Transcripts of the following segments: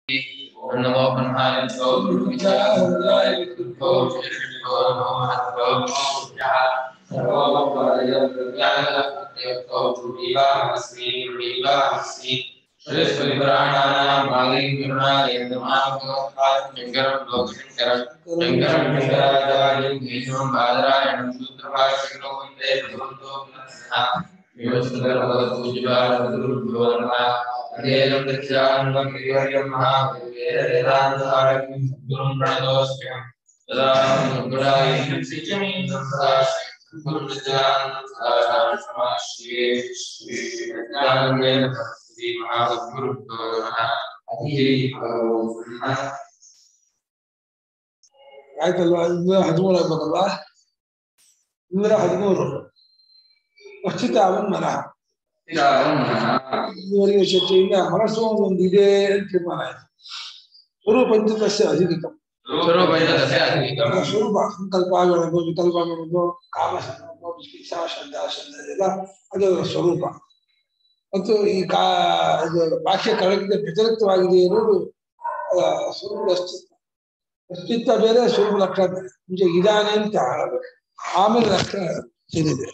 नमो ब्रह्माय नमो विचाराय विद्युतो शिष्यो नमो महत्तो यः सर्वोपकारयत्यागतो जीवामस्मि जीवामस्मि श्रेष्ठविप्राणानां भागैर्गुणायन्दमाभगवत्पादशङ्करं लोकशङ्करं शङ्करं शङ्कराचार्यं केशवं बादरायणं सूत्रभाष्यकृतो वन्दे भगवन्तो पुनः विवस्वरभगवत्पूज्यपादगुरुभ्यो नमः अध्ययनं दक्षान्वं विवर्यं महावेदान्तारकं गुरुं प्रणतोऽस्म्यहं तदा गुणायं सिजमीं सदाशिवं गुरुं श्री श्री श्री महागुरुभ्यो नमः हरि ओम नमः ಆಯ್ತಲ್ವಾ ಇನ್ನೂರ ಹದಿಮೂರು ಆಗ್ಬೇಕಲ್ವಾ ಇನ್ನೂರ ಹದಿಮೂರು ಪಶ್ಚಿತಾವನ್ ಮನಃ ಇದುವರೆಗೆ ಚರ್ಚೆಯಿಂದ ಮನಸ್ಸು ಒಂದು ಇದೆ ಅಂತ ತೀರ್ಮಾನ ಆಯ್ತು ಸ್ವರೂಪ ಪಂಚದಶ ಅಧಿಕೃತ ಸ್ವರೂಪಂಚದಶ ಅಧಿಕಂ ಸ್ವರೂಪ ಸಂಕಲ್ಪ ಮಾಡೋದು ವಿಕಲ್ಪ ಮಾಡೋದು ಕಾಮ ಸಂಕಲ್ಪ ಚಿಕಿತ್ಸಾ ಶ್ರದ್ಧಾ ಶ್ರದ್ಧೆ ಎಲ್ಲ ಅದು ಅದರ ಸ್ವರೂಪ ಮತ್ತು ಈ ಕಾ ಇದು ಬಾಹ್ಯ ಕಳಗಿದ ವ್ಯತಿರಿಕ್ತವಾಗಿದೆ ಎನ್ನುವುದು ಅದರ ಸ್ವರೂಪದ ಅಸ್ತಿತ್ವ ಅಸ್ತಿತ್ವ ಬೇರೆ ಸ್ವರೂಪ ಲಕ್ಷಣ ಬೇರೆ ಮುಂಚೆ ಇದಾನೆ ಅಂತ ಆಮೇಲೆ ಲಕ್ಷಣ ಏನಿದೆ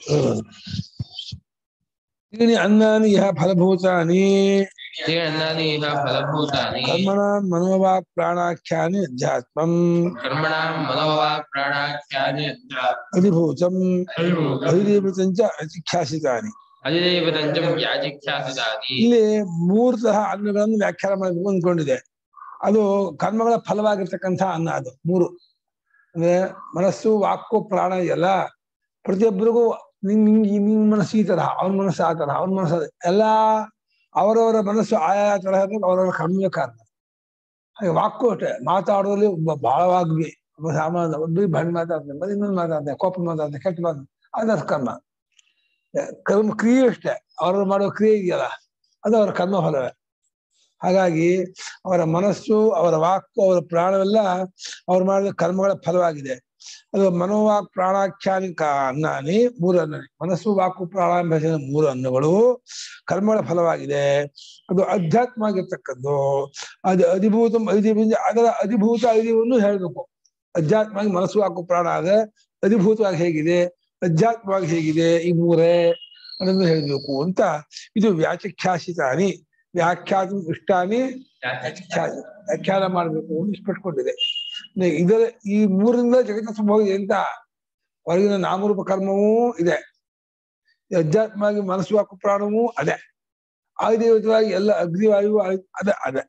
ಇದೀನಿ ಅನ್ನಾನಿ ಇಹ ಫಲಭೂತಾನಿ ಅನ್ನಾನಿ ಇಹ ಫಲಭೂತಾನಿ ಕರ್ಮಣ ಮನೋವಾ ಪ್ರಾಣಾಖ್ಯಾನಿ ಅಧ್ಯಾತ್ಮಂ ಕರ್ಮಣಾಂ ಮನೋವಾ ಪ್ರಾಣಾಖ್ಯಾನಿ ಅಧಿಭೂತಂ ಅಧಿಭೂತಂ. ಅಧಿದೇವತಂಚ ಅತಿಖ್ಯಾಸಿತಾನಿ ಅಧಿದೇವತಂಚಂ ವ್ಯಾಜಿಖ್ಯಾಸಿತಾನಿ ಇಲ್ಲಿ ಮೂರ್ತಃ ಅನ್ನಗಳನ್ನು ವ್ಯಾಖ್ಯಾನ ಮಾಡಬೇಕು ಅಂದ್ಕೊಂಡಿದೆ ಅದು ಕರ್ಮಗಳ ಫಲವಾಗಿರ್ತಕ್ಕಂಥ ಅನ್ನ ಅದು ಮೂರು ಅಂದ್ರೆ ಮನಸ್ಸು ವಾಕು ಪ್ರಾಣ ಎಲ್ಲ ಪ್ರತಿಯೊಬ್ಬರಿಗೂ ನಿನ್ ನಿನ್ ನಿನ್ ಮನಸ್ಸು ಈ ತರಹ ಅವನ ಮನಸ್ಸು ಆ ತರಹ ಅವನ ಮನಸ್ಸು ಅದೇ. ಎಲ್ಲ ಅವರವರ ಮನಸ್ಸು ಆಯಾ ತರಹ ಅವರವರ ಕರ್ಮವೇ ಕಾರಣ ಹಾಗೆ ವಾಕು ಅಷ್ಟೇ ಮಾತಾಡೋದ್ರಲ್ಲಿ ಒಬ್ಬ ಬಹಳ ವಾಗ್ಮಿ ಒಬ್ಬ ಸಾಮಾನ್ಯ ಒಬ್ಬ ಬಂದ್ ಮಾತಾಡ್ತಾನೆ ಮತ್ತೆ ಇನ್ನೊಂದು ಮಾತಾಡ್ತಾನೆ ಕೋಪ ಮಾತಾಡ್ತಾನೆ ಕೆಟ್ಟ ಮಾತು ಅದರ ಕರ್ಮ ಕರ್ಮ ಕ್ರಿಯೆ ಅಷ್ಟೇ ಅವರು ಮಾಡೋ ಕ್ರಿಯೆ ಇದೆಯಲ್ಲ ಅದು ಅವರ ಕರ್ಮ ಫಲವೇ ಹಾಗಾಗಿ ಅವರ ಮನಸ್ಸು ಅವರ ವಾಕು ಅವರ ಪ್ರಾಣವೆಲ್ಲ ಅವ್ರು ಮಾಡಿದ ಕರ್ಮಗಳ ಫಲವಾಗಿದೆ ಅದು ಮನೋವಾಕ್ ಪ್ರಾಣಾಖ್ಯಾನಿಕ ಅನ್ನಾನಿ ಮೂರು ಅನ್ನ ಮನಸ್ಸು ವಾಕು ಪ್ರಾಣ ಎಂಬ ಹೆಸರಿನ ಮೂರು ಅನ್ನಗಳು ಕರ್ಮಗಳ ಫಲವಾಗಿದೆ ಅದು ಅಧ್ಯಾತ್ಮ ಆಗಿರ್ತಕ್ಕದ್ದು ಅದು ಅಧಿಭೂತ ಅಧಿಭೂತ ಅದರ ಅಧಿಭೂತ ಅಧಿವನ್ನು ಹೇಳ್ಬೇಕು ಅಧ್ಯಾತ್ಮವಾಗಿ ಮನಸ್ಸು ವಾಕು ಪ್ರಾಣ ಆದ್ರೆ ಅಧಿಭೂತವಾಗಿ ಹೇಗಿದೆ ಅಧ್ಯಾತ್ಮವಾಗಿ ಹೇಗಿದೆ ಈ ಮೂರೇ ಅದನ್ನು ಹೇಳ್ಬೇಕು ಅಂತ ಇದು ವ್ಯಾಖ್ಯಾಸಿತಾನಿ ವ್ಯಾಖ್ಯಾತ ಇಷ್ಟಾನಿ ವ್ಯಾಖ್ಯಾ- ವ್ಯಾಖ್ಯಾನ ಮಾಡಬೇಕು ಅಂತ ಇಷ್ಟಪಟ್ಕೊಂಡಿದೆ ಅಂದ್ರೆ ಇದರ ಈ ಮೂರಿಂದ ಜಗತ್ತ ಸಂಭವ ಇದೆ ಅಂತ ಹೊರಗಿನ ನಾಮರೂಪ ಕರ್ಮವೂ ಇದೆ ಈ ಅಧ್ಯಾತ್ಮವಾಗಿ ಮನಸ್ಸು ವಾಕು ಪ್ರಾಣವೂ ಅದೇ ಆಯುಧವಾಗಿ ಎಲ್ಲ ಅಗ್ನಿವಾಯು ಆಯು- ಅದೇ ಅದೇ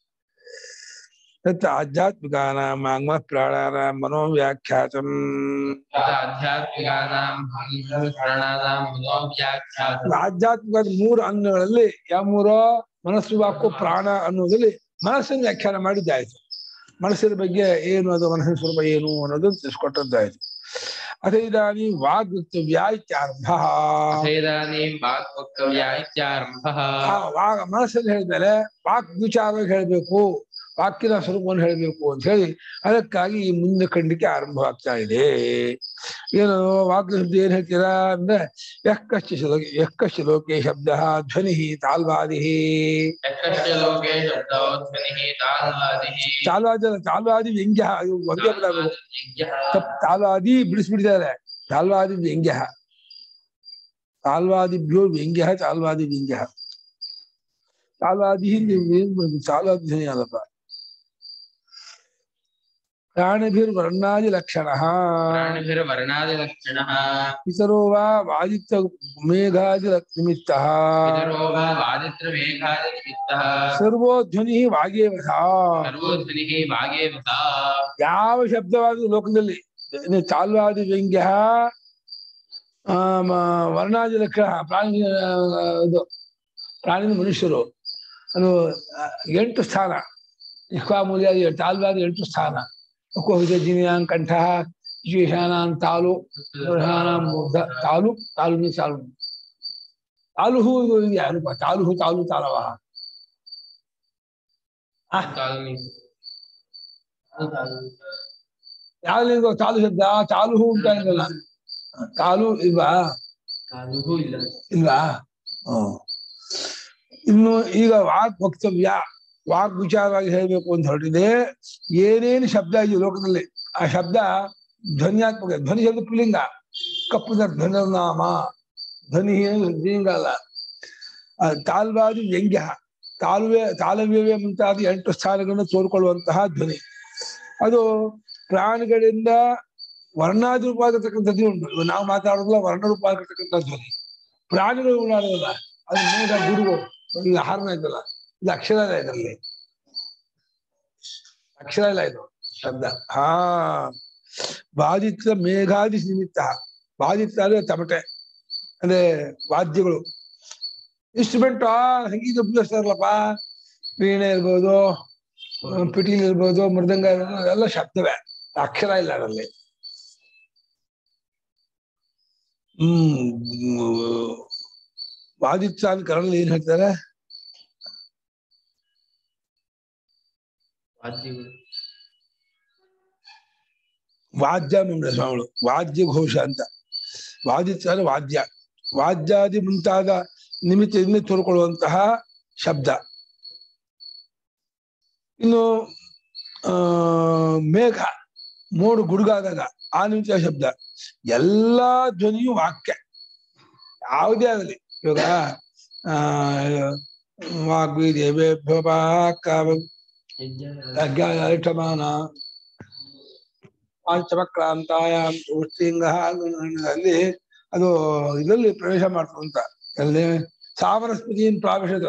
ತತ್ ಆಧ್ಯಾತ್ಮಿಕಾನಾಮ ಪ್ರಾಣಾನ ಮನೋವ್ಯಾಖ್ಯಾತಂ ಆಧ್ಯಾತ್ಮಿಕಾನಾಂ ಪ್ರಾಣಾನಾಂ ಮನೋವ್ಯಾಖ್ಯಾತ ಆಧ್ಯಾತ್ಮಿಕ ಮೂರು ಅನ್ನಗಳಲ್ಲಿ ಯಾವ ಮೂರು ಮನಸ್ಸು ವಾಕು ಪ್ರಾಣ ಅನ್ನೋದ್ರಲ್ಲಿ ಮನಸ್ಸನ್ನು ವ್ಯಾಖ್ಯಾನ ಮಾಡಿದ್ದಾಯ್ತು ಮನಸ್ಸಿನ ಬಗ್ಗೆ ಏನು ಅದು ಮನಸ್ಸಿನ ಸ್ವರೂಪ ಏನು ಅನ್ನೋದು ತಿಳಿಸ್ಕೊಟ್ಟದ್ದಾಯ್ತು ಅಥ ಇದಾನಿ ವಾಗ್ವಕ್ತವ್ಯ ಇತ್ಯಾರಂಭ ಇದಾನೀಂ ವಾಕ್ ವಕ್ತವ್ಯ ಇತ್ಯಾರಂಭಃ ಆ ವಾ- ಮನಸ್ಸಲ್ಲಿ ಹೇಳಿದ್ಮೇಲೆ ವಾಕ್ ವಿಚಾರವಾಗಿ ಹೇಳ್ಬೇಕು ವಾಕ್ಯದ ಸ್ವರೂಪವನ್ನು ಹೇಳ್ಬೇಕು ಅಂತ ಹೇಳಿ ಅದಕ್ಕಾಗಿ ಈ ಮುಂದೆ ಖಂಡಿಕೆ ಆರಂಭವಾಗ್ತಾ ಇದೆ ಏನು ವಾಕ್ ಶಬ್ದ ಏನ್ ಹೇಳ್ತೀರಾ ಅಂದ್ರೆ ಯಃ ಕಶ್ಚ ಲೋಕೆ ಯಃ ಕಶ್ಚ ಲೋಕೆ ಶಬ್ದ ಧ್ವನಿ ತಾಲ್ವಾದಿ ಯಕಶ್ಚ ಲೋಕೆ ಶಬ್ದೋ ಧ್ವನಿಃ ತಾಲ್ವಾದಿಃ ತಾಲ್ವಾದಿ ಅಲ್ಲ, ತಾಲ್ವಾದಿ ವ್ಯಂಗ್ಯ ಇವು ಒಂದೇ ಪದ ಅದು. ತಾಲ್ವಾದಿಜ್ಞಃ ತಪ್ಪು ತಾಲ್ವಾದಿ ಬಿಡಿಸ್ಬಿಟ್ಟಿದ್ದಾರೆ ತಾಲ್ವಾದಿ ವ್ಯಂಗ್ಯ ತಾಲ್ವಾದಿಭ್ಯೋ ವ್ಯಂಗ್ಯ ತಾಲ್ವಾದಿ ವ್ಯಂಗ್ಯ ತಾಲ್ವಾದಿ ತಾಲ್ವಾದಿ ಧ್ವನಿ ಅಲ್ಲಪ್ಪ ಪ್ರಾಣಿಭಿರ್ವರ್ಣಾದಿ ಲಕ್ಷಣ ಪ್ರಾಣಿಭಿರ್ವರ್ಣಾದಿಲಕ್ಷಣಃ ಇತರೋ ವಾ ವಾದಿತ್ಯ ಮೇಘಾದಿ ನಿಮಿತ್ತ पितरो वा वादित्रमेघादिनिमित्तः ಸರ್ವೋ ಧ್ವನಿ ವಾಗೇವ सर्वोध्वनिः वागेव सा ಯಾವ ಶಬ್ದವಾದ ಲೋಕದಲ್ಲಿ ಇನ್ನು ತಾಲ್ವಾದಿ ವ್ಯಂಗ್ಯ ಆ, ಮ- ವರ್ಣಾದಿ ಲಕ್ಷಣ ಪ್ರಾಣಿ ಆ, ಇದು ಪ್ರಾಣಿ ಮನುಷ್ಯರು ಅದು ಆ, ಎಂಟು ಸ್ಥಾನ ನಿಷ್ಕಾಮೂಲ್ಯಾದಿ ತಾಲ್ವಾದಿ ಎಂಟು ಸ್ಥಾನ ಜಿನಿಯಾಂ ಕಂಠ ವಿಶೇಷಾನಾಂ ತಾಲು ಪುರುಷಾನಾಂ ಮೂರ್ಧ ತಾಲು ತಾಲು ಮೀನ್ಸ್ ತಾಲು ತಾಲುಹು ಇದು ಇದೆಯಾ ರೂಪ ತಾಲುಹು ತಾಲು ತಾಲವ ಯಾವ ತಾಲು ಶಬ್ದ ತಾಲುಹು ಅಂತ ಇರಲ್ಲ ತಾಲು ಇಲ್ವಾ ಕಾಲುಗೂ ಇಲ್ಲ ಇಲ್ವಾ ಹ್ಮ್. ಇನ್ನು ಈಗ ವಾಕ್ ವಕ್ತವ್ಯ ವಾಕ್ ವಿಚಾರವಾಗಿ ಹೇಳಬೇಕು ಅಂತ ಹೊರಟಿದೆ ಏನೇನು ಶಬ್ದ ಇದೆ ಲೋಕದಲ್ಲಿ ಆ ಶಬ್ದ ಧ್ವನಿಯಾತ್ಮಕ ಧ್ವನಿ ಶಬ್ದ ಪುಲ್ಲಿಂಗ ಕಪ್ಪು ಧ್ವನಿರ್ನಾಮ ಧ್ವನಿ ಲಿಂಗ ಅಲ್ಲ ಆ, ತಾಲ್ವಾದಿ ವ್ಯಂಗ್ಯ ತಾಲ್ವೆ ತಾಲವ್ಯವೇ ಮುಂತಾದ ಎಂಟು ಸ್ಥಾನಗಳನ್ನು ತೋರ್ಕೊಳ್ಳುವಂತಹ ಧ್ವನಿ ಅದು ಪ್ರಾಣಿಗಳಿಂದ ವರ್ಣಾದಿ ರೂಪ ಆಗಿರ್ತಕ್ಕಂಥದ್ದು ಉಂಟು ಇವಾಗ ನಾವು ಮಾತಾಡೋದಿಲ್ಲ ವರ್ಣ ರೂಪ ಆಗಿರ್ತಕ್ಕಂಥ ಧ್ವನಿ ಪ್ರಾಣಿಗಳು ಉಳ್ಳಾಡೋದಿಲ್ಲ ಅದು ಮೇಘ ಗುರುಗಳು ಈಗ ಹಾರ್ನ ಇದಲ್ಲ ಇದು ಅಕ್ಷರ ಇಲ್ಲ ಇದರಲ್ಲಿ ಅಕ್ಷರ ಇಲ್ಲ ಇದು ಶಬ್ದ ಹಾ ಬಾಧಿತ ಮೇಘಾದಿ ನಿಮಿತ್ತ ಬಾಧಿತ ಅಂದ್ರೆ ತಮಟೆ ಅಂದ್ರೆ ವಾದ್ಯಗಳು ಇನ್ಸ್ಟ್ರೂಮೆಂಟ್ ಸಂಗೀತ ಉಪಯೋಗಿಸ್ತಾರಲ್ಲಪ್ಪ ವೀಣೆ ಇರ್ಬೋದು ಆ, ಪಿಟೀಲ್ ಇರ್ಬೋದು ಮೃದಂಗ ಇರ್ಬೋದು ಎಲ್ಲ ಶಬ್ದವೇ ಅಕ್ಷರ ಇಲ್ಲ ಅದರಲ್ಲಿ ಹ್ಮ್ ವಾದಿತ್ಯ ಅಂತ ಕನ್ನಡದಲ್ಲಿ ಏನ್ ಹೇಳ್ತಾರೆ ವಾದ್ಯಗಳು ವಾದ್ಯ ಮುಂಡ ಸ್ವಾಮಿಗಳು ವಾದ್ಯ ಘೋಷ ಅಂತ ವಾದಿತ್ಯ ಅಂದ್ರೆ ವಾದ್ಯ ವಾದ್ಯಾದಿ ಮುಂತಾದ ನಿಮಿತ್ತದಿಂದ ತೋರ್ಕೊಳ್ಳುವಂತಹ ಶಬ್ದ ಇನ್ನು ಆ ಮೇಘ ಮೋಡು ಗುಡುಗಾದಾಗ ಆ ನಿಮಿತ್ತ ಶಬ್ದ ಎಲ್ಲಾ ಧ್ವನಿಯು ವಾಕ್ಯ ಯಾವುದೇ ಆಗಲಿ ಇವಾಗ ಆ ವಾಗ್ವಿ ದೇವೇಭ್ಯೋ ಅಜ್ಞಾನ ಪಂಚಮಕ್ರಾಂತಾಯಾಮ್ ಅಲ್ಲಿ ಅದು ಇದರಲ್ಲಿ ಪ್ರವೇಶ ಮಾಡ್ತದಂತ ಅಲ್ಲಿ ಸಾವನಸ್ಪತಿಯನ್ನು ಪ್ರಾವೇಶದ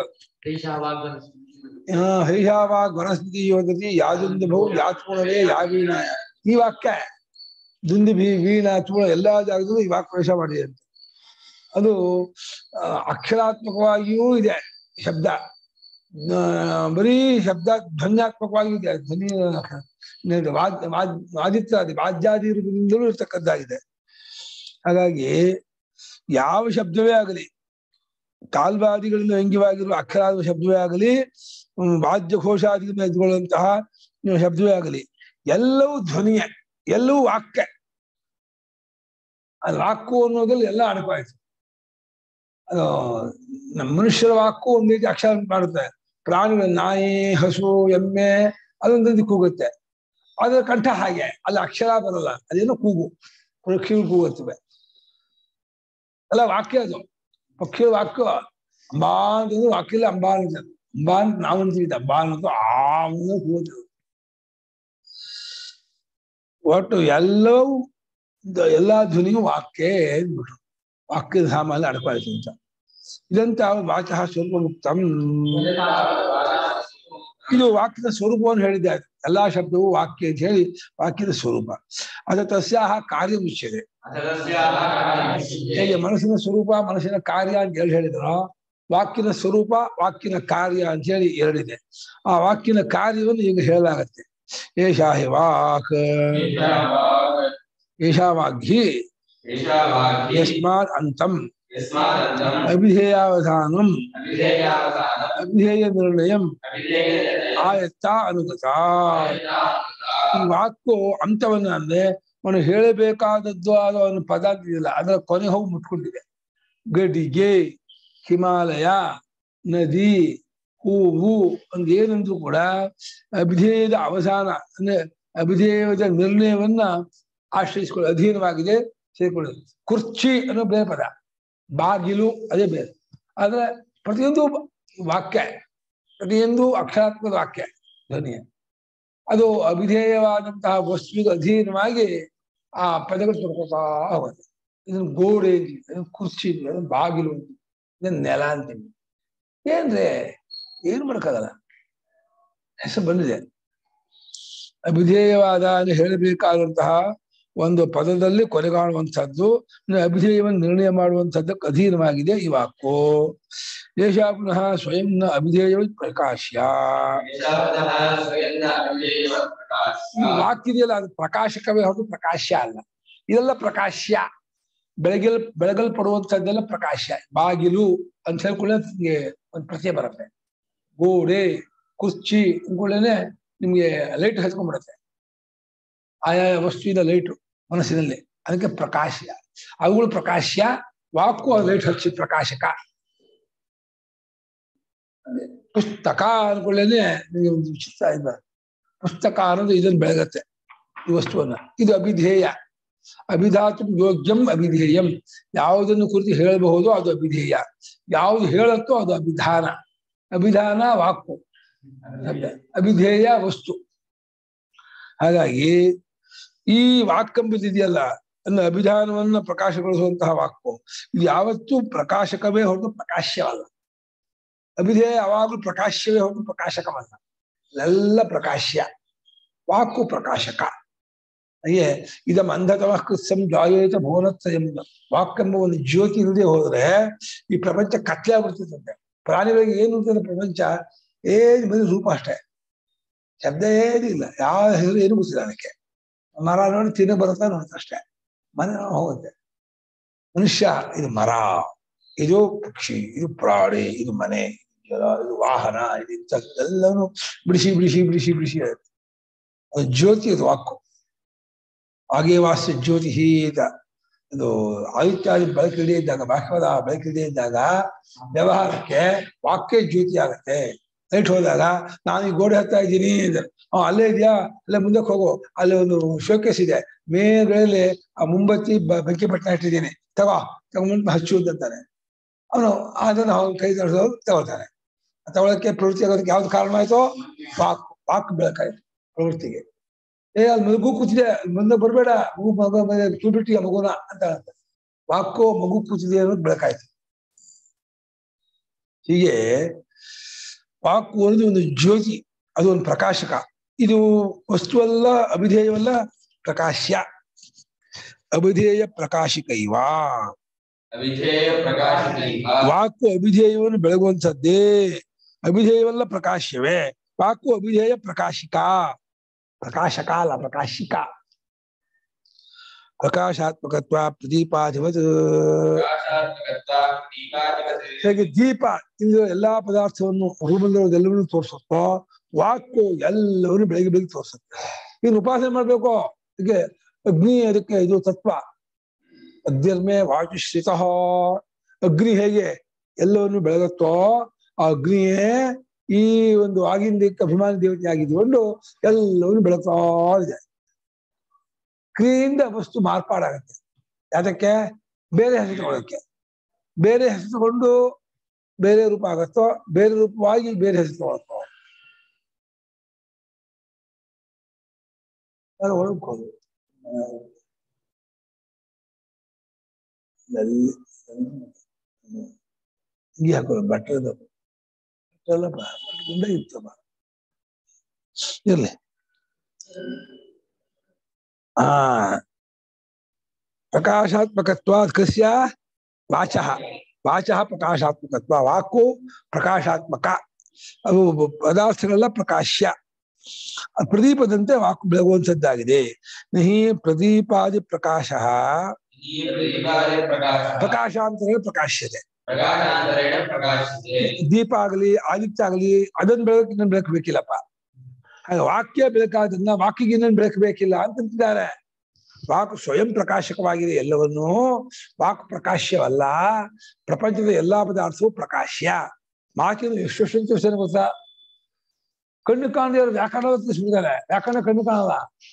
ಹರಿಷಾವಾಗ್ ವನಸ್ಪತಿ ಯೋಗತಿ ಯಾದುಂದು ಬಹು ಯಾತ್ಮೂಲವೇ ಯಾವೀಣಾಯ ಈ ವಾಕ್ಯ ದುಂದುಭಿ ವೀಣ ಚೂಳ ಎಲ್ಲಾ ಜಾಗದಲ್ಲೂ ಈ ವಾಕ್ಯ ಪ್ರವೇಶ ಮಾಡಿದೆ ಅಂತ ಅದು ಆ, ಅಕ್ಷರಾತ್ಮಕವಾಗಿಯೂ ಇದೆ ಶಬ್ದ ಆ, ಬರೀ ಶಬ್ದ ಧ್ವನ್ಯಾತ್ಮಕವಾಗಿಯೂ ಇದೆ ಧ್ವನಿ ಇದು ವಾದ್- ವಾದ್- ವಾದಿತ್ಯಾದಿ ವಾದ್ಯಾದಿ ರೂಪದಿಂದಲೂ ಇರ್ತಕ್ಕದ್ದಾಗಿದೆ ಹಾಗಾಗಿ ಯಾವ ಶಬ್ದವೇ ಆಗಲಿ ಕಾಲ್ವಾದಿಗಳಿಂದ ವ್ಯಂಗ್ಯವಾಗಿರುವ ಅಕ್ಷರಾದ ಶಬ್ದವೇ ಆಗಲಿ ಹ್ಮ್, ವಾದ್ಯ ಘೋಷಾದಿಗಳಿಂದ ಎದ್ದುಕೊಳ್ಳುವಂತಹ ಶಬ್ದವೇ ಆಗಲಿ ಎಲ್ಲವೂ ಧ್ವನಿಯೇ ಎಲ್ಲವೂ ವಾಕ್ಯ ಅದು ವಾಕು ಅನ್ನೋದ್ರಲ್ಲಿ ಎಲ್ಲ ಅಡಪಾಯ್ತು ಅದು ನಮ್ಮ ಮನುಷ್ಯರ ವಾಕು ಒಂದ್ ರೀತಿ ಅಕ್ಷರ ಮಾಡುತ್ತೆ ಪ್ರಾಣಿಗಳ ನಾಯಿ ಹಸು ಎಮ್ಮೆ ಅದೊಂದು ರೀತಿ ಕೂಗುತ್ತೆ ಅದ್ರ ಕಂಠ ಹಾಗೆ ಅಲ್ಲಿ ಅಕ್ಷರ ಬರಲ್ಲ ಅದೇನೋ ಕೂಗು ಪಕ್ಷಿಗಳು ಕೂಗುತ್ತವೆ ಅಲ್ಲ ವಾಕ್ಯ ಅದು ಪಕ್ಷಿಗಳ ವಾಕ್ಯ ಅಂಬಾ ಅಂತಂದ್ರೆ ವಾಕ್ಯಲ್ಲ ಅಂಬಾ ಅಂತ ಅಂಬಾ ಅಂತ ನಾವು ಅಂತೀವಿ ಅಂಬಾ ಅನ್ನೋದು ಆ ಅನ್ನೋದು ಕೂಗುತ್ತದೆ ಒಟ್ಟು ಎಲ್ಲವೂ ದ- ಎಲ್ಲಾ ಧ್ವನಿಯು ವಾಕ್ಯ ಅಂದ್ಬಿಟ್ರು ವಾಕ್ಯದ ಸಾಮಾನ್ಯ ಅಡಪಾಯಿತು ಅಂತ ಇದಂತ ವಾಚ ಸ್ವರೂಪ ಮುಕ್ತಂ ಇದು ವಾಕ್ಯದ ಸ್ವರೂಪವನ್ನು ಹೇಳಿದ್ದೆ ಎಲ್ಲಾ ಶಬ್ದವು ವಾಕ್ಯ ಅಂತ ಹೇಳಿ ವಾಕ್ಯದ ಸ್ವರೂಪ ಅದು ತಸ್ಯಾಹ ಕಾರ್ಯ ಮುಚ್ಚಿದೆ ಹೇಗೆ ಮನಸ್ಸಿನ ಸ್ವರೂಪ ಮನಸ್ಸಿನ ಕಾರ್ಯ ಅಂತ ಹೇಳಿ ಹೇಳಿದ್ರು ವಾಕ್ಯನ ಸ್ವರೂಪ ವಾಕ್ಯನ ಕಾರ್ಯ ಅಂತ ಹೇಳಿ ಎರಡಿದೆ ಆ ವಾಕ್ಯನ ಕಾರ್ಯವನ್ನು ಈಗ ಹೇಳಲಾಗತ್ತೆ ಏಷಾ ಹಿ ವಾಕ್ ಏಷಾ ವಾಗ್ಹಿ ಯಸ್ಮಾತ್ ಅಂತಂ ಅಭಿಧೇಯಾವಧಾನಂ ಅಭಿಧೇಯ ನಿರ್ಣಯಂ ಆಯತ್ತ ಅನುಗತ ಈ ವಾಕು ಅಂತವನ್ನ ಅಂದ್ರೆ ಅವನು ಹೇಳಬೇಕಾದದ್ದು ಆದ ಒಂದು ಪದ ಇದೆಯಲ್ಲ ಅದರ ಕೊನೆ ಹೋಗಿ ಮುಟ್ಕೊಂಡಿದೆ ಗಡಿಗೆ ಹಿಮಾಲಯ ನದಿ ಹೂವು ಒಂದು ಏನಂದ್ರೂ ಕೂಡ ಅಭಿಧೇಯದ ಅವಸಾನ ಅಂದ್ರೆ ಅಭಿಧೇಯದ ನಿರ್ಣಯವನ್ನ ಆಶ್ರಯಿಸಿಕೊಳ್ಳಿ ಅಧೀನವಾಗಿದೆ ಸೇರಿಕೊಳ್ಳೋದು ಕುರ್ಚಿ ಅನ್ನೋ ಬೇರೆ ಪದ ಬಾಗಿಲು ಅದೇ ಬೇರೆ ಆದ್ರೆ ಪ್ರತಿಯೊಂದು ವಾಕ್ಯ ಪ್ರತಿಯೊಂದು ಅಕ್ಷರಾತ್ಮಕ ವಾಕ್ಯ ಧ್ವನಿಯ ಅದು ಅಭಿಧೇಯವಾದಂತಹ ವಸ್ತುವಿಗೆ ಅಧೀನವಾಗಿ ಆ ಪದಗಳು ತೊಡ್ಕೋತಾ ಹೋಗುತ್ತೆ ಇದನ್ನ ಗೋಡೆ ಅಂತೀವಿ ಇದನ್ನ ಕುರ್ಚಿ ಅಂತೀವಿ ಅದನ್ನ ಬಾಗಿಲು ಅಂತೀವಿ ಇದನ್ನ ನೆಲ ಅಂತೀವಿ ಏನ್ರೆ ಏನು ಮಾಡಕ್ಕಾಗಲ್ಲ ಹೆಸರು ಬಂದಿದೆ ಅಭಿಧೇಯವಾದ ಅಂತ ಹೇಳಬೇಕಾದಂತಹ ಒಂದು ಪದದಲ್ಲಿ ಕೊನೆಗಾಣುವಂಥದ್ದು ಇನ್ನು ಅಭಿಧೇಯವನ್ನು ನಿರ್ಣಯ ಮಾಡುವಂಥದ್ದಕ್ಕೆ ಅಧೀನವಾಗಿದೆ ಈ ವಾಕು ದೇಶ ಪುನಃ ಸ್ವಯಂ ನ ಅಭಿಧೇಯ ಪ್ರಕಾಶ್ಯ ಈ ವಾಕ್ಯದೆಯಲ್ಲ ಅದು ಪ್ರಕಾಶಕವೇ ಹೊರತು ಪ್ರಕಾಶ್ಯ ಅಲ್ಲ ಇದೆಲ್ಲ ಪ್ರಕಾಶ್ಯ ಬೆಳಗಿಲ್ ಬೆಳಗಲ್ಪಡುವಂಥದ್ದೆಲ್ಲ ಪ್ರಕಾಶ್ಯ ಬಾಗಿಲು ಅಂತ ಹೇಳ್ಕೊಳ್ಳೆ ನಿಮ್ಗೆ ಒಂದು ಪ್ರತ್ಯಯ ಬರುತ್ತೆ ಗೋಡೆ ಕುರ್ಚಿ ಅಂದ್ಕೊಳ್ಳೇನೆ ನಿಮ್ಗೆ ಲೈಟ್ ಹಚ್ಕೊಂಡ್ಬಿಡುತ್ತೆ ಆಯಾ ವಸ್ತುವಿನ ಲೈಟು ಮನಸ್ಸಿನಲ್ಲಿ ಅದಕ್ಕೆ ಪ್ರಕಾಶ್ಯ ಅವುಗಳು ಪ್ರಕಾಶ್ಯ ವಾಕು ಲೈಟ್ ಹಚ್ಚಿ ಪ್ರಕಾಶಕ ಪುಸ್ತಕ ಅನ್ಕೊಳ್ಳೇನೆ ನಿಮಗೆ ಒಂದು ವಿಚಿತ್ರ ಇಲ್ಲ ಪುಸ್ತಕ ಅನ್ನೋದು ಇದನ್ನು ಬೆಳಗತ್ತೆ ಈ ವಸ್ತುವನ್ನ ಇದು ಅಭಿಧೇಯ ಅಭಿಧಾತು ಯೋಗ್ಯಂ ಅಭಿಧೇಯಂ ಯಾವುದನ್ನು ಕುರಿತು ಹೇಳಬಹುದು ಅದು ಅಭಿಧೇಯ ಯಾವುದು ಹೇಳತ್ತೋ ಅದು ಅಭಿಧಾನ ಅಭಿಧಾನ ವಾಕು ಅಭಿಧೇಯ ವಸ್ತು ಹಾಗಾಗಿ ಈ ವಾಕ್ಕಂಬಿದೆಯಲ್ಲ ಅನ್ನ ಅಭಿಧಾನವನ್ನ ಪ್ರಕಾಶಗೊಳಿಸುವಂತಹ ವಾಕ್ಕು ಇದು ಯಾವತ್ತೂ ಪ್ರಕಾಶಕವೇ ಹೊರತು ಪ್ರಕಾಶ್ಯವಲ್ಲ ಅಭಿಧೇಯ ಯಾವಾಗಲೂ ಪ್ರಕಾಶ್ಯವೇ ಹೊರತು ಪ್ರಕಾಶಕವಲ್ಲ ಎಲ್ಲ ಪ್ರಕಾಶ್ಯ ವಾಕು ಪ್ರಕಾಶಕ ಹಾಗೆ ಇದಂ ಅಂಧತಮಃ ಕೃತ್ಸಂ ದ್ವಾಯೋತ ಭುವನತ್ರಯಂ ವಾಕೆಂಬ ಒಂದು ಜ್ಯೋತಿ ಇಲ್ಲದೆ ಹೋದ್ರೆ ಈ ಪ್ರಪಂಚ ಕತ್ಲೆ ಆಗ್ಬಿಡ್ತಿತ್ತಂತೆ ಪ್ರಾಣಿಗಳಿಗೆ ಏನು ಅಂತಂದ್ರೆ ಪ್ರಪಂಚ ಏನು ಬರೀ ರೂಪ ಅಷ್ಟೇ ಶಬ್ದ ಏನಿಲ್ಲ ಯಾವ ಹೆಸರು ಏನು ಗೊತ್ತಿಲ್ಲ ಅದಕ್ಕೆ ಮರ ನೋಡಿ ತಿನ್ನ ಬರುತ್ತಾ ನೋಡುತ್ತೆ ಅಷ್ಟೇ ಮನೆ ಹೋಗುತ್ತೆ ಮನುಷ್ಯ ಇದು ಮರ ಇದು ಪಕ್ಷಿ ಇದು ಪ್ರಾಣಿ ಇದು ಮನೆ ಜಲ ಇದು ವಾಹನ ಇದು ಇಂಥದ್ದು ಎಲ್ಲವೂ ಬಿಡಿಸಿ ಬಿಡಿಸಿ ಬಿಡಿಸಿ ಬಿಡಿಸಿ ಹೇಳುತ್ತೆ ಅದು ಜ್ಯೋತಿ ಅದು ವಾಕು ಹಾಗೆ ವಾಸ್ಯ ಜ್ಯೋತಿ ಅಂತ ಇದು ಆದಿತ್ಯಾದಿ ಬೆಳಕಿಡೇ ಇದ್ದಾಗ ಬಾಹ್ಯವಾದ ಬೆಳಕಿಡೇ ಇದ್ದಾಗ ವ್ಯವಹಾರಕ್ಕೆ ವಾಕ್ಯ ಜ್ಯೋತಿ ಆಗತ್ತೆ ಲೈಟ್ ಹೋದಾಗ ನಾನು ಈ ಗೋಡೆ ಹತ್ತಾ ಇದ್ದೀನಿ ಅಂದ್ರೆ ಅವ ಅಲ್ಲೇ ಇದೆಯಾ ಅಲ್ಲೇ ಮುಂದಕ್ಕೆ ಹೋಗು ಅಲ್ಲಿ ಒಂದು ಶೋಕೇಸ್ ಇದೆ ಮೇಲ್ಗಳಲ್ಲಿ ಆ ಮುಂಬತ್ತಿ ಬ- ಬೆಂಕಿ ಪಟ್ಟಣ ಇಟ್ಟಿದ್ದೀನಿ ತಗೋ ತಗೊಂಡ್ಬಂದು ಹಚ್ಚು ಅಂತಾನೆ ಅವನು ಅದನ್ನು ಅವನ ಕೈ ತರಿಸೋದು ತಗೋತಾನೆ ತಗೊಳಕ್ಕೆ ಪ್ರವೃತ್ತಿ ಆಗೋದಕ್ಕೆ ಯಾವ್ದು ಕಾರಣ ಆಯ್ತೋ ವಾಕ್ ವಾಕ್ ಬೆಳಕಾಯ್ತು ಪ್ರವೃತ್ತಿಗೆ ಏ ಅಲ್ಲಿ ಮಗು ಕೂತಿದೆ ಮುಂದೆ ಬರ್ಬೇಡ ಮಗು ಮಗು ಕ್ಯೂಬಿಟಿ ಮಗುನ ಅಂತ ಹೇಳ್ತಾರೆ. ವಾಕು ಮಗು ಕೂತಿದೆ ಅನ್ನೋದು ಬೆಳಕಾಯ್ತು ಹೀಗೆ ವಾಕು ಅನ್ನೋದು ಒಂದು ಜ್ಯೋತಿ ಅದು ಒಂದು ಪ್ರಕಾಶಕ ಇದು ವಸ್ತುವಲ್ಲ ಅಭಿಧೇಯವಲ್ಲ ಪ್ರಕಾಶ್ಯ ಅಭಿಧೇಯ ಪ್ರಕಾಶಿಕೈವ ಅವಿಧೇಯ ಪ್ರಕಾಶಿಕೈವ ವಾಕು ಅಭಿಧೇಯವನ್ನು ಬೆಳಗುವಂಥದ್ದೇ ಅಭಿಧೇಯವಲ್ಲ ಪ್ರಕಾಶ್ಯವೇ ವಾಕು ಅಭಿಧೇಯ ಪ್ರಕಾಶಿಕ ಪ್ರಕಾಶಕ ಅಲ್ಲ ಪ್ರಕಾಶಿಕ ಪ್ರಕಾಶಾತ್ಮಕತ್ವ ಪ್ರದೀಪಾಧಿಪತ ಪ್ರಕಾಶಾತ್ಮಕತ್ವ ದೀಪಾಧಿಪತಿ ಹೇಗೆ ದೀಪ ಇದು ಎಲ್ಲಾ ಪದಾರ್ಥವನ್ನು ರೂಪದಲ್ಲವನ್ನೂ ತೋರಿಸುತ್ತೋ ವಾಕು ಎಲ್ಲವನ್ನು ಬೆಳಗ್ಗೆ ಬೆಳಗ್ಗೆ ತೋರಿಸುತ್ತೆ ಇನ್ನು ಉಪಾಸನೆ ಮಾಡ್ಬೇಕು ಹೀಗೆ ಅಗ್ನಿ ಅದಕ್ಕೆ ಇದು ತತ್ವ ಅಗ್ನಿರ್ಮೇ ವಾಚುಶ್ರಿತ ಅಗ್ನಿ ಹೇಗೆ ಎಲ್ಲವನ್ನು ಬೆಳಗುತ್ತೋ ಆ ಅಗ್ನಿಯೇ ಈ ಒಂದು ಆಗಿನ ದಿಕ್ಕ ಅಭಿಮಾನಿ ದೇವತೆ ಆಗಿದ್ದುಕೊಂಡು ಎಲ್ಲವನ್ನು ಬೆಳಗ್ತಾ ಇದೆ ಕ್ರಿಯೆಯಿಂದ ವಸ್ತು ಮಾರ್ಪಾಡಾಗತ್ತೆ ಯಾತಕ್ಕೆ ಬೇರೆ ಹೆಸರು ತಗೊಳಕ್ಕೆ ಬೇರೆ ಹೆಸರು ತಗೊಂಡು ಬೇರೆ ರೂಪ ಆಗತ್ತೋ ಬೇರೆ ರೂಪವಾಗಿ ಬೇರೆ ಹೆಸರು ತಗೊಳತ್ತೋ ನಾನು ಒಳಗ್ ಹೋದೆ. ಆ, ಎಲ್ಲಿ ಹಿಂಗೆ ಹಾಕೋದು ಬಟ್ಟೆದು ಬಟ್ಟೆಲ್ಲಪ್ಪ ಗುಂಡ ಇರ್ತಪ್ಪ ಇರ್ಲಿ ಆ ಪ್ರಕಾಶಾತ್ಮಕತ್ವಾತ್ ಕಸ್ಯ ವಾಚಃ ವಾಚಃ ಪ್ರಕಾಶಾತ್ಮಕತ್ವ ವಾಕು ಪ್ರಕಾಶಾತ್ಮಕ ಅವು ಪದಾರ್ಥಗಳೆಲ್ಲ ಪ್ರಕಾಶ್ಯ ಆ ಪ್ರದೀಪದಂತೆ ವಾಕು ಬೆಳಗುವಂಥದ್ದಾಗಿದೆ ನಹಿ ಪ್ರದೀಪಾದಿ ಪ್ರಕಾಶ ಈ ದೀಪಾದಿ ಪ್ರಕಾಶ ಪ್ರಕಾಶಾಂತರ ಪ್ರಕಾಶ್ಯತೆ ಪ್ರಕಾಶಾಂತರೇಣ ಪ್ರಕಾಶಿತೆ ದೀಪ ಆಗಲಿ ಆದಿತ್ಯ ಆಗಲಿ ಅದನ್ನ ಬೆಳಕು ಇನ್ನೊಂದು ಬೆಳಕು ಬೇಕಿಲ್ಲಪ್ಪ ಹಾಗೆ ವಾಕ್ಯ ಬೆಳಕಾದನ್ನ ವಾಕ್ಯಗೆ ಇನ್ನೊಂದು ಬೆಳಕು ಬೇಕಿಲ್ಲ ಅಂತಂತಿದ್ದಾರೆ ವಾಕ್ ಸ್ವಯಂ ಪ್ರಕಾಶಕವಾಗಿದೆ ಎಲ್ಲವನ್ನೂ ವಾಕ್ ಪ್ರಕಾಶ್ಯವಲ್ಲ ಪ್ರಪಂಚದ ಎಲ್ಲಾ ಪದಾರ್ಥವೂ ಪ್ರಕಾಶ್ಯ ಮಾತಿನ ಎಷ್ಟು ವಿಷಯ ಗೊತ್ತಾ ಕಣ್ಣು ಕಾಣದೇ ಇರೋ ವ್ಯಾಕರಣ ತಿಳಿಸ್ಬಿಡ್ತಾರೆ ವ್ಯಾಕರಣ ಕಣ್ಣು ಕಾಣಲ್ಲ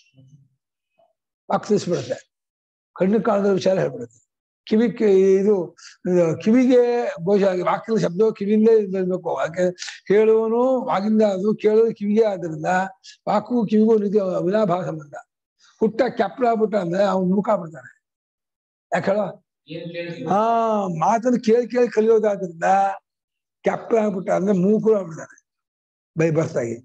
ವಾಕ್ ತಿಳಿಸ್ಬಿಡುತ್ತೆ ಕಣ್ಣು ಕಾಣದ ವಿಚಾರ ಹೇಳ್ಬಿಡುತ್ತೆ ಕಿವಿ ಕೆ- ಇದು ಇದು ಕಿವಿಗೆ ಬಹುಶಃ ವಾಕ್ಯದ ಶಬ್ದ ಕಿವಿಯಿಂದಲೇ ಬರ್ಬೇಕು ಯಾಕೆ ಹೇಳುವನು ವಾಗಿಂದ ಅದು ಕೇಳೋದು ಕಿವಿಗೆ ಆದ್ರಿಂದ ವಾಕು ಕಿವಿಗೂ ನಿಧಿ ಅವಿನಾಭಾವ ಸಂಬಂಧ ಹುಟ್ಟ ಕೆಪ್ಲ ಆಗ್ಬಿಟ್ಟ ಅಂದ್ರೆ ಅವ್ನು ಮುಖ ಬಿಡ್ತಾನೆ ಯಾಕೆ ಹೇಳೋ ಏನ್ ಕೇಳ್ತೀವಿ ಹಾ ಮಾತನ್ನು ಕೇಳಿ ಕೇಳಿ ಕಲಿಯೋದಾದ್ರಿಂದ ಕೆಪ್ಲ ಆಗ್ಬಿಟ್ಟ ಅಂದ್ರೆ ಮೂಕು ಆಗ್ಬಿಡ್ತಾನೆ ಬೈ ಬರ್ತಾಗಿ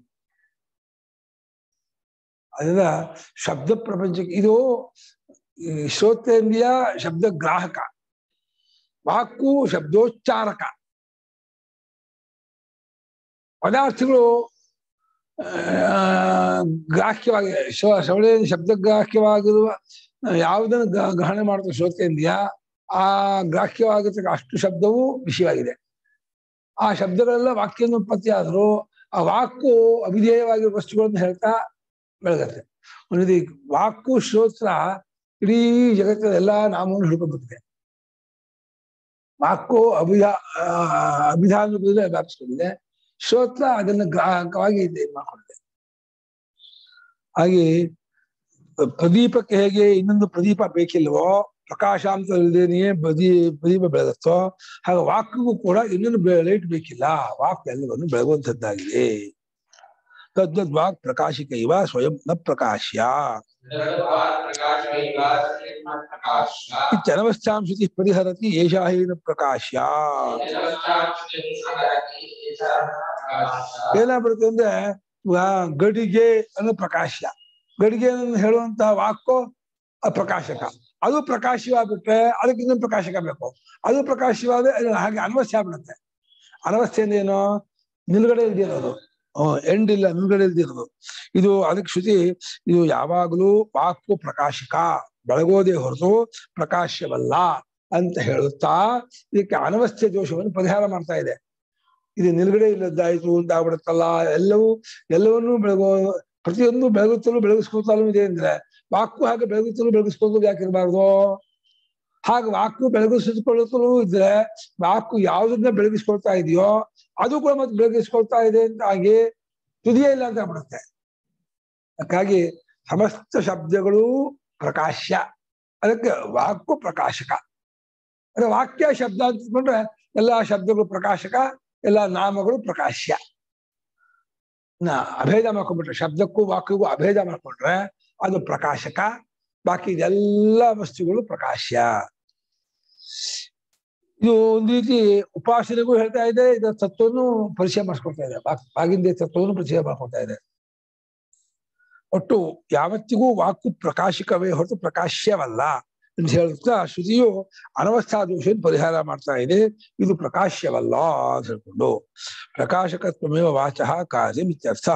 ಅದರಿಂದ ಶಬ್ದ ಪ್ರಪಂಚಕ್ಕೆ ಇದು ಈ ಶ್ರೋತೇಂದ್ರಿಯ ಶಬ್ದ ಗ್ರಾಹಕ ವಾಕು ಶಬ್ದೋಚ್ಚಾರಕ ಪದಾರ್ಥಗಳು ಆ, ಗ್ರಾಹ್ಯವಾಗಿ ಶ್ರ- ಶ್ರವಣ ಶಬ್ದ ಗ್ರಾಹ್ಯವಾಗಿರುವ ಯಾವುದನ್ನು ಗ್ರ- ಗ್ರಹಣ ಮಾಡುತ್ತೆ ಶ್ರೋತೇಂದ್ರಿಯ ಆ ಗ್ರಾಹ್ಯವಾಗಿರ್ತಕ್ಕ ಅಷ್ಟು ಶಬ್ದವು ವಿಷಯವಾಗಿದೆ ಆ ಶಬ್ದಗಳೆಲ್ಲ ವಾಕ್ಯದ ಉತ್ಪತ್ತಿ ಆದರೂ ಆ ವಾಕು ಅವಿಧೇಯವಾಗಿರುವ ವಸ್ತುಗಳನ್ನು ಹೇಳ್ತಾ ಬೆಳಗತ್ತೆ ಒಂದು ವಾಕು ಶ್ರೋತ್ರ ಇಡೀ ಜಗತ್ತಿನ ಎಲ್ಲಾ ನಾಮವನ್ನು ಹಿಡ್ಕೊಂಡ್ಬಿಟ್ಟಿದೆ ವಾಕು ಅಭಿಧಾ ಆ, ಅಭಿಧಾನ ರೂಪದಲ್ಲಿ ವ್ಯಾಪಿಸ್ಕೊಂಡಿದೆ ಶ್ರೋತ್ರ ಅದನ್ನ ಗ್ರಾಹಕವಾಗಿ ಇದು ಮಾಡ್ಕೊಂಡಿದೆ ಹಾಗೆ ಪ್ರದೀಪಕ್ಕೆ ಹೇಗೆ ಇನ್ನೊಂದು ಪ್ರದೀಪ ಬೇಕಿಲ್ವೋ ಪ್ರಕಾಶಾಂತ ಇಲ್ದೇನೆಯೇ ಬದಿ ಪ್ರದೀಪ ಬೆಳಗುತ್ತೋ ಹಾಗೆ ವಾಕ್ಗೂ ಕೂಡ ಇನ್ನೊಂದು ಲೈಟ್ ಬೇಕಿಲ್ಲ ವಾಕ್ ಎಲ್ಲವನ್ನು ಬೆಳಗುವಂಥದ್ದಾಗಿದೆ ತದ್ವದ್ ವಾಕ್ ಪ್ರಕಾಶಿಕ ಇವ ಸ್ವಯಂ ನ ಪ್ರಕಾಶ್ಯ ಇತ್ಯನವಸ್ಥಾಂಶತಿ ಪರಿಹರತಿ ಏಷಾ ಹೀನ ಪ್ರಕಾಶ್ಯ ಏನಾಗ್ಬಿಡುತ್ತೆ ಅಂದ್ರೆ ಇವಾಗ ಗಡಿಗೆ ಅನ್ನೋ ಪ್ರಕಾಶ್ಯ ಗಡಿಗೆ ಅನ್ನೋದು ಹೇಳುವಂತಹ ವಾಕು ಅಪ್ರಕಾಶಕ ಅದು ಪ್ರಕಾಶವಾಗ್ಬಿಟ್ರೆ ಅದಕ್ಕೆ ಇನ್ನೊಂದು ಪ್ರಕಾಶಕ ಬೇಕು ಅದು ಪ್ರಕಾಶವಾದ್ರೆ ಅದು ಹಾಗೆ ಅನವಸ್ಥೆ ಆಗ್ಬಿಡುತ್ತೆ ಅನವಸ್ಥೆ ಏನು ನಿಲ್ಗಡೆ ಇಲ್ದಿರೋದು ಹ್ಮ್ ಎಂಡ್ ಇಲ್ಲ ನಿಲ್ಗಡೆ ಇಲ್ದಿರೋದು ಇದು ಅದಕ್ಕೆ ಶ್ರುತಿ ಇದು ಯಾವಾಗಲೂ ವಾಕು ಪ್ರಕಾಶಕ ಬೆಳಗೋದೇ ಹೊರತು ಪ್ರಕಾಶವಲ್ಲ ಅಂತ ಹೇಳುತ್ತಾ ಇದಕ್ಕೆ ಅನವಸ್ಥೆ ದೋಷವನ್ನು ಪರಿಹಾರ ಮಾಡ್ತಾ ಇದೆ ಇದು ನಿಲ್ಗಡೆ ಇಲ್ಲದ್ದಾಯ್ತು ಅಂತ ಆಗ್ಬಿಡುತ್ತಲ್ಲ ಎಲ್ಲವೂ ಎಲ್ಲವನ್ನೂ ಬೆಳಗೋ ಪ್ರತಿಯೊಂದು ಬೆಳಗುತ್ತಲೂ ಬೆಳಗಿಸ್ಕೊತಲೂ ಇದೆ ಅಂದ್ರೆ ವಾಕು ಹಾಗೆ ಬೆಳಗುತ್ತಲೂ ಬೆಳಗಿಸ್ಕೊಳ್ಳೋದು ಯಾಕಿರಬಾರ್ದು ಹಾಗೆ ವಾಕು ಬೆಳಗಿಸಿಕೊಳ್ಳುತ್ತಲೂ ಇದ್ರೆ ವಾಕು ಯಾವುದನ್ನ ಬೆಳಗಿಸ್ಕೊಳ್ತಾ ಇದೆಯೋ ಅದು ಕೂಡ ಮತ್ತೆ ಬೆಳಗಿಸ್ಕೊಳ್ತಾ ಇದೆ ಅಂತ ಆಗಿ ತುದಿಯೇ ಇಲ್ಲ ಅಂತ ಆಗ್ಬಿಡುತ್ತೆ ಹಾಗಾಗಿ ಸಮಸ್ತ ಶಬ್ದಗಳು ಪ್ರಕಾಶ್ಯ ಅದಕ್ಕೆ ವಾಕು ಪ್ರಕಾಶಕ ಅಂದ್ರೆ ವಾಕ್ಯ ಶಬ್ದ ಅಂತಂದ್ರೆ ಎಲ್ಲಾ ಶಬ್ದಗಳು ಪ್ರಕಾಶಕ ಎಲ್ಲಾ ನಾಮಗಳು ಪ್ರಕಾಶ್ಯ ನಾ ಅಭೇದ ಮಾಡ್ಕೊಂಡ್ಬಿಟ್ರೆ ಶಬ್ದಕ್ಕೂ ವಾಕ್ಯಗೂ ಅಭೇದ ಮಾಡ್ಕೊಂಡ್ರೆ ಅದು ಪ್ರಕಾಶಕ ಬಾಕಿ ಇದೆಲ್ಲ ವಸ್ತುಗಳು ಪ್ರಕಾಶ್ಯ ಇದು ಒಂದು ರೀತಿ ಉಪಾಸನೆಗೂ ಹೇಳ್ತಾ ಇದೆ ಇದರ ತತ್ವವನ್ನು ಪರಿಚಯ ಮಾಡಿಸ್ಕೊಳ್ತಾ ಇದೆ ಬಾಗಿಂದ ತತ್ವವನ್ನು ಪರಿಚಯ ಮಾಡ್ಕೊಳ್ತಾ ಇದೆ ಒಟ್ಟು ಯಾವತ್ತಿಗೂ ವಾಕು ಪ್ರಕಾಶಕವೇ ಹೊರತು ಪ್ರಕಾಶ್ಯವಲ್ಲ ಅಂತ ಹೇಳುತ್ತಾ ಶ್ರುತಿಯು ಅನವಸ್ಥಾ ದೋಷವನ್ನು ಪರಿಹಾರ ಮಾಡ್ತಾ ಇದೆ ಇದು ಪ್ರಕಾಶ್ಯವಲ್ಲ ಅಂತ ಹೇಳ್ಕೊಂಡು ಪ್ರಕಾಶಕತ್ವಮೇವ ವಾಚಃ ಕಾರ್ಯಮಿತ್ಯರ್ಥ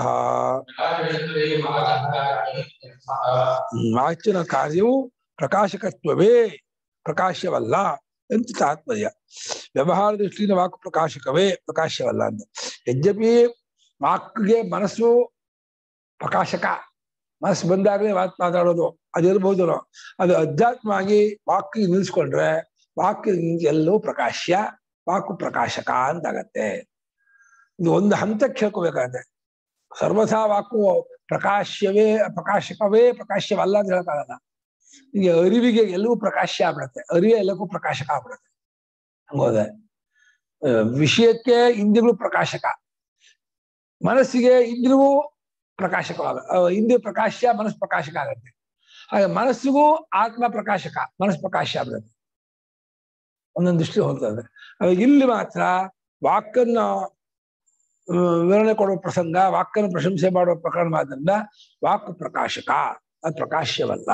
ವಾಚಿನ ಕಾರ್ಯವು ಪ್ರಕಾಶಕತ್ವವೇ ಪ್ರಕಾಶವಲ್ಲ ಅಂತ ತಾತ್ಪರ್ಯ ವ್ಯವಹಾರ ದೃಷ್ಟಿಯಿಂದ ವಾಕು ಪ್ರಕಾಶಕವೇ ಪ್ರಕಾಶವಲ್ಲ ಅಂತ ಯದ್ಯಪಿ ವಾಕ್ಗೆ ಮನಸ್ಸು ಪ್ರಕಾಶಕ ಮನಸ್ಸು ಬಂದಾಗಲೇ ಮಾತು ಮಾತಾಡೋದು ಅದಿರ್ಬೋದು ಅದು ಅಧ್ಯಾತ್ಮ ಆಗಿ ವಾಕ್ಯ ನಿಲ್ಸ್ಕೊಂಡ್ರೆ ವಾಕ್ಯ ಎಲ್ಲವೂ ಪ್ರಕಾಶ್ಯ ವಾಕು ಪ್ರಕಾಶಕ ಅಂತಾಗತ್ತೆ ಇದು ಒಂದು ಹಂತಕ್ಕೆ ಹೇಳ್ಕೋಬೇಕಾಗತ್ತೆ ಸರ್ವಥಾ ವಾಕು ಪ್ರಕಾಶ್ಯವೇ ಪ್ರಕಾಶಕವೇ ಪ್ರಕಾಶ್ಯವಲ್ಲ ಅಂತ ಹೇಳಕ್ಕಾಗಲ್ಲ ಈಗ ಅರಿವಿಗೆ ಎಲ್ಲವೂ ಪ್ರಕಾಶ್ಯ ಆಗ್ಬಿಡತ್ತೆ ಅರಿವೆ ಎಲ್ಲಕ್ಕೂ ಪ್ರಕಾಶಕ ಆಗ್ಬಿಡತ್ತೆ ಹಂಗೋದೆ ವಿಷಯಕ್ಕೆ ಇಂದ್ರಿಯಗಳು ಪ್ರಕಾಶಕ ಮನಸ್ಸಿಗೆ ಇಂದ್ರಿಯವು ಪ್ರಕಾಶಕವಾಗ ಇಂದ್ರಿಯ ಪ್ರಕಾಶ್ಯ ಮನಸ್ಸು ಪ್ರಕಾಶಕ ಆಗತ್ತೆ ಹಾಗೆ ಮನಸ್ಸಿಗೂ ಆತ್ಮ ಪ್ರಕಾಶಕ ಮನಸ್ಸು ಪ್ರಕಾಶ ಆಗ್ಬಿಡುತ್ತೆ ಒಂದೊಂದು ದೃಷ್ಟಿ ಹೋಗ್ತದೆ ಇಲ್ಲಿ ಮಾತ್ರ ವಾಕನ್ನ ವಿವರಣೆ ಕೊಡುವ ಪ್ರಸಂಗ ವಾಕನ್ನು ಪ್ರಶಂಸೆ ಮಾಡುವ ಪ್ರಕರಣವಾದ್ರಿಂದ ವಾಕ್ ಪ್ರಕಾಶಕ ಅದು ಪ್ರಕಾಶ್ಯವಲ್ಲ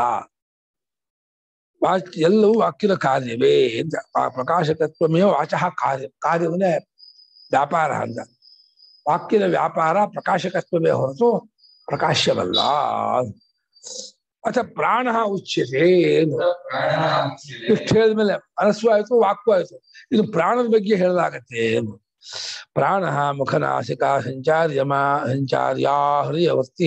ವಾಕ್ ಎಲ್ಲವೂ ವಾಕ್ಯದ ಕಾರ್ಯವೇ ಅಂತ ಆ ಪ್ರಕಾಶಕತ್ವಮೇ ವಾಚಃ ಕಾರ್ಯ ಕಾರ್ಯವನ್ನೇ ವ್ಯಾಪಾರ ಅಂತ ವಾಕ್ಯದ ವ್ಯಾಪಾರ ಪ್ರಕಾಶಕತ್ವವೇ ಹೊರತು ಪ್ರಕಾಶ್ಯವಲ್ಲ ಅಥ ಪ್ರಾಣ ಉಚ್ಯತೆ ಇಷ್ಟು ಹೇಳಿದ್ಮೇಲೆ ಮನಸ್ಸು ಆಯ್ತು ವಾಕು ಆಯ್ತು ಇದು ಪ್ರಾಣದ ಬಗ್ಗೆ ಹೇಳಲಾಗತ್ತೆ ಪ್ರಾಣ ಮುಖನಾಸಿಕ ಸಂಚಾರ್ಯಮ ಸಂಚಾರ್ಯಾ ಹೃದಯವರ್ತಿ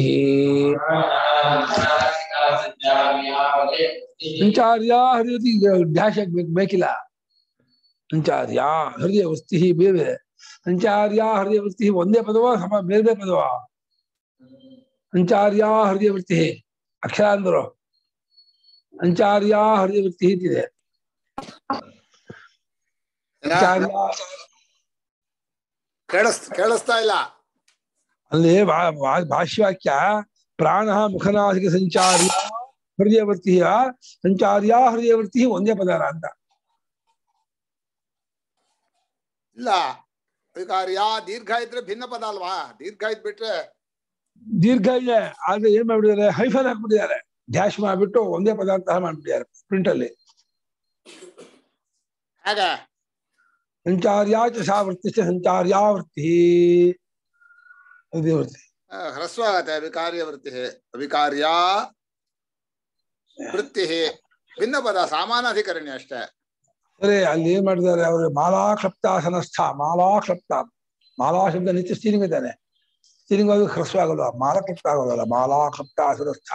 ಸಂಚಾರ್ಯ ಹೃದಯತಿ ಡ್ಯಾಶ್ ಆಗ್ಬೇಕು ಬೇಕಿಲ್ಲ ಸಂಚಾರ್ಯ ಹೃದಯವಸ್ತಿ ಬೇರೆ ಬೇರೆ ಸಂಚಾರ್ಯ ಹೃದಯವೃತ್ತಿ ಒಂದೇ ಪದವ ಸಮ ಬೇರೆ ಬೇರೆ ಪದವ ಸಂಚಾರ್ಯ ಹೃದಯವೃತ್ತಿ ಅಕ್ಷರ ಅಂದರು ಸಂಚಾರ್ಯ ಹೃದಯವೃತ್ತಿ ಅಂತಿದೆ ಸಂಚಾರ್ಯ ಕೇಳಿಸ್ ಕೇಳಿಸ್ತಾ ಇಲ್ಲ ಅಲ್ಲಿ ಭಾ- ಭಾ- ಭಾಷ್ಯವಾಕ್ಯ ಪ್ರಾಣ ಮುಖನಾಸಿಕ ಸಂಚಾರ್ಯ ಹೃದಯವೃತ್ತಿ ಸಂಚಾರ್ಯ ಹೃದಯವೃತ್ತಿ ಒಂದೇ ಪದಾರ ಅಂತ ಇಲ್ಲ ವಿಕಾರ್ಯ ದೀರ್ಘ ಇದ್ರೆ ಭಿನ್ನ ಪದ ಅಲ್ವಾ ದೀರ್ಘ ಇದ್ಬಿಟ್ರೆ ದೀರ್ಘ ಇದೆ ಆದ್ರೆ ಏನ್ ಮಾಡ್ಬಿಟ್ಟಿದ್ದಾರೆ ಹೈಫನ್ ಹಾಕ್ಬಿಟ್ಟಿದ್ದಾರೆ ಡ್ಯಾಶ್ ಮಾಡ್ಬಿಟ್ಟು ಒಂದೇ ಪದಾರ್ಥ ಮಾಡ್ಬಿಟ್ಟಿದ್ದಾರೆ ಪ್ರಿಂಟ್ ಅಲ್ಲಿ ಹೇಗೆ ಸಂಚಾರ್ಯ ಚ ಸಾ ವೃತ್ತಿ ಚ ಸಂಚಾರ್ಯಾವೃತ್ತಿ ಹೃದಯವೃತ್ತಿ ಆ, ಹ್ರಸ್ವ ಆಗತ್ತೆ ವಿಕಾರ್ಯ ವೃತ್ತಿ ವಿಕಾರ್ಯ ವೃತ್ತಿ ಭಿನ್ನ ಪದ ಸಾಮಾನಾಧಿಕರಣ್ಯ ಅಷ್ಟೇ ಸರಿ ಅಲ್ಲಿ ಏನ್ ಮಾಡಿದ್ದಾರೆ ಅವರು ಮಾಲಾ ಕ್ಲಪ್ತಾಸನಸ್ಥ ಮಾಲಾ ಕ್ಲಪ್ತ ಮಾಲಾ ಶಬ್ದ ನಿತ್ಯ ಸ್ಟೀರಿಂಗ್ ಇದ್ದಾನೆ ಸ್ಟೀರಿಂಗ್ ಅದು ಹ್ರಸ್ವ ಆಗೋಲ್ಲ ಮಾಲಾ ಕ್ಲಪ್ತ ಆಗೋಲ್ಲ ಮಾಲಾ ಕ್ಲಪ್ತಾಸನಸ್ಥ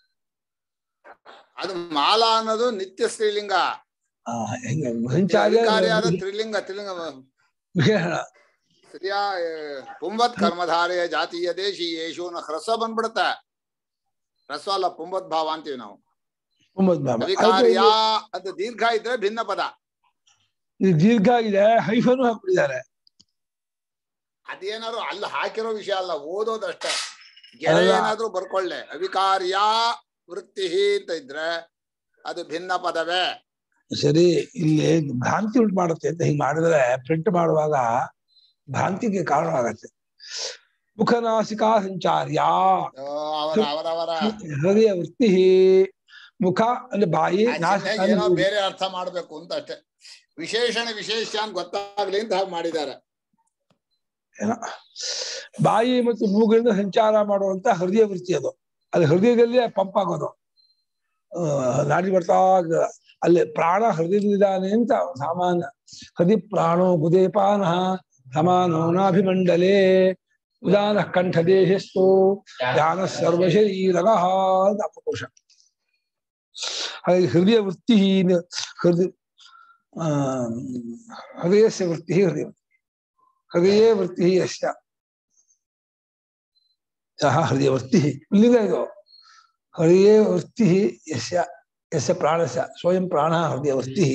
ಅದು ಮಾಲ ಅನ್ನೋದು ನಿತ್ಯ ಸ್ತ್ರೀಲಿಂಗ ಆ, ಹೆಂಗೆ ಸಂಚಾರ್ಯ ವಿಕಾರ್ಯ ಆದ ತ್ರಿಲಿಂಗ ತ್ರಿಲಿಂಗ ವಿಶೇಷಣ ಸ್ತ್ರೀಯ ಪುಂಬತ್ ಕರ್ಮಧಾರೆಯ ಜಾತಿಯ ದೇಶೀಯೇಷು ನ ಹ್ರಸ್ವ ಬಂದ್ಬಿಡುತ್ತೆ ಹ್ರಸ್ವ ಅಲ್ಲ ಪುಂಬತ್ ಭಾವ ಅಂತೀವಿ ನಾವು ಒಂಬತ್ತು ಭಾವ ಅಧಿಕಾರಿಯ ಅದು ದೀರ್ಘ ಇದ್ರೆ ಭಿನ್ನ ಪದ ಇದು ದೀರ್ಘ ಆಗಿದೆ ಹೈಫನು ಹಾಕ್ಬಿಟ್ಟಿದ್ದಾರೆ ಅದೇನಾದ್ರು ಅಲ್ಲಿ ಹಾಕಿರೋ ವಿಷಯ ಅಲ್ಲ ಓದೋದಷ್ಟೇ ಗೆರೆ ಅಲ್ಲ. ಏನಾದ್ರೂ ಬರ್ಕೊಳ್ಳೆ ಅವಿಕಾರ್ಯ ವೃತ್ತಿ ಅಂತ ಇದ್ರೆ ಅದು ಭಿನ್ನ ಪದವೇ ಸರಿ ಇಲ್ಲಿ ಭ್ರಾಂತಿ ಉಂಟು ಮಾಡುತ್ತೆ ಅಂತ ಹಿಂಗ್ ಮಾಡಿದ್ರೆ ಪ್ರಿಂಟ್ ಮಾಡುವಾಗ ಭ್ರಾಂತಿಗೆ ಕಾರಣವಾಗತ್ತೆ ಮುಖನಾಸಿಕಾ ಸಂಚಾರ್ಯ ಆ, ಅವರ ಅವರವರ ಹೃದಯ ವೃತ್ತಿ ಮುಖ ಅಂದ್ರೆ ಬಾಯಿ ನಾಸಿಕ ಆಚೆಗೆ ಏನೋ ಬೇರೆ ಅರ್ಥ ಮಾಡ್ಬೇಕು ಅಂತ ಅಷ್ಟೇ ವಿಶೇಷಣ ವಿಶೇಷ ಅಂತ ಗೊತ್ತಾಗ್ಲಿ ಅಂತ ಹಾಗೆ ಮಾಡಿದ್ದಾರೆ ಏನೋ. ಬಾಯಿ ಮತ್ತು ಮೂಗಿನಿಂದ ಸಂಚಾರ ಮಾಡುವಂತ ಹೃದಯ ವೃತ್ತಿ ಅದು ಅದು ಹೃದಯದಲ್ಲಿ ಪಂಪ್ ಆಗೋದು ಆ, ನಾಡಿ ಬರ್ತಾ ಇರ್ತದೆ. ಅಲ್ಲಿ ಪ್ರಾಣ ಹೃದಯದಲ್ಲಿದ್ದಾನೆ ಅಂತ ಸಾಮಾನ್ಯ ಹೃದಯ ಪ್ರಾಣೋ ಗುದೇಪಾನ ಸಮಾನೋನಾಭಿಮಂಡಲೇ ಉದಾನ ಕಂಠದೇಶಸ್ತು ಧ್ಯಾನ ಸರ್ವಶರೀರಗ ಅಂತ ಅಪಕೋಶ ಹಾಗಾಗಿ ಹೃದಯ ವೃತ್ತಿ ಹೃದಯ ಆ ಹೃದಯಸ್ಯ ವೃತ್ತಿ ಹೃದಯ ಹೃದಯೇ ವೃತ್ತಿ ಯಶ್ಯ ಸಹ ಹೃದಯ ವೃತ್ತಿ ಇಲ್ಲಿಂದ ಇದು ಹೃದಯೇ ವೃತ್ತಿ ಯಸ್ಯ ಯಸ್ಯ ಪ್ರಾಣಸ್ಯ ಸ್ವಯಂ ಪ್ರಾಣ ಹೃದಯ ವೃತ್ತಿ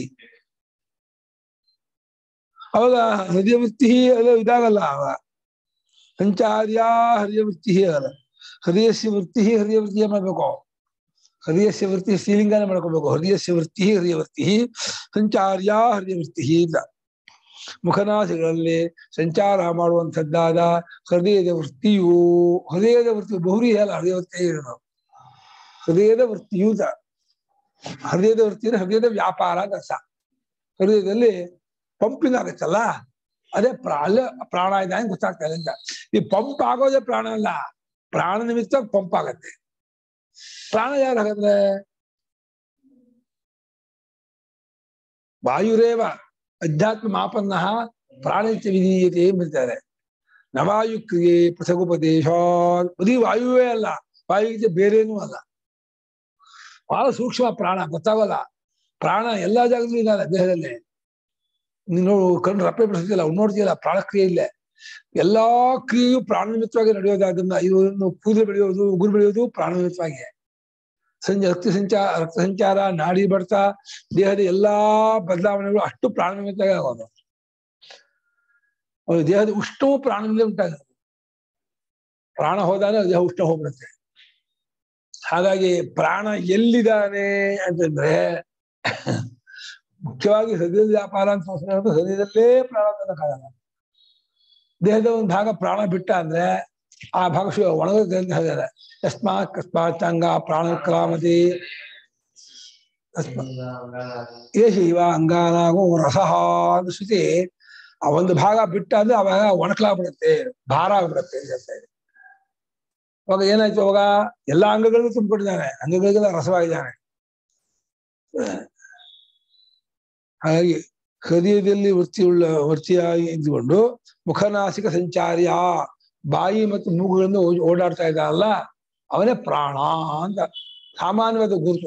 ಅವಾಗ ಹೃದಯ ವೃತ್ತಿ ಅದು ಇದಾಗಲ್ಲ ಅವಾಗ ಸಂಚಾರ್ಯ ಹೃದಯ ವೃತ್ತಿ ಅಲ್ಲ ಹೃದಯಸ್ಯ ವೃತ್ತಿ ಹೃದಯ ವೃತ್ತಿ ಮಾಡ್ಬೇಕು ಹೃದಯಸ್ಯ ವೃತ್ತಿ ಸ್ತ್ರೀಲಿಂಗನೇ ಮಾಡ್ಕೋಬೇಕು ಹೃದಯಸ್ಯ ವೃತ್ತಿ ಹೃದಯ ವೃತ್ತಿ ಸಂಚಾರ್ಯ ಹೃದಯ ವೃತ್ತಿ ಇಲ್ಲ ಮುಖನಾಸಿಗಳಲ್ಲಿ ಸಂಚಾರ ಮಾಡುವಂಥದ್ದಾದ ಹೃದಯದ ವೃತ್ತಿಯು ಹೃದಯದ ವೃತ್ತಿ ಬಹುರಿ ಅಲ್ಲ ಹೃದಯ ವೃತ್ತಿ ಇರೋದು ಹೃದಯದ ವೃತ್ತಿಯು ದ- ಹೃದಯದ ವೃತ್ತಿ ಅಂದ್ರೆ ಹೃದಯದ ವ್ಯಾಪಾರ ಅಂತ ಅರ್ಥ ಹೃದಯದಲ್ಲಿ ಪಂಪಿಂಗ್ ಆಗತ್ತಲ್ಲ ಅದೇ ಪ್ರಾಣ ಪ್ರಾಣ ಇದೆ ಅಂತ ಗೊತ್ತಾಗ್ತಾ ಇಲ್ಲ ಅಂತ ಈ ಪಂಪ್ ಆಗೋದೇ ಪ್ರಾಣ ಅಲ್ಲ ಪ್ರಾಣ ನಿಮಿತ್ತ ಪಂಪ್ ಆಗತ್ತೆ ಪ್ರಾಣ ಯಾರು ಹಾಗಾದ್ರೆ ವಾಯುರೇವ ಅಧ್ಯಾತ್ಮ ಮಾಪನ್ನ ಪ್ರಾಣಿತ್ಯ ವಿಧೀಯತೆ ಎಂಬಿರ್ತಾರೆ ನವಾಯು ಕ್ರಿಯೆ ಪೃಥಗುಪದೇಶ ಬರೀ ವಾಯುವೇ ಅಲ್ಲ ವಾಯುವಿಗೆ ಬೇರೇನೂ ಅಲ್ಲ ಬಹಳ ಸೂಕ್ಷ್ಮ ಪ್ರಾಣ ಗೊತ್ತಾಗಲ್ಲ ಪ್ರಾಣ ಎಲ್ಲಾ ಜಾಗದಲ್ಲೂ ಇದ್ದಾನೆ ದೇಹದಲ್ಲಿ ನೀನು ಕಣ್ಣು ರಪ್ಪೆ ಬಿಡಿಸ್ತಿಲ್ಲ ನೋಡ್ತೀಯಲ್ಲ ಪ್ರಾಣ ಕ್ರಿಯೆ ಇಲ್ಲೇ ಎಲ್ಲಾ ಕ್ರಿಯೆಯು ಪ್ರಾಣ ನಿಮಿತ್ತವಾಗಿ ನಡೆಯೋದಾದ್ರಿಂದ ಇದು ಕೂದಲು ಬೆಳೆಯೋದು ಉಗುರು ಬೆಳೆಯೋದು ಪ್ರಾಣ ನಿಮಿತ್ತವಾಗಿ ಸಂಜೆ ರಕ್ತ ಸಂಚಾರ ರಕ್ತ ಸಂಚಾರ ನಾಡಿ ಬಡ್ತ ದೇಹದ ಎಲ್ಲಾ ಬದಲಾವಣೆಗಳು ಅಷ್ಟು ಪ್ರಾಣ ನಿಮಿತ್ತವಾಗಿ ಆಗೋದು ಅವ್ರ ದೇಹದ ಉಷ್ಣವು ಪ್ರಾಣದಿಂದ ಉಂಟಾಗುತ್ತೆ ಪ್ರಾಣ ಹೋದಾಗ ದೇಹ ಉಷ್ಣ ಹೋಗ್ಬಿಡುತ್ತೆ ಹಾಗಾಗಿ ಪ್ರಾಣ ಎಲ್ಲಿದ್ದಾನೆ ಅಂತಂದ್ರೆ ಮುಖ್ಯವಾಗಿ ಹೃದಯದ ವ್ಯಾಪಾರ ಅಂತ ಸಂಸ್ಕಾರ ಅಂದ್ರೆ ಹೃದಯದಲ್ಲೇ ಪ್ರಾಣ ತನ್ನಕ್ಕಾಗಲ್ಲ ದೇಹದ ಒಂದು ಭಾಗ ಪ್ರಾಣ ಬಿಟ್ಟ ಅಂದ್ರೆ ಆ ಭಾಗ ಶು ಒಣಗುತ್ತೆ ಅಂತ ಹೇಳಿದ್ದಾರೆ ಯಸ್ಮಾತ್ ಕಸ್ಮಾತ್ ಅಂಗ ಪ್ರಾಣ ಕ್ರಾಮತಿ ಏಷ ಇವ ಅಂಗಾನಾಗೋ ರಸಹ ಅಂತ ಶ್ರುತಿ ಆ ಒಂದು ಭಾಗ ಬಿಟ್ಟ ಅಂದ್ರೆ ಅವಾಗ ಒಣಕಲಾಗ್ಬಿಡುತ್ತೆ ಭಾರ ಆಗ್ಬಿಡುತ್ತೆ ಅಂತ ಹೇಳ್ತಾ ಇದೆ ಅವಾಗ ಏನಾಯ್ತು ಅವಾಗ ಎಲ್ಲಾ ಅಂಗಗಳಿಗೂ ತುಂಬಿಕೊಂಡಿದ್ದಾನೆ ಅಂಗಗಳಿಗೆಲ್ಲ ರಸವಾಗಿದ್ದಾನೆ ಹಾಗಾಗಿ ಹೃದಯದಲ್ಲಿ ವೃತ್ತಿಯುಳ್ಳ ವೃತ್ತಿಯಾಗಿ ಇದ್ದುಕೊಂಡು ಮುಖನಾಸಿಕ ಸಂಚಾರ್ಯ ಬಾಯಿ ಮತ್ತು ಮೂಗುಗಳಿಂದ ಓ- ಓಡಾಡ್ತಾ ಇದ್ದಾನಲ್ಲ ಅವನೇ ಪ್ರಾಣ ಅಂತ ಸಾಮಾನ್ಯವಾದ ಗುರುತು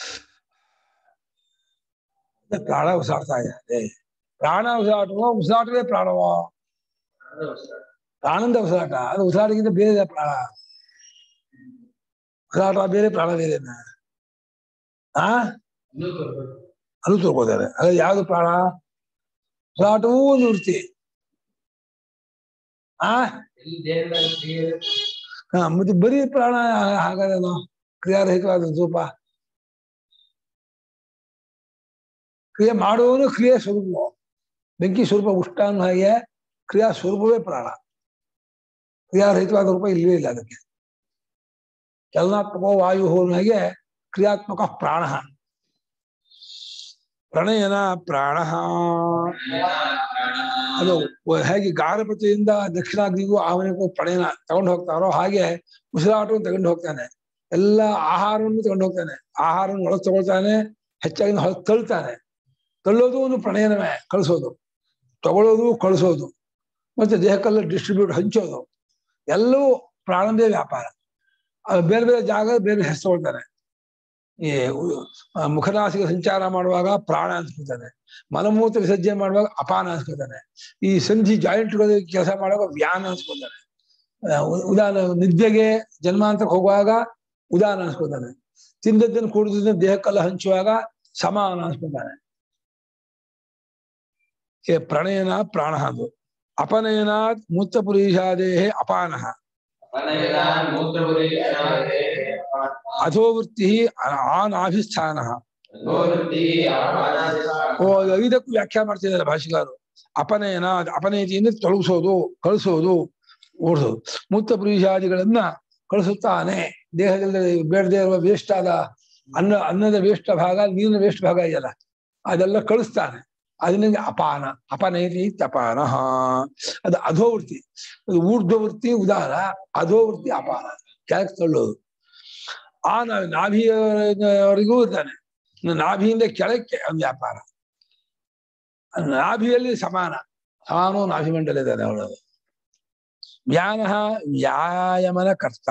ಅದೇ ಪ್ರಾಣ ಉಸಿರಾಡ್ತಾ ಇದ್ದಾನೆ ಪ್ರಾಣ ಉಸಿರಾಟವೋ ಉಸಿರಾಟವೇ ಪ್ರಾಣವೋ ಪ್ರಾಣಂದ ಉಸಿರಾಟ ಅದು ಉಸಿರಾಟಕ್ಕಿಂತ ಬೇರೆ ಇದೆ ಪ್ರಾಣ ಉಸಿರಾಟ ಬೇರೆ ಪ್ರಾಣ ಬೇರೆ ಆ ಅದು ತಿಳ್ಕೋತಾರೆ ಅದೇ ಯಾವ್ದು ಪ್ರಾಣ ಉಸಿರಾಟವೂ ಒಂದು ವೃತ್ತಿ ಆ ಹಾ ಮತ್ತೆ ಬರೀ ಪ್ರಾಣ ಹಾಗಾದ್ರೆ ನಾವು ಕ್ರಿಯಾರಹಿತವಾದ ಧೂಪ ಕ್ರಿಯೆ ಮಾಡುವವನು ಕ್ರಿಯೆ ಸ್ವರೂಪ ಬೆಂಕಿ ಸ್ವರೂಪ ಉಷ್ಟ ಅನ್ನೋ ಹಾಗೆ ಕ್ರಿಯಾ ಸ್ವರೂಪವೇ ಪ್ರಾಣ ಕ್ರಿಯಾರಹಿತವಾದ ರೂಪ ಇಲ್ಲವೇ ಇಲ್ಲ ಅದಕ್ಕೆ ಚಲನಾತ್ಮಕ ವಾಯು ಅನ್ನೋ ಹಾಗೆ ಕ್ರಿಯಾತ್ಮಕ ಪ್ರಾಣ ಪ್ರಣಯನ ಪ್ರಾಣ ಅದು ವ- ಹೇಗೆ ಗಾರಪತಿಯಿಂದ ದಕ್ಷಿಣಾಗ್ನಿಗೂ ಆವನಿಗೂ ಪ್ರಣಯನ ತಗೊಂಡು ಹೋಗ್ತಾರೋ ಹಾಗೆ ಉಸಿರಾಟವನ್ನು ತಗೊಂಡು ಹೋಗ್ತಾನೆ ಎಲ್ಲ ಆಹಾರವನ್ನು ತಗೊಂಡು ಹೋಗ್ತಾನೆ ಆಹಾರವನ್ನು ಒಳಗೆ ತಗೊಳ್ತಾನೆ ಹೆಚ್ಚಾಗಿ ಹೊರಗೆ ತಳ್ತಾನೆ ತಳ್ಳೋದು ಒಂದು ಪ್ರಣಯನವೇ ಕಳಿಸೋದು ತಗೊಳ್ಳೋದು ಕಳಿಸೋದು ಮತ್ತೆ ದೇಹಕ್ಕೆಲ್ಲ ಡಿಸ್ಟ್ರಿಬ್ಯೂಟ್ ಹಂಚೋದು ಎಲ್ಲವೂ ಪ್ರಾಣಂದೇ ವ್ಯಾಪಾರ ಅದು ಬೇರೆ ಬೇರೆ ಜಾಗ ಬೇರೆ ಹೆಸರು ತಗೊಳ್ತಾನೆ ಈ ಉ- ಆ, ಮುಖನಾಸಿಕ ಸಂಚಾರ ಮಾಡುವಾಗ ಪ್ರಾಣ ಅನ್ಸ್ಕೊತಾನೆ ಮಲಮೂತ್ರ ವಿಸರ್ಜನೆ ಮಾಡುವಾಗ ಅಪಾನ ಅನ್ಸ್ಕೊತಾನೆ ಈ ಸಂಧಿ ಜಾಯಿಂಟ್ ಕೆಲಸ ಮಾಡುವಾಗ ವ್ಯಾನ ಅನ್ಸ್ಕೊತಾನೆ ಆ, ಉ- ಉದಾಹರಣೆ ನಿದ್ದೆಗೆ ಜನ್ಮಾಂತರಕ್ಕೆ ಹೋಗುವಾಗ ಉದಾನ ಅನ್ಸ್ಕೊತಾನೆ ತಿಂದದ್ದನ್ನು ಕುಡಿದದ್ದನ್ನು ದೇಹಕ್ಕೆಲ್ಲ ಹಂಚುವಾಗ ಸಮಾನ ಅನ್ಸ್ಕೊತಾನೆ ಏ ಪ್ರಣಯನ ಪ್ರಾಣ ಅದು ಅಪನಯನಾತ್ ಮೂತ್ರಪುರೀಷಾದೇಹೇ ಅಪಾನಃ ಅಧೋವೃತ್ತಿ ಆನಾಭಿಸ್ಥಾನ ಓ ಇದು ಐದಕ್ಕೂ ವ್ಯಾಖ್ಯಾನ ಮಾಡ್ತಿದ್ದಾರೆ ಭಾಷಿಗಾರರು ಅಪನಯನ ಅಪನಯತಿ ಅಂದ್ರೆ ತೊಳಗಿಸೋದು ಕಳಿಸೋದು ಓಡಿಸೋದು ಮೂತ್ರ ಪುರುಷಾದಿಗಳನ್ನ ಕಳಿಸುತ್ತಾನೆ ದೇಹದಲ್ಲಿ ಬೇಡದೇ ಇರುವ ವೇಸ್ಟ್ ಆದ ಅನ್ನ ಅನ್ನದ ವೇಸ್ಟ್ ಭಾಗ ನೀರಿನ ವೇಸ್ಟ್ ಭಾಗ ಇದೆಯಲ್ಲ ಅದೆಲ್ಲ ಕಳಿಸ್ತಾನೆ ಅದನ್ನ ಅಪಾನ ಅಪನಯತಿ ಅಪಾನ ಅದು ಅಧೋವೃತ್ತಿ ಅದು ಊರ್ಧ್ವವೃತ್ತಿ ಉದಾರ ಅಧೋವೃತ್ತಿ ಅಪಾನ ಕೆಳಗೆ ತಳ್ಳೋದು ಆ ನಾಭಿ ನಾಭಿಯವರೆಗೂ ಇದ್ದಾನೆ ನಾಭಿಯಿಂದ ಕೆಳಕ್ಕೆ ಒಂದು ವ್ಯಾಪಾರ ನಾಭಿಯಲ್ಲಿ ಸಮಾನ ಸಮಾನೋ ನಾಭಿ ಮಂಡಲ ಇದ್ದಾನೆ ಅವಳದು ವ್ಯಾನ ವ್ಯಾಯಾಮನ ಕರ್ತ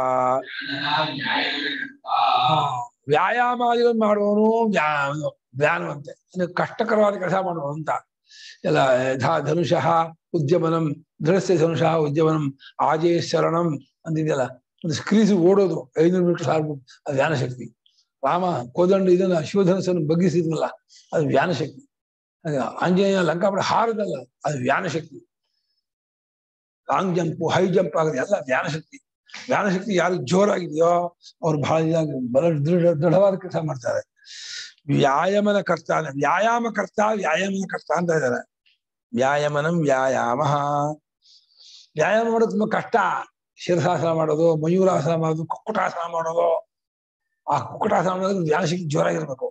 ವ್ಯಾಯಾಮಾದಿಗಳನ್ನು ಮಾಡುವವನು ವ್ಯಾ ವ್ಯಾನವಂತೆ ಅಂದ್ರೆ ಕಷ್ಟಕರವಾದ ಕೆಲಸ ಮಾಡುವನು ಅಂತ ಎಲ್ಲ ಯಥಾ ಧನುಷಃ ಉದ್ಯಮನಂ ದೃಢಸ್ಯ ಧನುಷಃ ಉದ್ಯಮನಂ ಆಜೇ ಶರಣಂ ಅಂತಿದೆಯಲ್ಲ ಒಂದು ಸ್ಕ್ರೀಸ್ ಓಡೋದು ಐನೂರು ಮೀಟರ್ ಸಾರ್ಬೋದು ಅದು ವ್ಯಾನ ಶಕ್ತಿ ರಾಮ ಕೋದಂಡ ಇದನ್ನ ಶಿವಧನಸ್ಸನ್ನು ಬಗ್ಗಿಸಿದ್ನಲ್ಲ ಅದು ವ್ಯಾನ ಶಕ್ತಿ ಹಾಗೆ ಆಂಜನೇಯ ಲಂಕಾಪುರ ಹಾರದಲ್ಲ ಅದು ವ್ಯಾನ ಶಕ್ತಿ ಲಾಂಗ್ ಜಂಪ್ ಹೈ ಜಂಪ್ ಆಗುತ್ತೆ ಎಲ್ಲ ವ್ಯಾನ ಶಕ್ತಿ ವ್ಯಾನ ಶಕ್ತಿ ಯಾರು ಜೋರಾಗಿದೆಯೋ ಅವ್ರು ಬಹಳ ಇದಾಗಿ ಬಲ ದೃಢ ದೃಢವಾದ ಕೆಲಸ ಮಾಡ್ತಾರೆ ವ್ಯಾಯಾಮನ ಕರ್ತ ಅಂದ್ರೆ ವ್ಯಾಯಾಮ ಕರ್ತ ವ್ಯಾಯಾಮನ ಕರ್ತ ಅಂತ ಇದ್ದಾರೆ ವ್ಯಾಯಾಮನಂ ವ್ಯಾಯಾಮ ವ್ಯಾಯಾಮ ಮಾಡೋದು ತುಂಬಾ ಕಷ್ಟ ಶಿರಸಾಸನ ಮಾಡೋದು ಮಯೂರಾಸನ ಮಾಡೋದು ಕುಕ್ಕುಟಾಸನ ಮಾಡೋದು ಆ ಕುಕ್ಕುಟಾಸನ ಮಾಡೋದು ವ್ಯಾನ ಶಕ್ತಿ ಜೋರಾಗಿರ್ಬೇಕು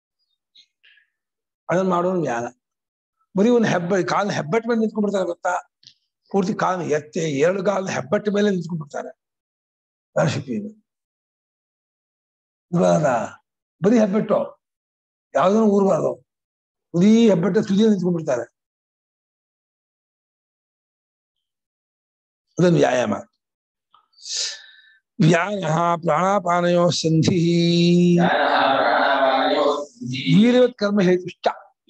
ಅದನ್ನ ಮಾಡೋನು ವ್ಯಾನ ಬರೀ ಒಂದು ಹೆಬ್ಬ ಕಾಲ ಹೆಬ್ಬೆಟ್ ಮೇಲೆ ನಿಂತ್ಕೊಂಡ್ಬಿಡ್ತಾರೆ ಗೊತ್ತಾ ಪೂರ್ತಿ ಕಾಲ ಎತ್ತೆ ಎರಡು ಕಾಲ ಹೆಬ್ಬೆಟ್ಟ ಮೇಲೆ ನಿಂತ್ಕೊಂಡ್ಬಿಡ್ತಾರೆ ವ್ಯಾನ ಶಕ್ತಿ ಇದು ಇವಾಗ ಬರೀ ಹೆಬ್ಬೆಟ್ಟು ಯಾವ್ದನ್ನು ಊರ್ಬಾರ್ದು ಉದೀ ಹೆಬ್ಬೆಟ್ಟ ತುದಿಯಲ್ಲಿ ನಿಂತ್ಕೊಂಡ್ಬಿಡ್ತಾರೆ ಅದೊಂದು ವ್ಯಾಯಾಮ ವ್ಯಾನ ಪ್ರಾಣಾಪಾನಯೋ ಸಂಧಿ ವೀರ್ಯವತ್ ಕರ್ಮ ಹೇತುಷ್ಟ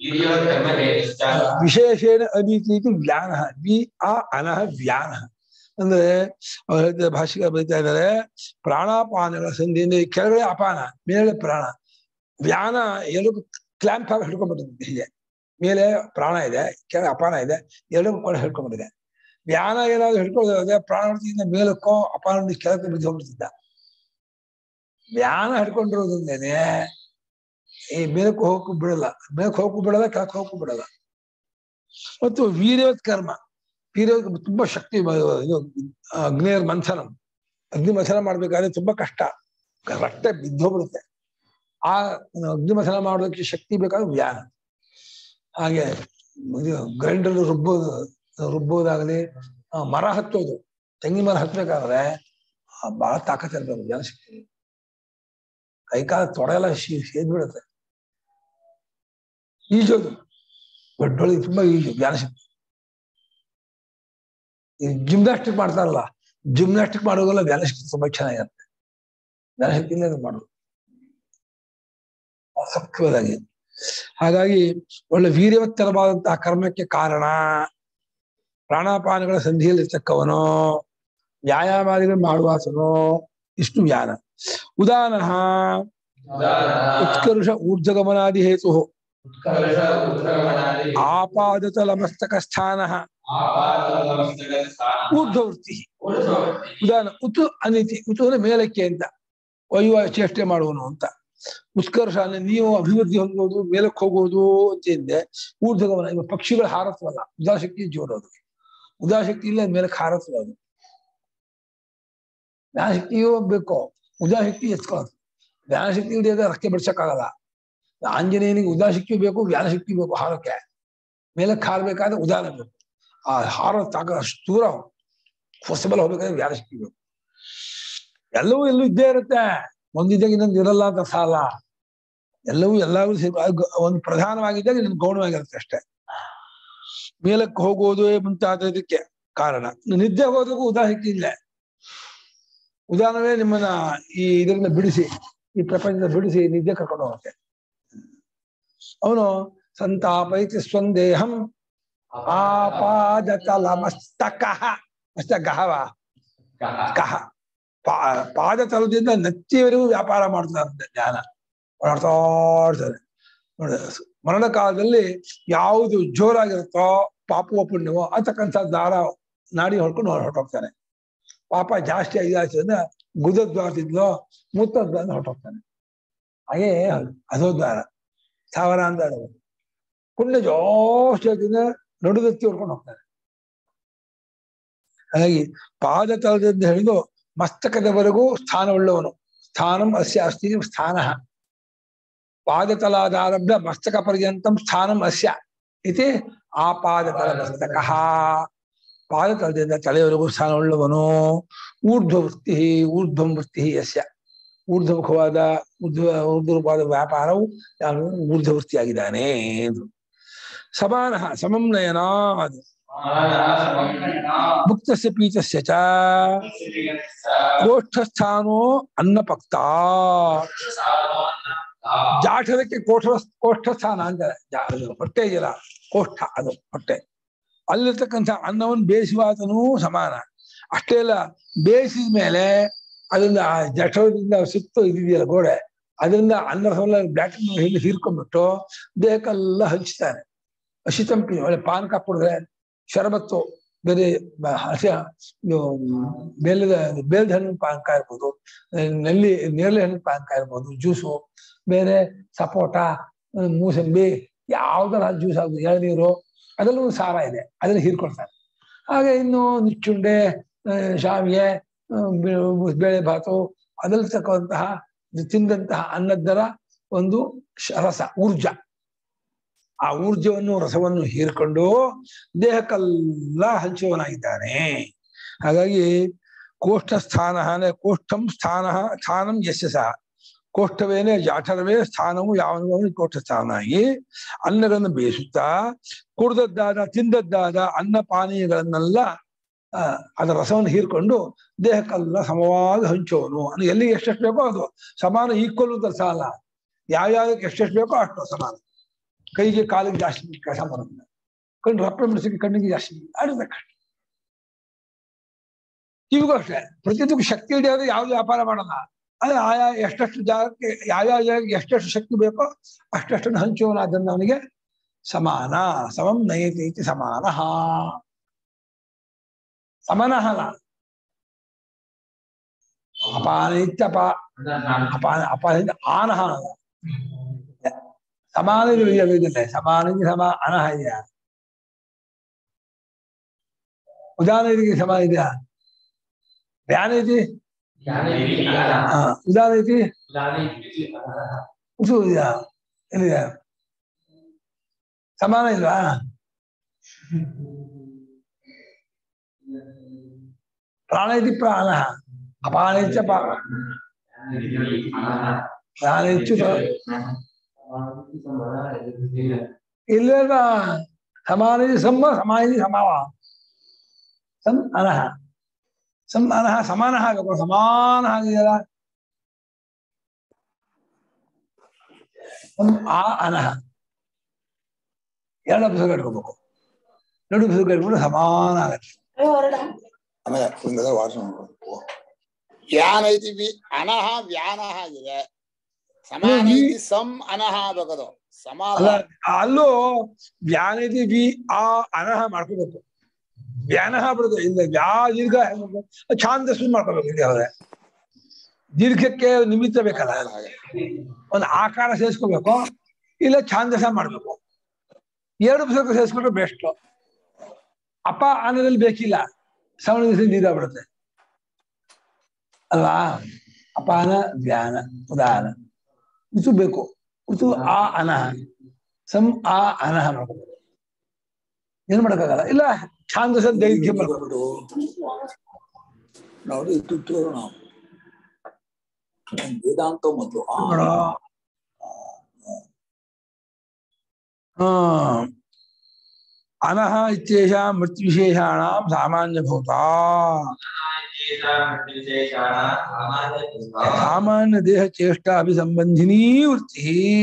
ವಿಶೇಷೇಣ ಅನೀತಿ ವ್ಯಾನ ವಿ ಆ ಅನಹ ವ್ಯಾನ ಅಂದ್ರೆ ಅವ್ರು ಹೇಳ್ತಾರೆ ಭಾಷಿಕ ಬರೀತಾ ಇದ್ದಾರೆ ಪ್ರಾಣಾಪಾನಗಳ ಸಂಧಿಯಿಂದ ಕೆಳಗಡೆ ಅಪಾನ ಮೇಲೆ ಪ್ರಾಣ ವ್ಯಾನ ಎರಡು ಕ್ಲಾಂಪ್ ಆಗಿ ಹಿಡ್ಕೊಂಡ್ಬಿಟ್ಟಿದೆ ಹೀಗೆ ಮೇಲೆ ಪ್ರಾಣ ಇದೆ ಕೆಳಗೆ ಅಪಾನ ಇದೆ ಎರಡು ಕೂಡ ಹಿಡ್ಕೊಂಡ್ಬಿಟ್ಟಿದೆ ವ್ಯಾನ ಏನಾದ್ರು ಹಿಡ್ಕೊಳ್ಳೋದ್ರೆ ಪ್ರಾಣವೃತ್ತಿಯಿಂದ ಮೇಲಕ್ಕೋ ಅಪಾನ ಕೆಳಕ್ಕೆ ಬಿದ್ದು ಹೋಗ್ಬಿಡ್ತಿದ್ದ ವ್ಯಾನ ಹಿಡ್ಕೊಂಡಿರೋದ್ರಿಂದೇನೆ ಈ ಮೇಲಕ್ಕೆ ಹೋಗಕ್ಕೂ ಬಿಡಲ್ಲ ಮೇಲಕ್ಕೆ ಹೋಗಕ್ಕೂ ಬಿಡಲ್ಲ ಕೆಳಕ್ಕೆ ಹೋಗಕ್ಕೂ ಬಿಡಲ್ಲ ಮತ್ತು ವೀರ್ಯವತ್ ಕರ್ಮ ವೀರ್ಯ ತುಂಬಾ ಶಕ್ತಿ ಬ- ಇದು ಅಗ್ನೇಯರ್ ಮಂಥನ ಅಗ್ನಿ ಮಂಥನ ಮಾಡ್ಬೇಕಾದ್ರೆ ತುಂಬಾ ಕಷ್ಟ ರಟ್ಟೆ ಬಿದ್ದೋಗ್ಬಿಡುತ್ತೆ ಆ ಅಗ್ನಿ ಮಂಥನ ಮಾಡೋದಕ್ಕೆ ಶಕ್ತಿ ಬೇಕಾದ್ರೆ ವ್ಯಾನ ಹಾಗೆ ಗ್ರೈಂಡರ್ ರುಬ್ಬೋದು ರುಬ್ಬೋದಾಗಲಿ ಆ, ಮರ ಹತ್ತೋದು ತೆಂಗಿನ ಮರ ಹತ್ಬೇಕಾದ್ರೆ ಆ, ಬಹಳ ತಾಕತ್ ಇರ್ಬೇಕು ವ್ಯಾನ ಶಕ್ತಿ ಕೈಕಾಲ ತೊಡೆಲ್ಲ ಸೇದ್ಬಿಡುತ್ತೆ ಈಜೋದು ದೊಡ್ಡೊಳಗೆ ತುಂಬಾ ಈಜು ಜ್ಞಾನ ಶಕ್ತಿ ಈ ಜಿಮ್ನಾಸ್ಟಿಕ್ ಮಾಡ್ತಾರಲ್ಲ ಜಿಮ್ನಾಸ್ಟಿಕ್ ಮಾಡೋದೆಲ್ಲ ಜ್ಞಾನ ಶಕ್ತಿ ತುಂಬಾ ಚೆನ್ನಾಗಿರುತ್ತೆ ಜ್ಞಾನ ಶಕ್ತಿಯಿಂದ ಅದು ಮಾಡೋದು ಸಕ್ರಿಯವಾಗಿ ಹಾಗಾಗಿ ಒಳ್ಳೆ ವೀರ್ಯವತ್ತರವಾದಂತಹ ಕರ್ಮಕ್ಕೆ ಕಾರಣ ಪ್ರಾಣಾಪಾನಗಳ ಸಂಧಿಯಲ್ಲಿರ್ತಕ್ಕವನು ವ್ಯಾಯಾಮಾದಿಗಳು ಮಾಡುವಾತನು ಇಷ್ಟು ವ್ಯಾನ ಉದಾನ ಉತ್ಕರ್ಷ ಊರ್ಜಗಮನಾದಿ ಹೇತು ಆಪಾದತ ಲಮಸ್ತಕ ಸ್ಥಾನ ಊರ್ಧ್ವವೃತ್ತಿ ಉದಾನ ಉತು ಅನಿತಿ ಉತು ಅಂದ್ರೆ ಮೇಲಕ್ಕೆ ಅಂತ ಒಯ್ಯುವ ಚೇಷ್ಟೆ ಮಾಡುವನು ಅಂತ ಉತ್ಕರ್ಷ ಅಂದ್ರೆ ನೀವು ಅಭಿವೃದ್ಧಿ ಹೊಂದೋದು ಮೇಲಕ್ಕೆ ಹೋಗೋದು ಅಂತ ಇದ್ದೆ ಊರ್ಧ್ವಗಮನ ಇವಾಗ ಪಕ್ಷಿಗಳು ಹಾರತ್ವಲ್ಲ ಉದಾಶಕ್ತಿ ಜೋರೋದು ಉದಾಶಕ್ತಿ ಇಲ್ಲ ಮೇಲಕ್ಕೆ ಹಾರತ್ವ ಅದು ಜ್ಞಾನಶಕ್ತಿಯೂ ಬೇಕು ಉದಾಶಕ್ತಿ ಎತ್ಕೊಳ್ಳೋದು ಜ್ಞಾನಶಕ್ತಿ ಇಲ್ಲದೆ ರಕ್ಕೆ ಬಿಡ್ಸಕ್ಕಾಗಲ್ಲ ಆಂಜನೇಯನಿಗೆ ಉದಾಶಕ್ತಿಯೂ ಬೇಕು ಜ್ಞಾನಶಕ್ತಿ ಬೇಕು ಹಾರಕ್ಕೆ ಮೇಲಕ್ಕೆ ಹಾರಬೇಕಾದ್ರೆ ಉದಾನ ಬೇಕು ಆ ಹಾರೋ ತಾಕ ಅಷ್ಟು ದೂರ ಫಾಸಿಬಲ್ ಹೋಗ್ಬೇಕಾದ್ರೆ ಜ್ಞಾನಶಕ್ತಿ ಬೇಕು ಎಲ್ಲವೂ ಎಲ್ಲೂ ಇದ್ದೇ ಇರುತ್ತೆ ಒಂದಿದ್ದಾಗ ಇನ್ನೊಂದು ಇರಲ್ಲ ಅಂತ ಸಾಲ ಎಲ್ಲವೂ ಎಲ್ಲವೂ ಸೇರಿ ಅದು ಒಂದು ಪ್ರಧಾನವಾಗಿದ್ದಾಗ ಇನ್ನೊಂದು ಗೌಣವಾಗಿರುತ್ತೆ ಅಷ್ಟೇ ಮೇಲಕ್ಕೆ ಹೋಗೋದು ಮುಂತಾದದಕ್ಕೆ ಕಾರಣ ನಿದ್ದೆ ಹೋದಕ್ಕೂ ಉದಾಹರಣೆ ಇಲ್ಲ ಉದಾಹರಣೆ ನಿಮ್ಮನ್ನ ಈ ಇದರಿಂದ ಬಿಡಿಸಿ ಈ ಪ್ರಪಂಚದ ಬಿಡಿಸಿ ನಿದ್ದೆ ಕರ್ಕೊಂಡು ಹೋಗುತ್ತೆ ಅವನು ಸಂತಾಪೈತಿ ಸ್ವಂದೇಹಂ ಆಪಾದತಲ ಮಸ್ತಕ ಮಸ್ತಕಹವ ಕಹ ಪಾ- ಪಾದ ತಲದಿಂದ ನೆತ್ತಿಯವರೆಗೂ ವ್ಯಾಪಾರ ಮಾಡ್ತಾರಂತೆ ಜ್ಞಾನ ಓಡಾಡ್ತಾ ಇರ್ತಾರೆ ನೋಡಿ ಮರಣ ಕಾಲದಲ್ಲಿ ಯಾವುದು ಜೋರಾಗಿರುತ್ತೋ ಪಾಪವೋ ಪುಣ್ಯವೋ ಅಂತಕ್ಕಂಥ ದಾರ ನಾಡಿ ಹೊಡ್ಕೊಂಡು ಹೊರಟೋಗ್ತಾನೆ ಪಾಪ ಜಾಸ್ತಿ ಆಗಿದಾಚಂದ್ರೆ ಗುದದ್ವಾರದಿಂದಲೋ ಮೂತ್ರದ್ವಾರದಿಂದ ಹೊರಟೋಗ್ತಾನೆ ಹಾಗೇ ಅಧೋದ್ವಾರ ಸಾವಿರ ಅಂತ ಪುಣ್ಯ ಜಾಸ್ತಿ ಆಗಿದ್ರೆ ನಡುದತ್ತಿ ಹೊಡ್ಕೊಂಡು ಹೋಗ್ತಾನೆ ಹಾಗಾಗಿ ಪಾದ ತಲದಿಂದ ಹಿಡಿದು ಮಸ್ತಕದವರೆಗೂ ಸ್ಥಾನವುಳ್ಳವನು ಸ್ಥಾನಂ ಅಸ್ಯ ಅಸ್ತಿ ಸ್ಥಾನ ಪಾದತಲಾದಾರಭ್ಯ ಮಸ್ತಕ ಪರ್ಯಂತಂ ಸ್ಥಾನಂ ಅಸ್ಯ ಇತಿ ಆಪಾದತಲ ಮಸ್ತಕ ಪಾದತಲದಿಂದ ತಲೆಯವರೆಗೂ ಸ್ಥಾನವುಳ್ಳವನು ಊರ್ಧ್ವವೃತ್ತಿ ಊರ್ಧ್ವಂ ವೃತ್ತಿ ಯಸ್ಯ ಊರ್ಧ್ವಮುಖವಾದ ಊರ್ಧ್ವ ಊರ್ಧ್ವರೂಪವಾದ ವ್ಯಾಪಾರವು ಯಾರು ಊರ್ಧ್ವವೃತ್ತಿಯಾಗಿದ್ದಾನೆ ಎಂದು ಸಮಾನ ಸಮಂ ನಯನಾದ್ ಮುಕ್ತಸ್ಯ ಪೀತಸ್ಯ ಚ ಕೋಷ್ಠಸ್ಥಾನೋ ಅನ್ನಪಕ್ತ ಜಾಠರಕ್ಕೆ ಕೋಠ ಕೋಷ್ಠಸ್ಥಾನ ಅಂತಾರೆ ಜಾ- ಅದು ಹೊಟ್ಟೆ ಇದೆಯಲ್ಲ ಕೋಷ್ಠ ಅದು ಹೊಟ್ಟೆ ಅಲ್ಲಿರ್ತಕ್ಕಂಥ ಅನ್ನವನ್ನು ಬೇಯಿಸುವಾತನೂ ಸಮಾನ ಅಷ್ಟೇ ಅಲ್ಲ ಬೇಯಿಸಿದ ಮೇಲೆ ಅದನ್ನ ಆ ಜಠರದಿಂದ ಸುತ್ತು ಇದಿದೆಯಲ್ಲ ಗೋಡೆ ಅದರಿಂದ ಅನ್ನ ರಸವನ್ನ ಬ್ಲಾಕ್ ಹಿಂದೆ ಹೀರ್ಕೊಂಡ್ಬಿಟ್ಟು ದೇಹಕ್ಕೆಲ್ಲ ಹಂಚ್ತಾನೆ ಹಸಿತಂಪಿ ಒಳ್ಳೆ ಪಾನಕ ಕುಡಿದ್ರೆ ಶರಬತ್ತು ಬೇರೆ ಬ- ಹಸಿ ಇದು ಬೇಲದ ಬೇಲದ ಹಣ್ಣಿನ ಪಾನಕ ಇರ್ಬೋದು ನಲ್ಲಿ ನೇರಳೆ ಹಣ್ಣಿನ ಪಾನಕ ಇರ್ಬೋದು ಜ್ಯೂಸು ಬೇರೆ ಸಪೋಟ ಆ, ಮೂಸಂಬಿ ಯಾವ್ದಾರ ಜ್ಯೂಸ್ ಆಗುದು ಎಳನೀರು ಅದರಲ್ಲೂ ಒಂದು ಸಾರ ಇದೆ ಅದನ್ನ ಹೀರ್ಕೊಳ್ತಾರೆ ಹಾಗೆ ಇನ್ನು ನಿಚ್ಚುಂಡೆ ಆ, ಶಾವಿಗೆ ಆ, ಬೆ- ಬೇಳೆ ಭಾತು ಅದ್ರಲ್ಲಿ ತಕ್ಕಂತಹ ತಿಂದಂತಹ ಅನ್ನದ್ದರ ಒಂದು ಶ- ರಸ ಊರ್ಜ ಆ ಊರ್ಜವನ್ನು ರಸವನ್ನು ಹೀರ್ಕೊಂಡು ದೇಹಕ್ಕೆಲ್ಲ ಹಂಚುವನಾಗಿದ್ದಾನೆ ಹಾಗಾಗಿ ಕೋಷ್ಠ ಸ್ಥಾನ ಅಂದ್ರೆ ಕೋಷ್ಠಂ ಸ್ಥಾನ ಸ್ಥಾನಂ ಯಶ ಸಹ ಕೋಷ್ಠವೇನೆ ಜಾಠರವೇ ಸ್ಥಾನವು ಯಾವನು ಕೋಷ್ಠ ಸ್ಥಾನ ಆಗಿ ಅನ್ನಗಳನ್ನು ಬೇಯಿಸುತ್ತಾ ಕುಡ್ದದ್ದಾದ ತಿಂದದ್ದಾದ ಅನ್ನ ಪಾನೀಯಗಳನ್ನೆಲ್ಲ ಆ, ಅದರ ರಸವನ್ನು ಹೀರ್ಕೊಂಡು ದೇಹಕ್ಕೆಲ್ಲ ಸಮವಾಗಿ ಹಂಚುವನು ಅಂದ್ರೆ ಎಲ್ಲಿಗೆ ಎಷ್ಟೆಷ್ಟು ಬೇಕೋ ಅದು ಸಮಾನ ಈಕ್ವಲ್ ಅಂತ ಸಾಲ ಯಾವ್ಯಾವ್ದಕ್ಕೆ ಎಷ್ಟೆಷ್ಟು ಬೇಕೋ ಅಷ್ಟು ಸಮಾನ ಕೈಗೆ ಕಾಲಿಗೆ ಜಾಸ್ತಿ ಕೆಲಸ ಬರೋದಿಲ್ಲ ಕಣ್ಣು ರಪ್ಪೆ ಬಿಡಿಸಿಗೆ ಕಣ್ಣಿಗೆ ಜಾಸ್ತಿ ಆಡಿದ ಕಷ್ಟ ಕಿವಿಗೂ ಅಷ್ಟೇ ಪ್ರತಿಯೊಂದಕ್ಕೂ ಶಕ್ತಿ ಹಿಡಿಯೋದು ಯಾವ್ದು ವ್ಯಾಪಾರ ಮಾಡಲ್ಲ ಅದೇ ಆಯಾ ಎಷ್ಟೆಷ್ಟು ಜಾಗಕ್ಕೆ ಯಾವ್ಯಾವ ಜಾಗಕ್ಕೆ ಎಷ್ಟೆಷ್ಟು ಶಕ್ತಿ ಬೇಕೋ ಅಷ್ಟೆಷ್ಟನ್ನು ಹಂಚುವನು ಅದನ್ನು ಅವನಿಗೆ ಸಮಾನ ಸಮಂ ನಯತಿ ಇತಿ ಸಮಾನ ಸಮನಃ ಅಲ್ಲ ಅಪಾನ ಇತ್ಯಪ ಅಪಾನ ಅಪಾನ ಆನಹ ಅಲ್ಲ. ಸಮಾನ ಇದೆಯಲ್ಲ ಸಮಾನ ಸಮ ಅನಹ ಇದೆಯಾ ಉದಾಹರಣೆ ಇದಕ್ಕೆ ಸಮಾನ ಇದೆಯಾ ಧ್ಯಾನ ಐತಿ ಹಾ ಉದಾಹರಣೆ ಐತಿ ಉಸು ಇದೆಯಾ ಎಲ್ಲಿದೆ ಸಮಾನ ಇಲ್ವಾ ಪ್ರಾಣ ಇತಿ ಪ್ರಾಣ ಅಪಾನ ಇತ್ಯ ಪಾ ಪ್ರಾಣ ಇತ್ಯು ಇಲ್ಲ ಸಮಾನ ಇತಿ ಸಮ ಸಮಾನ ಇತಿ ಸಮಾವ ಸಂ ಅನಹ ಸಂ ಅನಹ ಸಮಾನ ಆಗಬೇಕು ಸಮಾನ ಆಗಿದೆಯಲ್ಲ ಸಂ ಆ ಅನಹ ಎರಡು ಪುಸ್ತಕ ಇಟ್ಕೋಬೇಕು ಎರಡು ಪುಸ್ತಕ ಇಟ್ಕೊಂಡು ಸಮಾನ ಆಗತ್ತೆ ಆಮೇಲೆ ಒಂದೆಲ್ಲ ವಾಸ ಮಾಡ್ಬೇಕು ವ್ಯಾನ ಐತಿ ವಿ ಅನಹ ವ್ಯಾನಹ ಆಗಿದೆ ಸಮಾನ ಐತಿ ಸಂ ಅನಹ ಆಗಬೇಕದು ಸಮಾನ ಅಲ್ಲ ಅಲ್ಲೂ ವ್ಯಾನಿತಿ ವಿ ಆ ಅನಹ ಮಾಡ್ಕೋಬೇಕು ವ್ಯಾನಹ ಬಿಡುದು ಇಲ್ಲ ವ್ಯಾ ದೀರ್ಘ ಛಾಂದಸ್ಸು ಮಾಡ್ಕೋಬೇಕು ಇಲ್ಲಿ ಅವ್ರೆ ದೀರ್ಘಕ್ಕೆ ನಿಮಿತ್ತ ಬೇಕಲ್ಲ ಹಾಗೆ ಒಂದು ಆಕಾರ ಸೇರಿಸ್ಕೋಬೇಕು ಇಲ್ಲ ಛಾಂದಸ ಮಾಡ್ಬೇಕು ಎರಡು ಪುಸ್ತಕ ಸೇರಿಸ್ಕೊಂಡ್ರೆ ಬೆಸ್ಟ್ ಅಪ ಅನ್ನದಲ್ಲಿ ಬೇಕಿಲ್ಲ ಸವಣ ದಿವಸ ನೀರಾಗ್ಬಿಡುತ್ತೆ ಅಲ್ವಾ ಅಪಾನ ಧ್ಯಾನ ಉದಾನ ಉಸು ಬೇಕು ಉಸು ಆ ಅನಹ ಸಂ ಆ ಅನಹ ಮಾಡ್ಕೋಬೇಕು ಏನ್ ಮಾಡಕ್ಕಾಗಲ್ಲ ಇಲ್ಲ ಛಾಂದಸ ದೈರ್ಘ್ಯ ಮಾಡ್ಕೋಬೇಕು ನೋಡಿ ಇಟ್ಟಿಟ್ಟು ನಾವು ವೇದಾಂತ ಮೊದಲು ಆ, ನೋಡು ಹ್ಮ್ ಅನಹ ಇತ್ಯೇಷ ಮೃತ್ಯುವಿಶೇಷಾಣಾಂ ಸಾಮಾನ್ಯಭೂತ ಸಾಮಾನ್ಯ ದೇಹ ಚೇಷ್ಟ ಅಭಿಸಂಬಂಧಿನೀ ವೃತ್ತಿ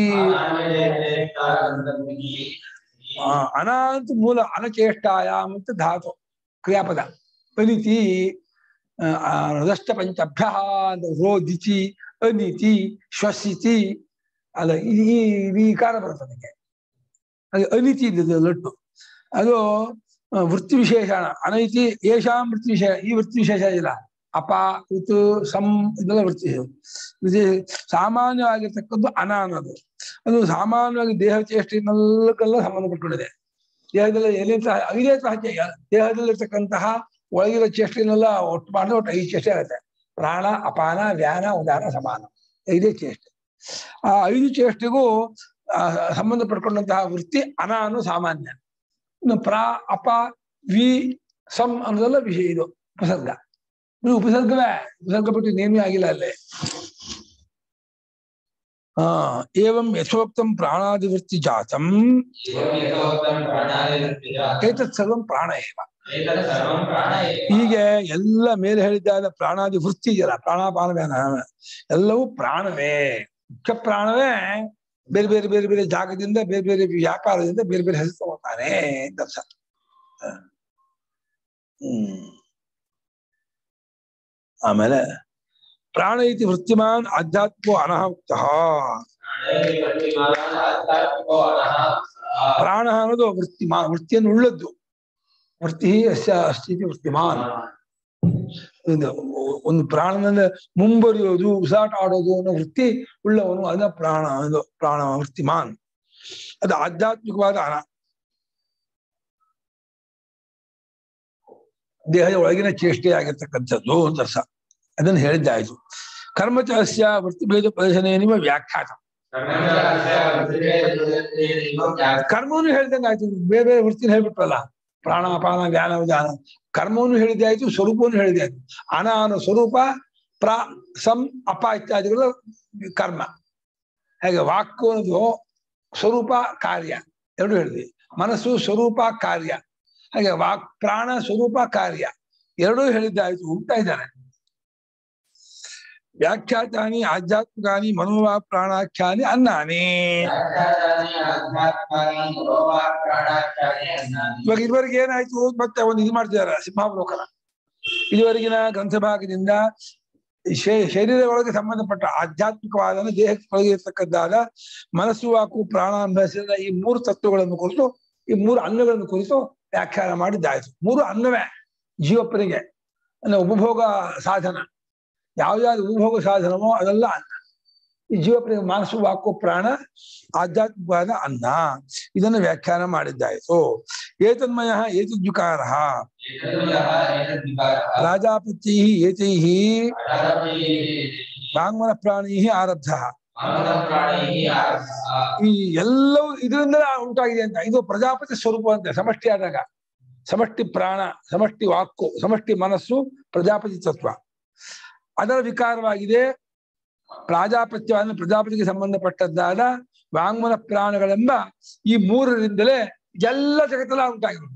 ಆ, ಅನ ಅಂತ ಮೂಲ ಅನಚೇಷ್ಟಾಯಾಮ್ ಅಂತ ಧಾತು ಕ್ರಿಯಾಪದ ಅನಿತಿ ಹೃದಷ್ಟ ಪಂಚಭ್ಯ ಅಂತ ರೋದಿತಿ ಅನಿತಿ ಶ್ವಸಿತಿ ಅಲ್ಲ ಈ ಈ- ಈ ಕಾರ ಬರ್ತದೆ ಅದಕ್ಕೆ ಅದು ಅನಿತಿ ಇದ್ದದ್ದು ಲಟ್ಟು ಅದು ಆ, ವೃತ್ತಿ ವಿಶೇಷಣ ಅನೈತಿ ಏಷಾಂ ವೃತ್ತಿ ವಿಶೇಷ ಈ ವೃತ್ತಿ ವಿಶೇಷ ಇಲ್ಲ ಅಪ ಋತು ಸಂ ಇದೆಲ್ಲ ವೃತ್ತಿ ಇದು ಸಾಮಾನ್ಯವಾಗಿರ್ತಕ್ಕದ್ದು ಅನ ಅನ್ನೋದು ಅದು ಸಾಮಾನ್ಯವಾಗಿ ದೇಹ ಚೇಷ್ಟೆನೆಲ್ಲಕ್ಕೆಲ್ಲ ಸಂಬಂಧಪಟ್ಟುಕೊಂಡಿದೆ ದೇಹದಲ್ಲಿ ಎಲ್ಲಿಂದ ಐದೇ ಸಹಜ ದೇಹದಲ್ಲಿರ್ತಕ್ಕಂತಹ ಒಳಗಿರೋ ಚೇಷ್ಟೆನೆಲ್ಲ ಒಟ್ಟು ಮಾಡಿದ್ರೆ ಒಟ್ಟು ಐದು ಚೇಷ್ಟೆ ಆಗುತ್ತೆ ಪ್ರಾಣ ಅಪಾನ ವ್ಯಾನ ಉದಾನ ಸಮಾನ ಐದೇ ಚೇಷ್ಟೆ ಆ ಐದು ಚೇಷ್ಟೆಗೂ ಆ, ಸಂಬಂಧಪಟ್ಕೊಂಡಂತಹ ವೃತ್ತಿ ಅನ ಅನ್ನೋ ಸಾಮಾನ್ಯ ಇನ್ನು ಪ್ರಾ ಅಪ ವಿ ಸಂ ಅನ್ನೋದೆಲ್ಲ ವಿಷಯ ಇದು ಉಪಸರ್ಗ ಇದು ಉಪಸರ್ಗವೇ ಉಪಸರ್ಗ ಬಿಟ್ಟು ಇನ್ನೇನೂ ಆಗಿಲ್ಲ ಅಲ್ಲೇ ಆ ಏವಂ ಯಥೋಕ್ತಂ ಪ್ರಾಣಾದಿವೃತ್ತಿ ಜಾತಂ ಏತತ್ ಸರ್ವಂ ಪ್ರಾಣ ಏವ ಹೀಗೆ ಎಲ್ಲ ಮೇಲೆ ಹೇಳಿದ್ದಾದ ಪ್ರಾಣಾದಿ ವೃತ್ತಿ ಇದೆಯಲ್ಲ ಪ್ರಾಣಾಪಾನ ವ್ಯಾನ ಎಲ್ಲವೂ ಪ್ರಾಣವೇ ಮುಖ್ಯ ಪ್ರಾಣವೇ ಬೇರೆ ಬೇರೆ ಬೇರೆ ಬೇರೆ ಜಾಗದಿಂದ ಬೇರೆ ಬೇರೆ ವ್ಯಾಪಾರದಿಂದ ಬೇರೆ ಬೇರೆ ಹೆಸರು ತಗೋತಾನೆ ಅಂತ ಅರ್ಥ ಹ. ಹ್ಮ್ ಆಮೇಲೆ ಪ್ರಾಣ ಇತಿ ವೃತ್ತಿಮಾನ್ ಆಧ್ಯಾತ್ಮೋ ಅನಹುಕ್ತ ಪ್ರಾಣ ಅನ್ನೋದು ವೃತ್ತಿಮಾ ವೃತ್ತಿಯನ್ನು ಉಳ್ಳದ್ದು ವೃತ್ತಿ ಅಸ್ಯ ಅಸ್ತಿ ಇತಿ ವೃತ್ತಿಮಾನ್ ಒಂದು ಒಂದು ಪ್ರಾಣನ ಮುಂಬರಿಯೋದು ಉಸಾಟ ಆಡೋದು ಅನ್ನೋ ವೃತ್ತಿ ಉಳ್ಳವನು ಅದನ್ನ ಪ್ರಾಣ ಅದು ಪ್ರಾಣ ವೃತ್ತಿಮಾನ್ ಅದು ಆಧ್ಯಾತ್ಮಿಕವಾದ ಅನ ದೇಹದ ಒಳಗಿನ ಚೇಷ್ಟೆ ಆಗಿರ್ತಕ್ಕಂಥದ್ದು ಅಂತ ಅರ್ಥ ಅದನ್ನು ಹೇಳಿದ್ದಾಯ್ತು ಕರ್ಮಚಾಸ್ಯ ವೃತ್ತಿಭೇದ ಪ್ರದರ್ಶನ ನಿಮ್ಮ ವ್ಯಾಖ್ಯಾತ ಕರ್ಮವನ್ನು ಹೇಳ್ದಂಗೆ ಆಯ್ತು ಬೇರೆ ಬೇರೆ ವೃತ್ತಿನ ಹೇಳ್ಬಿಟ್ರಲ್ಲ ಪ್ರಾಣ ಅಪಾನ ವ್ಯಾನ ವಿಧಾನ ಕರ್ಮವನ್ನು ಹೇಳಿದೆ ಆಯ್ತು ಸ್ವರೂಪವನ್ನು ಹೇಳಿದೆ ಆಯ್ತು ಅನ ಅನ್ನೋ ಸ್ವರೂಪ ಪ್ರ ಸಂ ಅಪ ಇತ್ಯಾದಿಗಳು ಕರ್ಮ ಹಾಗೆ ವಾಕು ಅನ್ನೋದು ಸ್ವರೂಪ ಕಾರ್ಯ ಎರಡು ಹೇಳಿದ್ವಿ ಮನಸ್ಸು ಸ್ವರೂಪ ಕಾರ್ಯ ಹಾಗೆ ವಾಕ್ ಪ್ರಾಣ ಸ್ವರೂಪ ಕಾರ್ಯ ಎರಡೂ ಹೇಳಿದ್ದಾಯ್ತು ಅಂತ ಇದ್ದಾನೆ ವ್ಯಾಖ್ಯಾತಾನಿ ಆಧ್ಯಾತ್ಮಿಕಾನಿ ಮನೋವಾ ಪ್ರಾಣಾಖ್ಯಾನಿ ಅನ್ನಾನಿ ಇವಾಗ ಇದುವರೆಗೆ ಏನಾಯ್ತು ಮತ್ತೆ ಒಂದು ಇದು ಮಾಡ್ತಿದಾರೆ ಸಿಂಹಾವಲೋಕನ ಇದುವರೆಗಿನ ಗ್ರಂಥ ಭಾಗದಿಂದ ಶೇ- ಶರೀರದ ಒಳಗೆ ಸಂಬಂಧಪಟ್ಟ ಆಧ್ಯಾತ್ಮಿಕವಾದ ದೇಹಕ್ಕೆ ಒಳಗೆ ಇರ್ತಕ್ಕದ್ದಾದ ಮನಸ್ಸು ವಾಕು ಪ್ರಾಣ ಅಂಬಸಿದ ಈ ಮೂರು ತತ್ವಗಳನ್ನು ಕುರಿತು ಈ ಮೂರು ಅನ್ನಗಳನ್ನು ಕುರಿತು ವ್ಯಾಖ್ಯಾನ ಮಾಡಿದ್ದಾಯ್ತು ಮೂರು ಅನ್ನವೇ ಜೀವಪ್ಪನಿಗೆ ಅಂದ್ರೆ ಉಪಭೋಗ ಸಾಧನ ಯಾವ್ಯಾವ್ದು ಉಪಭೋಗ ಸಾಧನವೋ ಅದೆಲ್ಲ ಅನ್ನ ಈ ಜೀವಪ್ರಿಯ ಮನಸ್ಸು ವಾಕು ಪ್ರಾಣ ಆಧ್ಯಾತ್ಮಿಕವಾದ ಅನ್ನ ಇದನ್ನು ವ್ಯಾಖ್ಯಾನ ಮಾಡಿದ್ದಾಯಿತು ಏತನ್ಮಯ ಏತದ್ವಿಕಾರ ರಾಜಾಪತ್ಯೈ ಏತೈ ವಾಂಗ್ಮನ ಪ್ರಾಣಿ ಆರಬ್ಧ ಈ ಎಲ್ಲವೂ ಇದರಿಂದಲೇ ಉಂಟಾಗಿದೆ ಅಂತ ಇದು ಪ್ರಜಾಪತಿ ಸ್ವರೂಪ ಅಂತ ಸಮಷ್ಟಿ ಆದಾಗ ಸಮಷ್ಟಿ ಪ್ರಾಣ ಸಮಷ್ಟಿ ವಾಕು ಸಮಷ್ಟಿ ಮನಸ್ಸು ಪ್ರಜಾಪತಿ ತತ್ವ ಅದರ ವಿಕಾರವಾಗಿದೆ ಪ್ರಾಜಾಪತ್ಯವನ್ನು ಪ್ರಜಾಪತಿಗೆ ಸಂಬಂಧಪಟ್ಟದ್ದಾದ ವಾಂಗ್ಮನ ಪ್ರಾಣಗಳೆಂಬ ಈ ಮೂರರಿಂದಲೇ ಎಲ್ಲ ಜಗತ್ತೆಲ್ಲ ಉಂಟಾಗಿರೋದು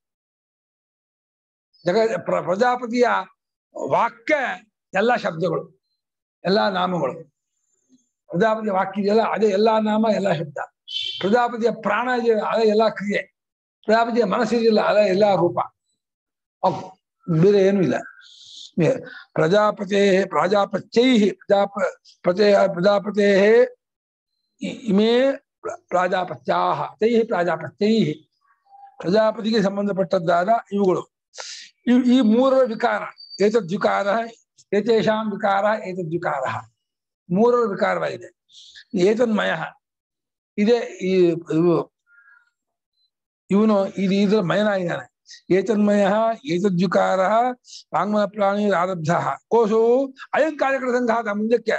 ಜಗ ಪ್ರ- ಪ್ರಜಾಪತಿಯ ವಾಕ್ಯ ಎಲ್ಲ ಶಬ್ದಗಳು ಎಲ್ಲಾ ನಾಮಗಳು ಪ್ರಜಾಪತಿಯ ವಾಕ್ಯ ಇದೆಯಲ್ಲ ಅದೇ ಎಲ್ಲಾ ನಾಮ ಎಲ್ಲಾ ಶಬ್ದ ಪ್ರಜಾಪತಿಯ ಪ್ರಾಣ ಇದೆಯಲ್ಲ ಅದೇ ಎಲ್ಲಾ ಕ್ರಿಯೆ ಪ್ರಜಾಪತಿಯ ಮನಸ್ಸಿದೆಯಲ್ಲ ಅದೇ ಎಲ್ಲಾ ರೂಪ ಅವ್ ಬೇರೆ ಏನೂ ಇಲ್ಲ ಪ್ರಜಾಪತೆ ಪ್ರಾಜಾಪತ್ಯೈ ಪ್ರಜಾಪ ಪ್ರಜೆ ಪ್ರಜಾಪತೆ ಇಮೇ ಪ್ರಾಜಾಪತ್ಯಾಹ ತೈ ಪ್ರಾಜಾಪತ್ಯೈ ಪ್ರಜಾಪತಿಗೆ ಸಂಬಂಧಪಟ್ಟದ್ದಾದ ಇವುಗಳು ಇವ್- ಈ ಮೂರರ ವಿಕಾರ ಏತದ್ವಿಕಾರ ಏತೇಷಾಂ ವಿಕಾರ ಏತದ್ವಿಕಾರ ಮೂರರ ವಿಕಾರವಾಗಿದೆ ಏತನ್ಮಯ ಇದೇ ಈ ಇವು ಇವನು ಇದು ಇದ್ರ ಮಯನಾಗಿದ್ದಾನೆ ಏತನ್ಮಯ ಏತದ್ವಿಕಾರ ವಾಂಗ್ಮನ ಪ್ರಾಣಿ ಆರಬ್ಧ ಕೋಶವು ಅಯಂ ಕಾರ್ಯಕರ ಸಂಘಾತ ಮುಂದಕ್ಕೆ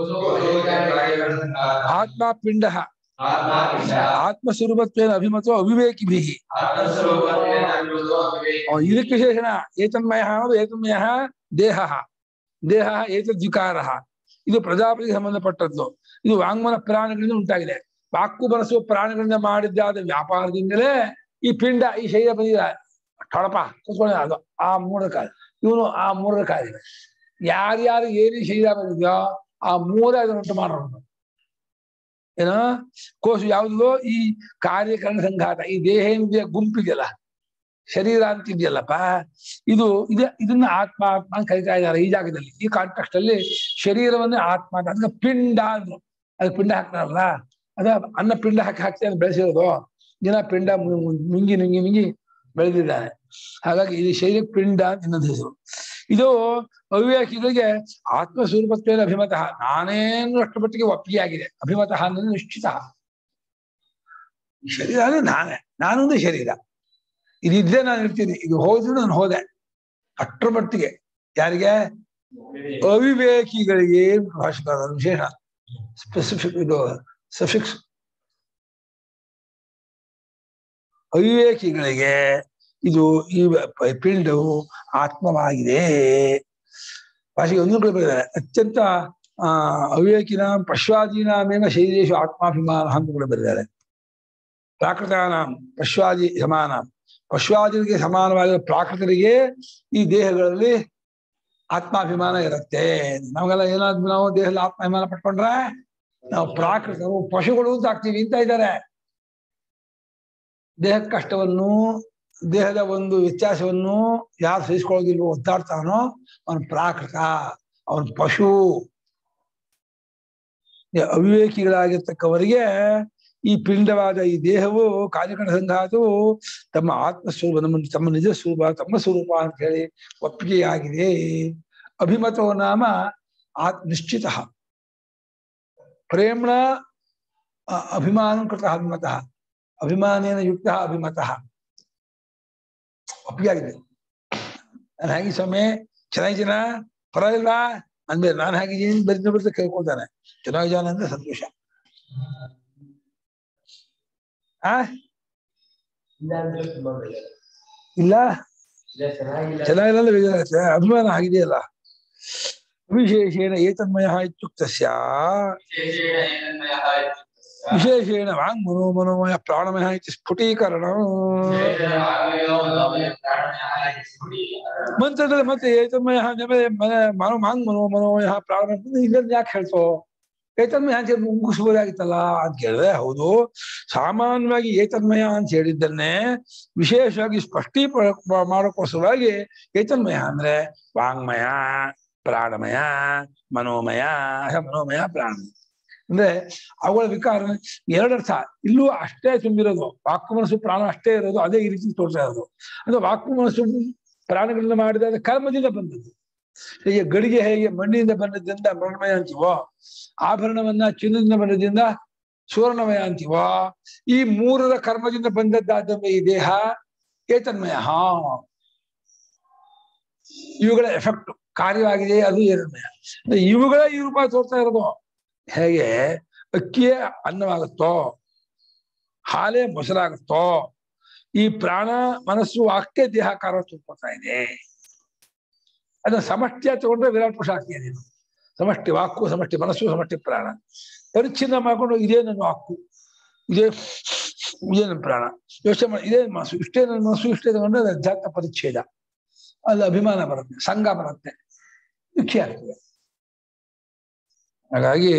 ಆತ್ಮ ಪಿಂಡ ಆತ್ಮಸ್ವರೂಪತ್ವೇನ ಅಭಿಮತೋ ಅವಿವೇಕಿಭಿ ಇದಕ್ಕೆ ವಿಶೇಷಣ ಏತನ್ಮಯ ಅನ್ನೋದು ಏತನ್ಮಯ ದೇಹ ದೇಹ ಏತದ್ವಿಕಾರ ಇದು ಪ್ರಜಾಪತಿಗೆ ಸಂಬಂಧಪಟ್ಟದ್ದು ಇದು ವಾಂಗ್ಮನ ಪ್ರಾಣಗಳಿಂದ ಉಂಟಾಗಿದೆ ವಾಕು ಮನಸ್ಸು ಪ್ರಾಣಗಳಿಂದ ಮಾಡಿದ್ದಾದ ವ್ಯಾಪಾರದಿಂದಲೇ ಈ ಪಿಂಡ ಈ ಶರೀರ ಬಂದಿದೆ ಟೊಳಪ ಕೂತ್ಕೊಳ್ಳಿ ಅದು ಆ ಮೂಲಕ ಇವನು ಆ ಮೂರರ ಕಾರ್ಯ ಯಾರ್ಯಾರು ಏನೇ ಶರೀರ ಬಂದಿದೆಯೋ ಆ ಮೂರೇ ಅದನ್ನು ಉಂಟು ಮಾಡೋದು ಏನೋ ಕೋಸು ಯಾವುದೋ ಈ ಕಾರ್ಯಕರಣ ಸಂಘಾತ ಈ ದೇಹೇಂದ್ರಿಯ ಗುಂಪಿದೆಯಲ್ಲ ಶರೀರ ಅಂತಿದೆಯಲ್ಲಪ್ಪ ಇದು ಇದೆ ಇದನ್ನ ಆತ್ಮ ಆತ್ಮ ಅಂತ ಕರಿತಾ ಇದ್ದಾರೆ ಈ ಜಾಗದಲ್ಲಿ ಈ ಕಾಂಟೆಕ್ಸ್ಟ್ ಅಲ್ಲಿ ಶರೀರವನ್ನೇ ಆತ್ಮ ಅಂತ ಅದಕ್ಕೆ ಪಿಂಡ ಅಂದ್ರು ಅದಕ್ಕೆ ಪಿಂಡ ಹಾಕ್ತಾರಲ್ಲ ಅದ ಅನ್ನ ಪಿಂಡ ಹಾಕಿ ಹಾಕ್ತಿ ಅಂತ ಬೆಳೆಸಿರೋದು ದಿನ ಪಿಂಡ ಮು- ಮು- ಮಿಂಗಿ ಮಿಂಗಿ ಮಿಂಗಿ ಬೆಳೆದಿದ್ದಾನೆ ಹಾಗಾಗಿ ಇದು ಶರೀರ ಪಿಂಡ ಅಂತ ಇನ್ನೊಂದು ಹೆಸರು ಇದು ಅವಿವೇಕಿಗಳಿಗೆ ಆತ್ಮ ಸ್ವರೂಪತ್ವೇನ ಅಭಿಮತಃ ನಾನೇನು ಅಷ್ಟು ಮಟ್ಟಿಗೆ ಒಪ್ಪಿಗೆ ಆಗಿದೆ ಅಭಿಮತಃ ಅಂದ್ರೆ ನಿಶ್ಚಿತ ಈ ಶರೀರ ಅಂದ್ರೆ ನಾನೇ ನಾನೊಂದು ಶರೀರ ಇದಿದ್ದೇ ನಾನು ಇರ್ತೀನಿ ಇದು ಹೋದ್ರು ನಾನು ಹೋದೆ ಅಷ್ಟರ ಮಟ್ಟಿಗೆ ಯಾರಿಗೆ ಅವಿವೇಕಿಗಳಿಗೆ ಭಾಷೆಕಾರ ವಿಶೇಷ ಸ್ಪೆಸಿಫಿಕ್ ಇದು ಸಫಿಕ್ಸ್ ಅವಿವೇಕಿಗಳಿಗೆ ಇದು ಈ ಪ- ಪಿಂಡವು ಆತ್ಮವಾಗಿದೆ ಭಾಷೆಗೆ ಒಂದು ಕಡೆ ಬರೆದಿದ್ದಾರೆ ಅತ್ಯಂತ ಆ ಅವಿವೇಕಿನ ಪಶ್ವಾದೀನಾಮೇನ ಶರೀರೇಶು ಆತ್ಮಾಭಿಮಾನ ಅಂತ ಕೂಡ ಬರೆದಿದ್ದಾರೆ ಪ್ರಾಕೃತಾನಾಂ ಪಶ್ವಾದಿ ಸಮಾನ ಪಶ್ವಾದಿಗಳಿಗೆ ಸಮಾನವಾಗಿರೋ ಪ್ರಾಕೃತರಿಗೆ ಈ ದೇಹಗಳಲ್ಲಿ ಆತ್ಮಾಭಿಮಾನ ಇರುತ್ತೆ ನಮಗೆಲ್ಲ ಏನಾದ್ರು ನಾವು ದೇಹದಲ್ಲಿ ಆತ್ಮಾಭಿಮಾನ ಪಟ್ಕೊಂಡ್ರೆ ನಾವು ಪ್ರಾಕೃತರು ಪಶುಗಳು ಅಂತ ಆಗ್ತೀವಿ ಅಂತ ಇದ್ದಾರೆ ದೇಹದ ಕಷ್ಟವನ್ನು ದೇಹದ ಒಂದು ವ್ಯತ್ಯಾಸವನ್ನು ಯಾರು ಸಹಿಸ್ಕೊಳ್ಳೋದಿಲ್ವೋ ಒದ್ದಾಡ್ತಾನೋ ಅವನು ಪ್ರಾಕೃತ ಅವನು ಪಶು ಈ ಅವಿವೇಕಿಗಳಾಗಿರ್ತಕ್ಕವರಿಗೆ ಈ ಪಿಂಡವಾದ ಈ ದೇಹವು ಕಾರ್ಯಕರಣ ಸಂಘಾತವು ತಮ್ಮ ಆತ್ಮಸ್ವರೂಪ ನಮ್ಮ ತಮ್ಮ ನಿಜ ಸ್ವರೂಪ ತಮ್ಮ ಸ್ವರೂಪ ಅಂತ ಹೇಳಿ ಒಪ್ಪಿಗೆಯಾಗಿದೆ ಅಭಿಮತೋ ನಾಮ ಆತ್ ನಿಶ್ಚಿತ ಪ್ರೇಮ್ಣ ಅ- ಅಭಿಮಾನ ಕೃತ ಅಭಿಮತಃ ಅಭಿಮಾನೇನ ಯುಕ್ತ ಅಭಿಮತಃ ಒಪ್ಪಿಗೆಯಾಗಿದೆ ನಾನು ಹೇಗೆ ಸ್ವಾಮಿ ಚೆನ್ನಾಗಿದ್ದೀನ ಪರವಾಗಿಲ್ಲ ಅಂದ್ಮೇಲೆ ನಾನು ಹೇಗಿದ್ದೀನಿ ಬರೀ ಬರ್ತಾ ಕೇಳ್ಕೊಳ್ತಾನೆ ಚೆನ್ನಾಗಿದ್ದಾನೆ ಅಂದ್ರೆ ಸಂತೋಷ ಆ ಇಲ್ಲ ಚೆನ್ನಾಗಿಲ್ಲ ಬೇಜಾರಾಗುತ್ತೆ ಅಭಿಮಾನ ಆಗಿದೆಯಲ್ಲ ವಿಶೇಷೇಣ ಏತನ್ಮಯ ಇತ್ಯುಕ್ತಸ್ಯ ವಿಶೇಷೇಣ ವಾಂಗ್ ಮನೋ ಮನೋಮಯ ಪ್ರಾಣಮಯ ಇತಿ ಸ್ಫುಟೀಕರಣ ಮಂತ್ರದಲ್ಲಿ ಮತ್ತೆ ಏತನ್ಮಯ ಆಮೇಲೆ ಮನ ಮನೋ ಮಾಂಗ್ ಮನೋ ಮನೋಮಯ ಪ್ರಾಣ ಇದನ್ನ ಯಾಕೆ ಹೇಳ್ತೋ ಏತನ್ಮಯ ಅಂತ ಹೇಳಿ ಮುಗಿಸ್ಬೋದಾಗಿತ್ತಲ್ಲ ಅಂತ ಕೇಳಿದ್ರೆ ಹೌದು ಸಾಮಾನ್ಯವಾಗಿ ಏತನ್ಮಯ ಅಂತ ಹೇಳಿದ್ದನ್ನೇ ವಿಶೇಷವಾಗಿ ಸ್ಪಷ್ಟೀ ಮಾಡೋಕ್ಕೋಸ್ಕರವಾಗಿ ಏತನ್ಮಯ ಅಂದ್ರೆ ವಾಂಗ್ಮಯ ಪ್ರಾಣಮಯ ಮನೋಮಯ ಮನೋಮಯ ಪ್ರಾಣಮಯ ಅಂದ್ರೆ ಅವುಗಳ ವಿಕಾರ ಎರಡರ್ಥ ಇಲ್ಲೂ ಅಷ್ಟೇ ತುಂಬಿರೋದು ವಾಕು ಮನಸ್ಸು ಪ್ರಾಣ ಅಷ್ಟೇ ಇರೋದು ಅದೇ ಈ ರೀತಿ ತೋರ್ತಾ ಇರೋದು ಅಂದ್ರೆ ವಾಕು ಮನಸ್ಸು ಪ್ರಾಣಗಳಿಂದ ಮಾಡಿದ ಅದು ಕರ್ಮದಿಂದ ಬಂದದ್ದು ಹೀಗೆ ಗಡಿಗೆ ಹೇಗೆ ಮಣ್ಣಿನಿಂದ ಬಂದದ್ರಿಂದ ಮೃಣ್ಮಯ ಅಂತೀವೋ ಆಭರಣವನ್ನ ಚಿನ್ನದಿಂದ ಬಂದದ್ರಿಂದ ಸುವರ್ಣಮಯ ಅಂತೀವೋ ಈ ಮೂರರ ಕರ್ಮದಿಂದ ಬಂದದ್ದಾದ್ದರಿಂದ ಈ ದೇಹ ಏತನ್ಮಯ ಹಾ ಇವುಗಳ ಎಫೆಕ್ಟ್ ಕಾರ್ಯವಾಗಿದೆ ಅದು ಏತನ್ಮಯ ಅಂದ್ರೆ ಇವುಗಳ ಈ ರೂಪ ತೋರ್ತಾ ಇರೋದು ಹೇಗೆ ಅಕ್ಕಿಯೇ ಅನ್ನವಾಗುತ್ತೋ ಹಾಲೇ ಮೊಸರಾಗುತ್ತೋ ಈ ಪ್ರಾಣ ಮನಸ್ಸು ವಾಕ್ಯ ದೇಹಕಾರ ತುಂಬ್ಕೊತಾ ಇದೆ ಅದನ್ನ ಸಮಷ್ಟಿಯ ತಗೊಂಡ್ರೆ ವಿರಾಟ್ ಪುರುಷ ಆಗ್ತಿದೆ ಇದು ಸಮಷ್ಟಿ ವಾಕು ಸಮಷ್ಟಿ ಮನಸ್ಸು ಸಮಷ್ಟಿ ಪ್ರಾಣ ಪರಿಚ್ಛಿನ್ನ ಮಾಡ್ಕೊಂಡು ಇದೇ ನನ್ನ ವಾಕು ಇದೇ ಇದೇ ನನ್ನ ಪ್ರಾಣ ಯೋಚನೆ ಮಾಡಿ ಇದೇ ನನ್ನ ಮನಸ್ಸು ಇಷ್ಟೇ ನನ್ನ ಮನಸ್ಸು ಇಷ್ಟೇ ತಗೊಂಡ್ರೆ ಅದು ಅಧ್ಯಾತ್ಮ ಪರಿಚ್ಛೇದ ಅಲ್ಲಿ ಅಭಿಮಾನ ಬರುತ್ತೆ ಸಂಘ ಬರುತ್ತೆ ದುಃಖಿ ಆಗ್ತದೆ ಹಾಗಾಗಿ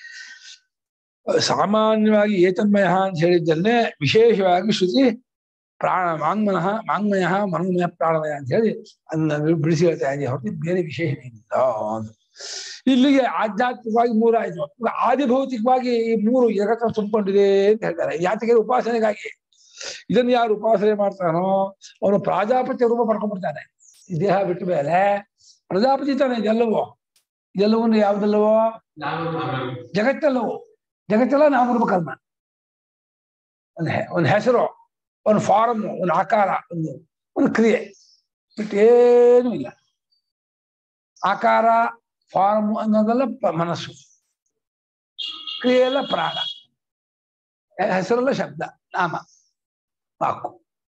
ಸಾಮಾನ್ಯವಾಗಿ ಏತನ್ಮಯ ಅಂತ ಹೇಳಿದ್ದನ್ನೇ ವಿಶೇಷವಾಗಿ ಶ್ರುತಿ ಪ್ರಾಣ ಮಾಂಗ್ಮನಃ ಮಾಂಗ್ಮಯ ಮನೋಮಯ ಪ್ರಾಣಮಯ ಅಂತ ಹೇಳಿ ಅದನ್ನ ಬಿಡಿಸಿ ಹೇಳ್ತಾ ಇದೆ ಹೊರತು ಬೇರೆ ವಿಶೇಷ ಏನಿಲ್ಲ ಅಂತ. ಇಲ್ಲಿಗೆ ಆಧ್ಯಾತ್ಮಿಕವಾಗಿ ಮೂರಾಯ್ತು ಆದಿಭೌತಿಕವಾಗಿ ಈ ಮೂರು ಜಗತ್ತ ತುಂಬಿಕೊಂಡಿದೆ ಅಂತ ಹೇಳ್ತಾರೆ ಯಾತಕ್ಕೆ ಉಪಾಸನೆಗಾಗಿ ಇದನ್ನ ಯಾರು ಉಪಾಸನೆ ಮಾಡ್ತಾನೋ ಅವನು ಪ್ರಾಜಾಪತ್ಯ ರೂಪ ಪಡ್ಕೊಂಡ್ಬಿಡ್ತಾನೆ ಈ ದೇಹ ಬಿಟ್ಟ ಮೇಲೆ ಪ್ರಜಾಪತಿ ತಾನೆ ಇದೆಲ್ಲವೋ ಇದೆಲ್ಲವನ್ನು ಯಾವ್ದೆಲ್ಲವೋ ಜಗತ್ತೆಲ್ಲವೋ ಜಗತ್ತೆಲ್ಲ ನಾಮರೂಪ ಕರ್ಮ ಒಂದು ಹೆ- ಒಂದು ಹೆಸರು ಒಂದು ಫಾರಮ್ ಒಂದು ಆಕಾರ ಒಂದು ಒಂದು ಕ್ರಿಯೆ ಬಿಟ್ಟು ಏನೂ ಇಲ್ಲ ಆಕಾರ ಫಾರಮ್ ಅನ್ನೋದೆಲ್ಲ ಪ- ಮನಸ್ಸು ಕ್ರಿಯೆ ಎಲ್ಲ ಪ್ರಾಣ ಹೆ- ಹೆಸರೆಲ್ಲ ಶಬ್ದ ನಾಮ ವಾಕು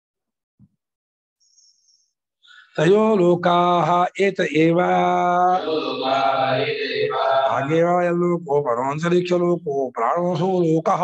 ತಯೋ ಲೋಕಾಹ ಏತ ಏವ ಹಾಗೇವ ಎಲ್ಲೋಕೋ ಪರಮಾಂತರಿಕ್ಷ ಲೋಕೋ ಪ್ರಾಣೋಸೋ ಲೋಕಃ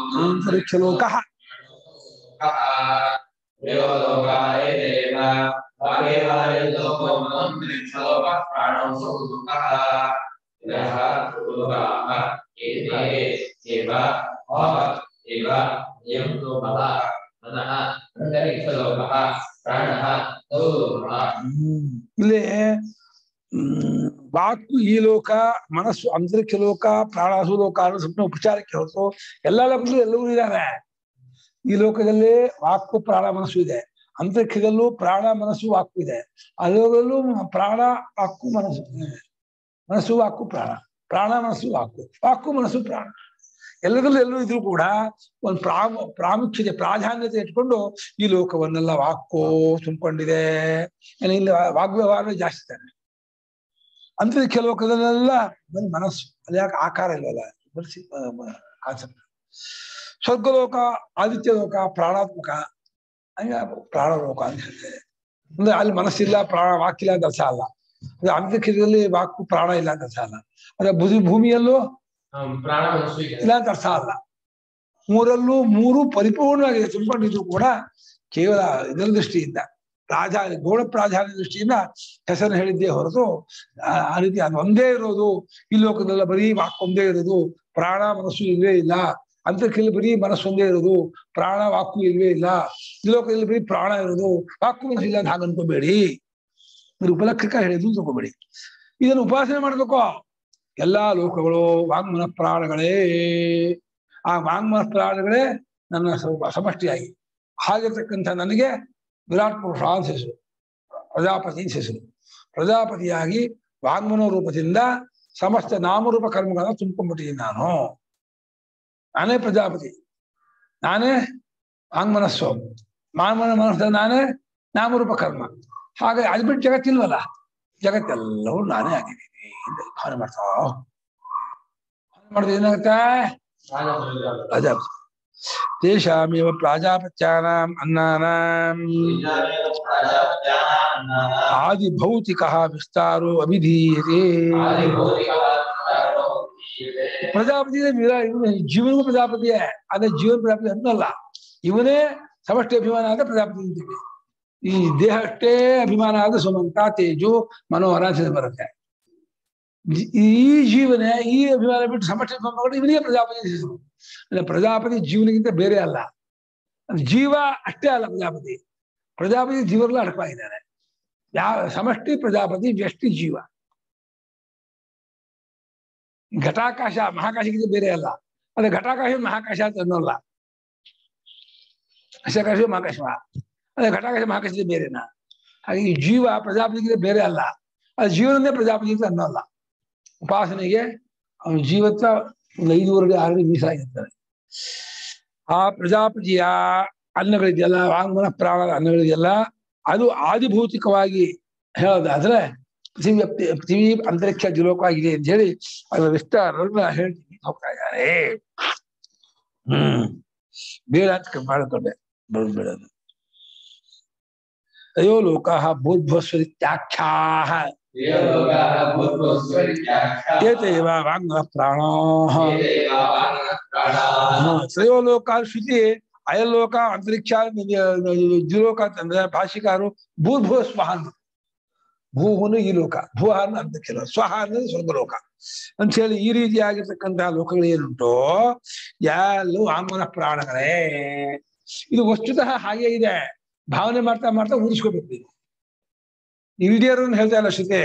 ಅಂತರಿಕ್ಷ ಲೋಕಃ ಹ್ಮ್. ಇಲ್ಲಿ ಹ್ಮ್, ವಾಕು ಈ ಲೋಕ ಮನಸ್ಸು ಅಂತರಿಕ್ಷ ಲೋಕ ಪ್ರಾಣಾಸು ಲೋಕ ಅನ್ನೋ ಸ್ವಲ್ಪ ಉಪಚಾರಕ್ಕೆ ಹೊರತು ಎಲ್ಲಾ ಲೋಕದಲ್ಲೂ ಎಲ್ಲವೂ ಇದ್ದಾರೆ ಈ ಲೋಕದಲ್ಲಿ ವಾಕು ಪ್ರಾಣ ಮನಸ್ಸು ಇದೆ ಅಂತರಿಕ್ಷದಲ್ಲೂ ಪ್ರಾಣ ಮನಸ್ಸು ವಾಕು ಇದೆ ಅದರಲ್ಲೂ ಪ್ರಾಣ ವಾಕು ಮನಸ್ಸು ಇದೆ. ಮನಸ್ಸು ವಾಕು ಪ್ರಾಣ ಪ್ರಾಣ ಮನಸ್ಸು ವಾಕು ವಾಕು ಮನಸ್ಸು ಪ್ರಾಣ ಎಲ್ಲದರಲ್ಲೂ ಎಲ್ಲೂ ಇದ್ರೂ ಕೂಡ ಒಂದು ಪ್ರಾಮ ಪ್ರಾಮುಖ್ಯತೆ ಪ್ರಾಧಾನ್ಯತೆ ಇಟ್ಕೊಂಡು ಈ ಲೋಕವನ್ನೆಲ್ಲ ವಾಕೋ ತುಂಬಿಕೊಂಡಿದೆ ಏನ್ ಇಲ್ಲಿ ವಾಗ್ವ್ಯವಹಾರ ಜಾಸ್ತಿ ತಾನೆ ಅಂತರಿಕ್ಷ ಲೋಕದಲ್ಲೆಲ್ಲ ಬರೀ ಮನಸ್ಸು ಅಲ್ಲಿ ಯಾಕೆ ಆಕಾರ ಇಲ್ವಲ್ಲ ಬರೀ ಕಾನ್ಸೆಪ್ಟ್ ಸ್ವರ್ಗಲೋಕ ಆದಿತ್ಯ ಲೋಕ ಪ್ರಾಣಾತ್ಮಕ ಹಂಗ ಪ್ರಾಣಲೋಕ ಅಂತ ಹೇಳ್ತಾರೆ ಅಂದ್ರೆ ಅಲ್ಲಿ ಮನಸ್ಸಿಲ್ಲ ಪ್ರಾಣ ವಾಕಿಲ್ಲ ಅಂತ ಅರ್ಥ ಅಲ್ಲ ಅಂದ್ರೆ ಅಂತರಿಕ್ಷದಲ್ಲಿ ವಾಕು ಪ್ರಾಣ ಇಲ್ಲ ಅಂತ ಅರ್ಥ ಅಲ್ಲ ಅಂದ್ರೆ ಬುಧಿ ಭೂಮಿಯಲ್ಲೂ ಪ್ರಾಣ ಮನಸ್ಸು ಇದೆ ಇಲ್ಲ ಅಂತ ಅರ್ಥ ಅಲ್ಲ ಮೂರಲ್ಲೂ ಮೂರು ಪರಿಪೂರ್ಣವಾಗಿದೆ ತುಂಬಿಕೊಂಡಿದ್ರು ಕೂಡ ಕೇವಲ ಇದರ ದೃಷ್ಟಿಯಿಂದ ಪ್ರಾಧಾನ್ಯ ಗೌಣ ಪ್ರಾಧಾನ್ಯ ದೃಷ್ಟಿಯಿಂದ ಹೆಸರು ಹೇಳಿದ್ದೇ ಹೊರತು ಆ ಆ ರೀತಿ ಅದು ಒಂದೇ ಇರೋದು ಈ ಲೋಕದಲ್ಲ ಬರೀ ವಾಕ್ ಒಂದೇ ಇರೋದು ಪ್ರಾಣ ಮನಸ್ಸು ಇಲ್ವೇ ಇಲ್ಲ ಅಂತರ್ಕಲ್ಲಿ ಬರೀ ಮನಸ್ಸು ಒಂದೇ ಇರೋದು ಪ್ರಾಣ ವಾಕು ಇಲ್ವೇ ಇಲ್ಲ ಈ ಲೋಕದಲ್ಲಿ ಬರೀ ಪ್ರಾಣ ಇರೋದು ವಾಕು ಮನಸ್ಸು ಇಲ್ಲ ಅಂತ ಹಾಗೆ ಅನ್ಕೋಬೇಡಿ ಇದು ಉಪಲಕ್ಷಕ ಹೇಳಿದ್ರು ತಗೋಬೇಡಿ ಇದನ್ನು ಉಪಾಸನೆ ಮಾಡ್ಬೇಕು ಎಲ್ಲಾ ಲೋಕಗಳು ವಾಂಗ್ಮನ ಪ್ರಾಣಗಳೇ ಆ ವಾಂಗ್ಮನ ಪ್ರಾಣಗಳೇ ನನ್ನ ಸ್ವಲ್ಪ ಸಮಷ್ಟಿಯಾಗಿ ಹಾಗಿರ್ತಕ್ಕಂಥ ನನಗೆ ವಿರಾಟ್ ಪುರುಷ ಅಂತ ಹೆಸರು ಪ್ರಜಾಪತಿ ಅಂತ ಹೆಸರು ಪ್ರಜಾಪತಿಯಾಗಿ ವಾಂಗ್ಮನ ರೂಪದಿಂದ ಸಮಸ್ತ ನಾಮರೂಪ ಕರ್ಮಗಳನ್ನ ತುಂಬಿಕೊಂಡ್ಬಿಟ್ಟಿದ್ದೀನಿ ನಾನು ನಾನೇ ಪ್ರಜಾಪತಿ ನಾನೇ ವಾಂಗ್ಮನಸ್ಸು ಮಾನವನ ಮನಸ್ಸು ನಾನೇ ನಾಮರೂಪ ಕರ್ಮ ಹಾಗೆ ಅದು ಬಿಟ್ಟು ಜಗತ್ತಿಲ್ವಲ್ಲ ಜಗತ್ತೆಲ್ಲವೂ ನಾನೇ ಆಗಿದ್ದೀನಿ ಅಂತ ಭಾವನೆ ಮಾಡ್ತಾ ಭಾವನೆ ಮಾಡಿದ್ರೆ ಏನಾಗುತ್ತೆ ಪ್ರಜಾಪತಿ ತೇಷಾಮೇವ ಪ್ರಾಜಾಪತ್ಯಾನಾಂ ಅನ್ನಾನಾಂ ಆದಿ ಭೌತಿಕ ವಿಸ್ತಾರೋ ಅಭಿಧೀಯತೆ ಪ್ರಜಾಪತಿ ಇವನು ಜೀವನಗೂ ಪ್ರಜಾಪತಿಯೇ ಆದ್ರೆ ಜೀವನ ಪ್ರಜಾಪತಿ ಅನ್ನಲ್ಲ ಇವನೇ ಸಮಷ್ಟಿ ಅಭಿಮಾನ ಆದ ಪ್ರಜಾಪತಿ ಅಂತೀವಿ ಈ ದೇಹ ಅಷ್ಟೇ ಅಭಿಮಾನ ಆದ ಸುಮಂತ ತೇಜು ಮನೋಹರ ಅಂತ ಬರುತ್ತೆ ಜಿ- ಈ ಜೀವನೇ ಈ ಅಭಿಮಾನ ಬಿಟ್ಟು ಸಮಷ್ಟಿ ಅಭಿಮಾನ ಇವನಿಗೆ ಪ್ರಜಾಪತಿ ಅಂತ ಹೆಸರು ಅಂದ್ರೆ ಪ್ರಜಾಪತಿ ಜೀವನಿಗಿಂತ ಬೇರೆ ಅಲ್ಲ ಅದು ಜೀವ ಅಷ್ಟೇ ಅಲ್ಲ ಪ್ರಜಾಪತಿ ಪ್ರಜಾಪತಿ ಜೀವನಲ್ಲ ಅಡಕವಾಗಿದ್ದಾನೆ ಯಾವ ಸಮಷ್ಟಿ ಪ್ರಜಾಪತಿ ವ್ಯಷ್ಟಿ ಜೀವ ಘಟಾಕಾಶ ಮಹಾಕಾಶಕ್ಕಿಂತ ಬೇರೆ ಅಲ್ಲ ಅದೇ ಘಟಾಕಾಶ ಮಹಾಕಾಶ ಅಂತ ಅನ್ನೋಲ್ಲ ಅಶಕಾಶ ಮಹಾಕಾಶ ಅದೇ ಘಟಾಕಾಶ ಮಹಾಕಾಶ ಬೇರೆನಾ ಹಾಗೆ ಈ ಜೀವ ಪ್ರಜಾಪತಿಗಿಂತ ಬೇರೆ ಅಲ್ಲ ಅದು ಜೀವನದೇ ಪ್ರಜಾಪತಿ ಅಂತ ಅನ್ನೋಲ್ಲ ಉಪಾಸನೆಗೆ ಅವನ ಜೀವತ್ವ ಒಂದು ಐದುವರೆಗೆ ಆರು ಮೀಸಲಾಗಿರ್ತಾರೆ ಆ ಪ್ರಜಾಪತಿಯ ಅನ್ನಗಳಿದೆಯಲ್ಲ ವಾಂಗ್ಮನ ಪ್ರಾಣದ ಅನ್ನಗಳಿದೆಯಲ್ಲ ಅದು ಆದಿಭೌತಿಕವಾಗಿ ಹೇಳೋದಾದ್ರೆ ಪೃಥ್ವಿ ವ್ಯಕ್ತಿ ಪೃಥ್ವಿ ಅಂತರಿಕ್ಷ ಜಲೋಕವಾಗಿದೆ ಅಂತ ಹೇಳಿ ಅದರ ವಿಸ್ತಾರವನ್ನ ಹೇಳ್ತೀನಿ ಹೋಗ್ತಾ ಇದ್ದಾರೆ ಹ್ಮ್ ಬೇಡ ಅಂತ ಮಾಡಿಕೊಂಡೆ ಬರೋದು ಬೇಡ ಅದು. ಅಯ್ಯೋ ಲೋಕಾಹ ಭೂದ್ಭಸ್ವರಿತ್ಯಾಖ್ಯಾಹ ಏತೇವ ವಾಂಗ್ಮ ಪ್ರಾಣಾಹ ತ್ರಯೋ ಲೋಕ ಶ್ರುತಿ ಅಯಲೋಕ ಅಂತರಿಕ್ಷ ದ್ವಿಲೋಕ ಅಂತಂದ್ರೆ ಭಾಷಿಕಾರು ಭೂರ್ಭುವ ಸ್ವಹ ಅಂತ ಭೂಹುನು ಈ ಲೋಕ ಭೂಹ ಅನ್ನ ಅಂತರಿಕ್ಷ ಲೋಕ. ಸ್ವಹ ಅನ್ನೋದು ಸ್ವರ್ಗಲೋಕ ಅಂತ ಹೇಳಿ ಈ ರೀತಿಯಾಗಿರ್ತಕ್ಕಂತಹ ಲೋಕಗಳು ಏನುಂಟು ಎಲ್ಲೂ ಆಮನ ಪ್ರಾಣಗಳೇ ಇದು ವಸ್ತುತಃ ಹಾಗೆ ಇದೆ ಭಾವನೆ ಮಾಡ್ತಾ ಮಾಡ್ತಾ ಊದಿಸ್ಕೋಬೇಕು ನೀವು ಇಲ್ದಿಯರು ಹೇಳ್ತಾ ಇಲ್ಲ ಶ್ರುತಿ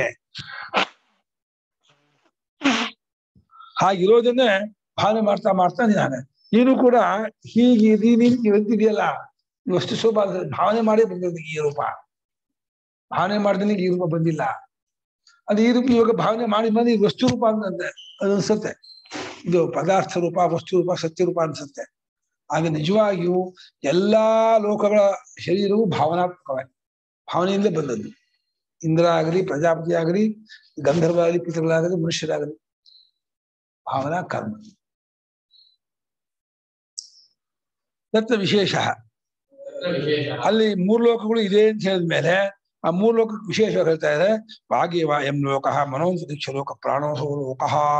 ಹಾಗಿರೋದನ್ನೇ ಭಾವನೆ ಮಾಡ್ತಾ ಮಾಡ್ತಾ ನೀನು ನೀನು ಕೂಡ ಹೀಗೆ ನೀನು ಇವತ್ತಿದೆಯಲ್ಲ ಈ ವಸ್ತು ಸ್ವರೂಪ ಅಂದ್ರೆ ಭಾವನೆ ಮಾಡಿ ಬಂದಿರೋದು ಈ ರೂಪ ಭಾವನೆ ಮಾಡಿದ್ರೆ ಈ ರೂಪ ಬಂದಿಲ್ಲ ಅದು ಈ ರೂಪ ಇವಾಗ ಭಾವನೆ ಮಾಡಿ ಬಂದು ಈ ವಸ್ತು ರೂಪ ಅಂತ ಅದು ಅನ್ಸುತ್ತೆ ಇದು ಪದಾರ್ಥ ರೂಪ ವಸ್ತು ರೂಪ ಸತ್ಯ ರೂಪ ಅನ್ಸುತ್ತೆ ಆಗ ನಿಜವಾಗಿಯೂ ಎಲ್ಲಾ ಲೋಕಗಳ ಶರೀರವು ಭಾವನಾತ್ಮಕವಾಗಿ ಭಾವನೆಯಿಂದಲೇ ಬಂದದ್ದು ಇಂದ್ರ ಆಗಲಿ ಪ್ರಜಾಪತಿ ಆಗಲಿ ಗಂಧರ್ವ ಆಗಲಿ ಪಿತೃಗಳಾಗಲಿ ಮನುಷ್ಯರಾಗಲಿ ಭಾವನಾ ಕರ್ಮ ತತ್ರ ವಿಶೇಷ ಅಲ್ಲಿ ಮೂರು ಲೋಕಗಳು ಇದೆ ಅಂತ ಹೇಳಿದ್ಮೇಲೆ ಆ ಮೂರು ಲೋಕಕ್ಕೆ ವಿಶೇಷವಾಗಿ ಹೇಳ್ತಾ ಇದೆ ವಾಗೇವ ಎಂ ಲೋಕ ಮನೋಂತರಿಕ್ಷ ಲೋಕ ಪ್ರಾಣೋಸೋ ಲೋಕ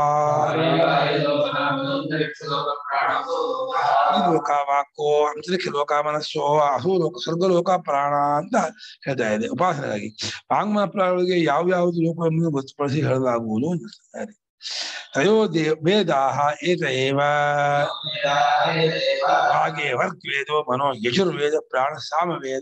ಈ ಲೋಕ ವಾಕೋ ಅಂತರಿಕ್ಷ ಲೋಕ ಮನಸ್ಸೋ ಅಸೋ ಲೋಕ ಸ್ವರ್ಗ ಲೋಕ ಪ್ರಾಣ ಅಂತ ಹೇಳ್ತಾ ಇದೆ ಉಪಾಸನೆಗಾಗಿ ವಾಂಗ್ಮನ ಪ್ರಾಣಗಳಿಗೆ ಯಾವ ಯಾವುದು ಲೋಕವನ್ನು ಗೊತ್ತುಪಡಿಸಿ ಹೇಳಲಾಗುವುದು ಅಂತ ಹೇಳ್ತಾರೆ ತಯೋ ದೇ ವೇದಾಹ ಏತ ಏವ ಹಾಗೆ ವರ್ಗ್ವೇದೋ ಮನೋ ಯಜುರ್ವೇದ ಪ್ರಾಣ ಸಾಮವೇದ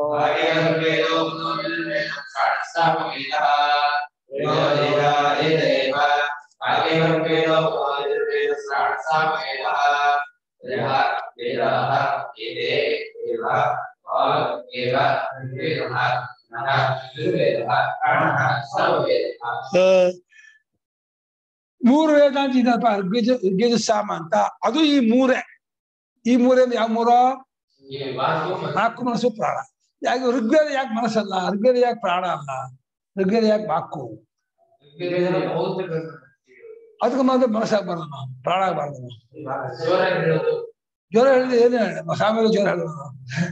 ಮೂರು ವೇದ ಅಂತ ಇದಪ್ಪ ಋಗ್ವೇದ ಋಗ್ವೇದ ಸಾಮ ಅಂತ ಅದು ಈ ಮೂರೇ ಈ ಮೂರೇ ಅಂದ್ರೆ ಯಾವ ಮೂರ ನಾಲ್ಕು ಮನಸ್ಸು ಪ್ರಾಣ ಯಾಕೆ ಋಗ್ವೇದ ಯಾಕೆ ಮನಸ್ಸಲ್ಲ ಋಗ್ವೇದ ಯಾಕೆ ಪ್ರಾಣ ಅಲ್ಲ ಋಗ್ವೇದ ಯಾಕೆ ವಾಕು ಅದಕ್ಕೆ ಮಾತ್ರ ಮನಸ್ಸಾಗಬಾರ್ದು ನಾವು ಪ್ರಾಣ ಆಗಬಾರ್ದು ನಾವು ಜ್ವರ ಹೇಳಿದ್ರೆ ಏನೇ ಹೇಳಿ ಸಾಮೇಲೆ ಜ್ವರ ಹೇಳೋದು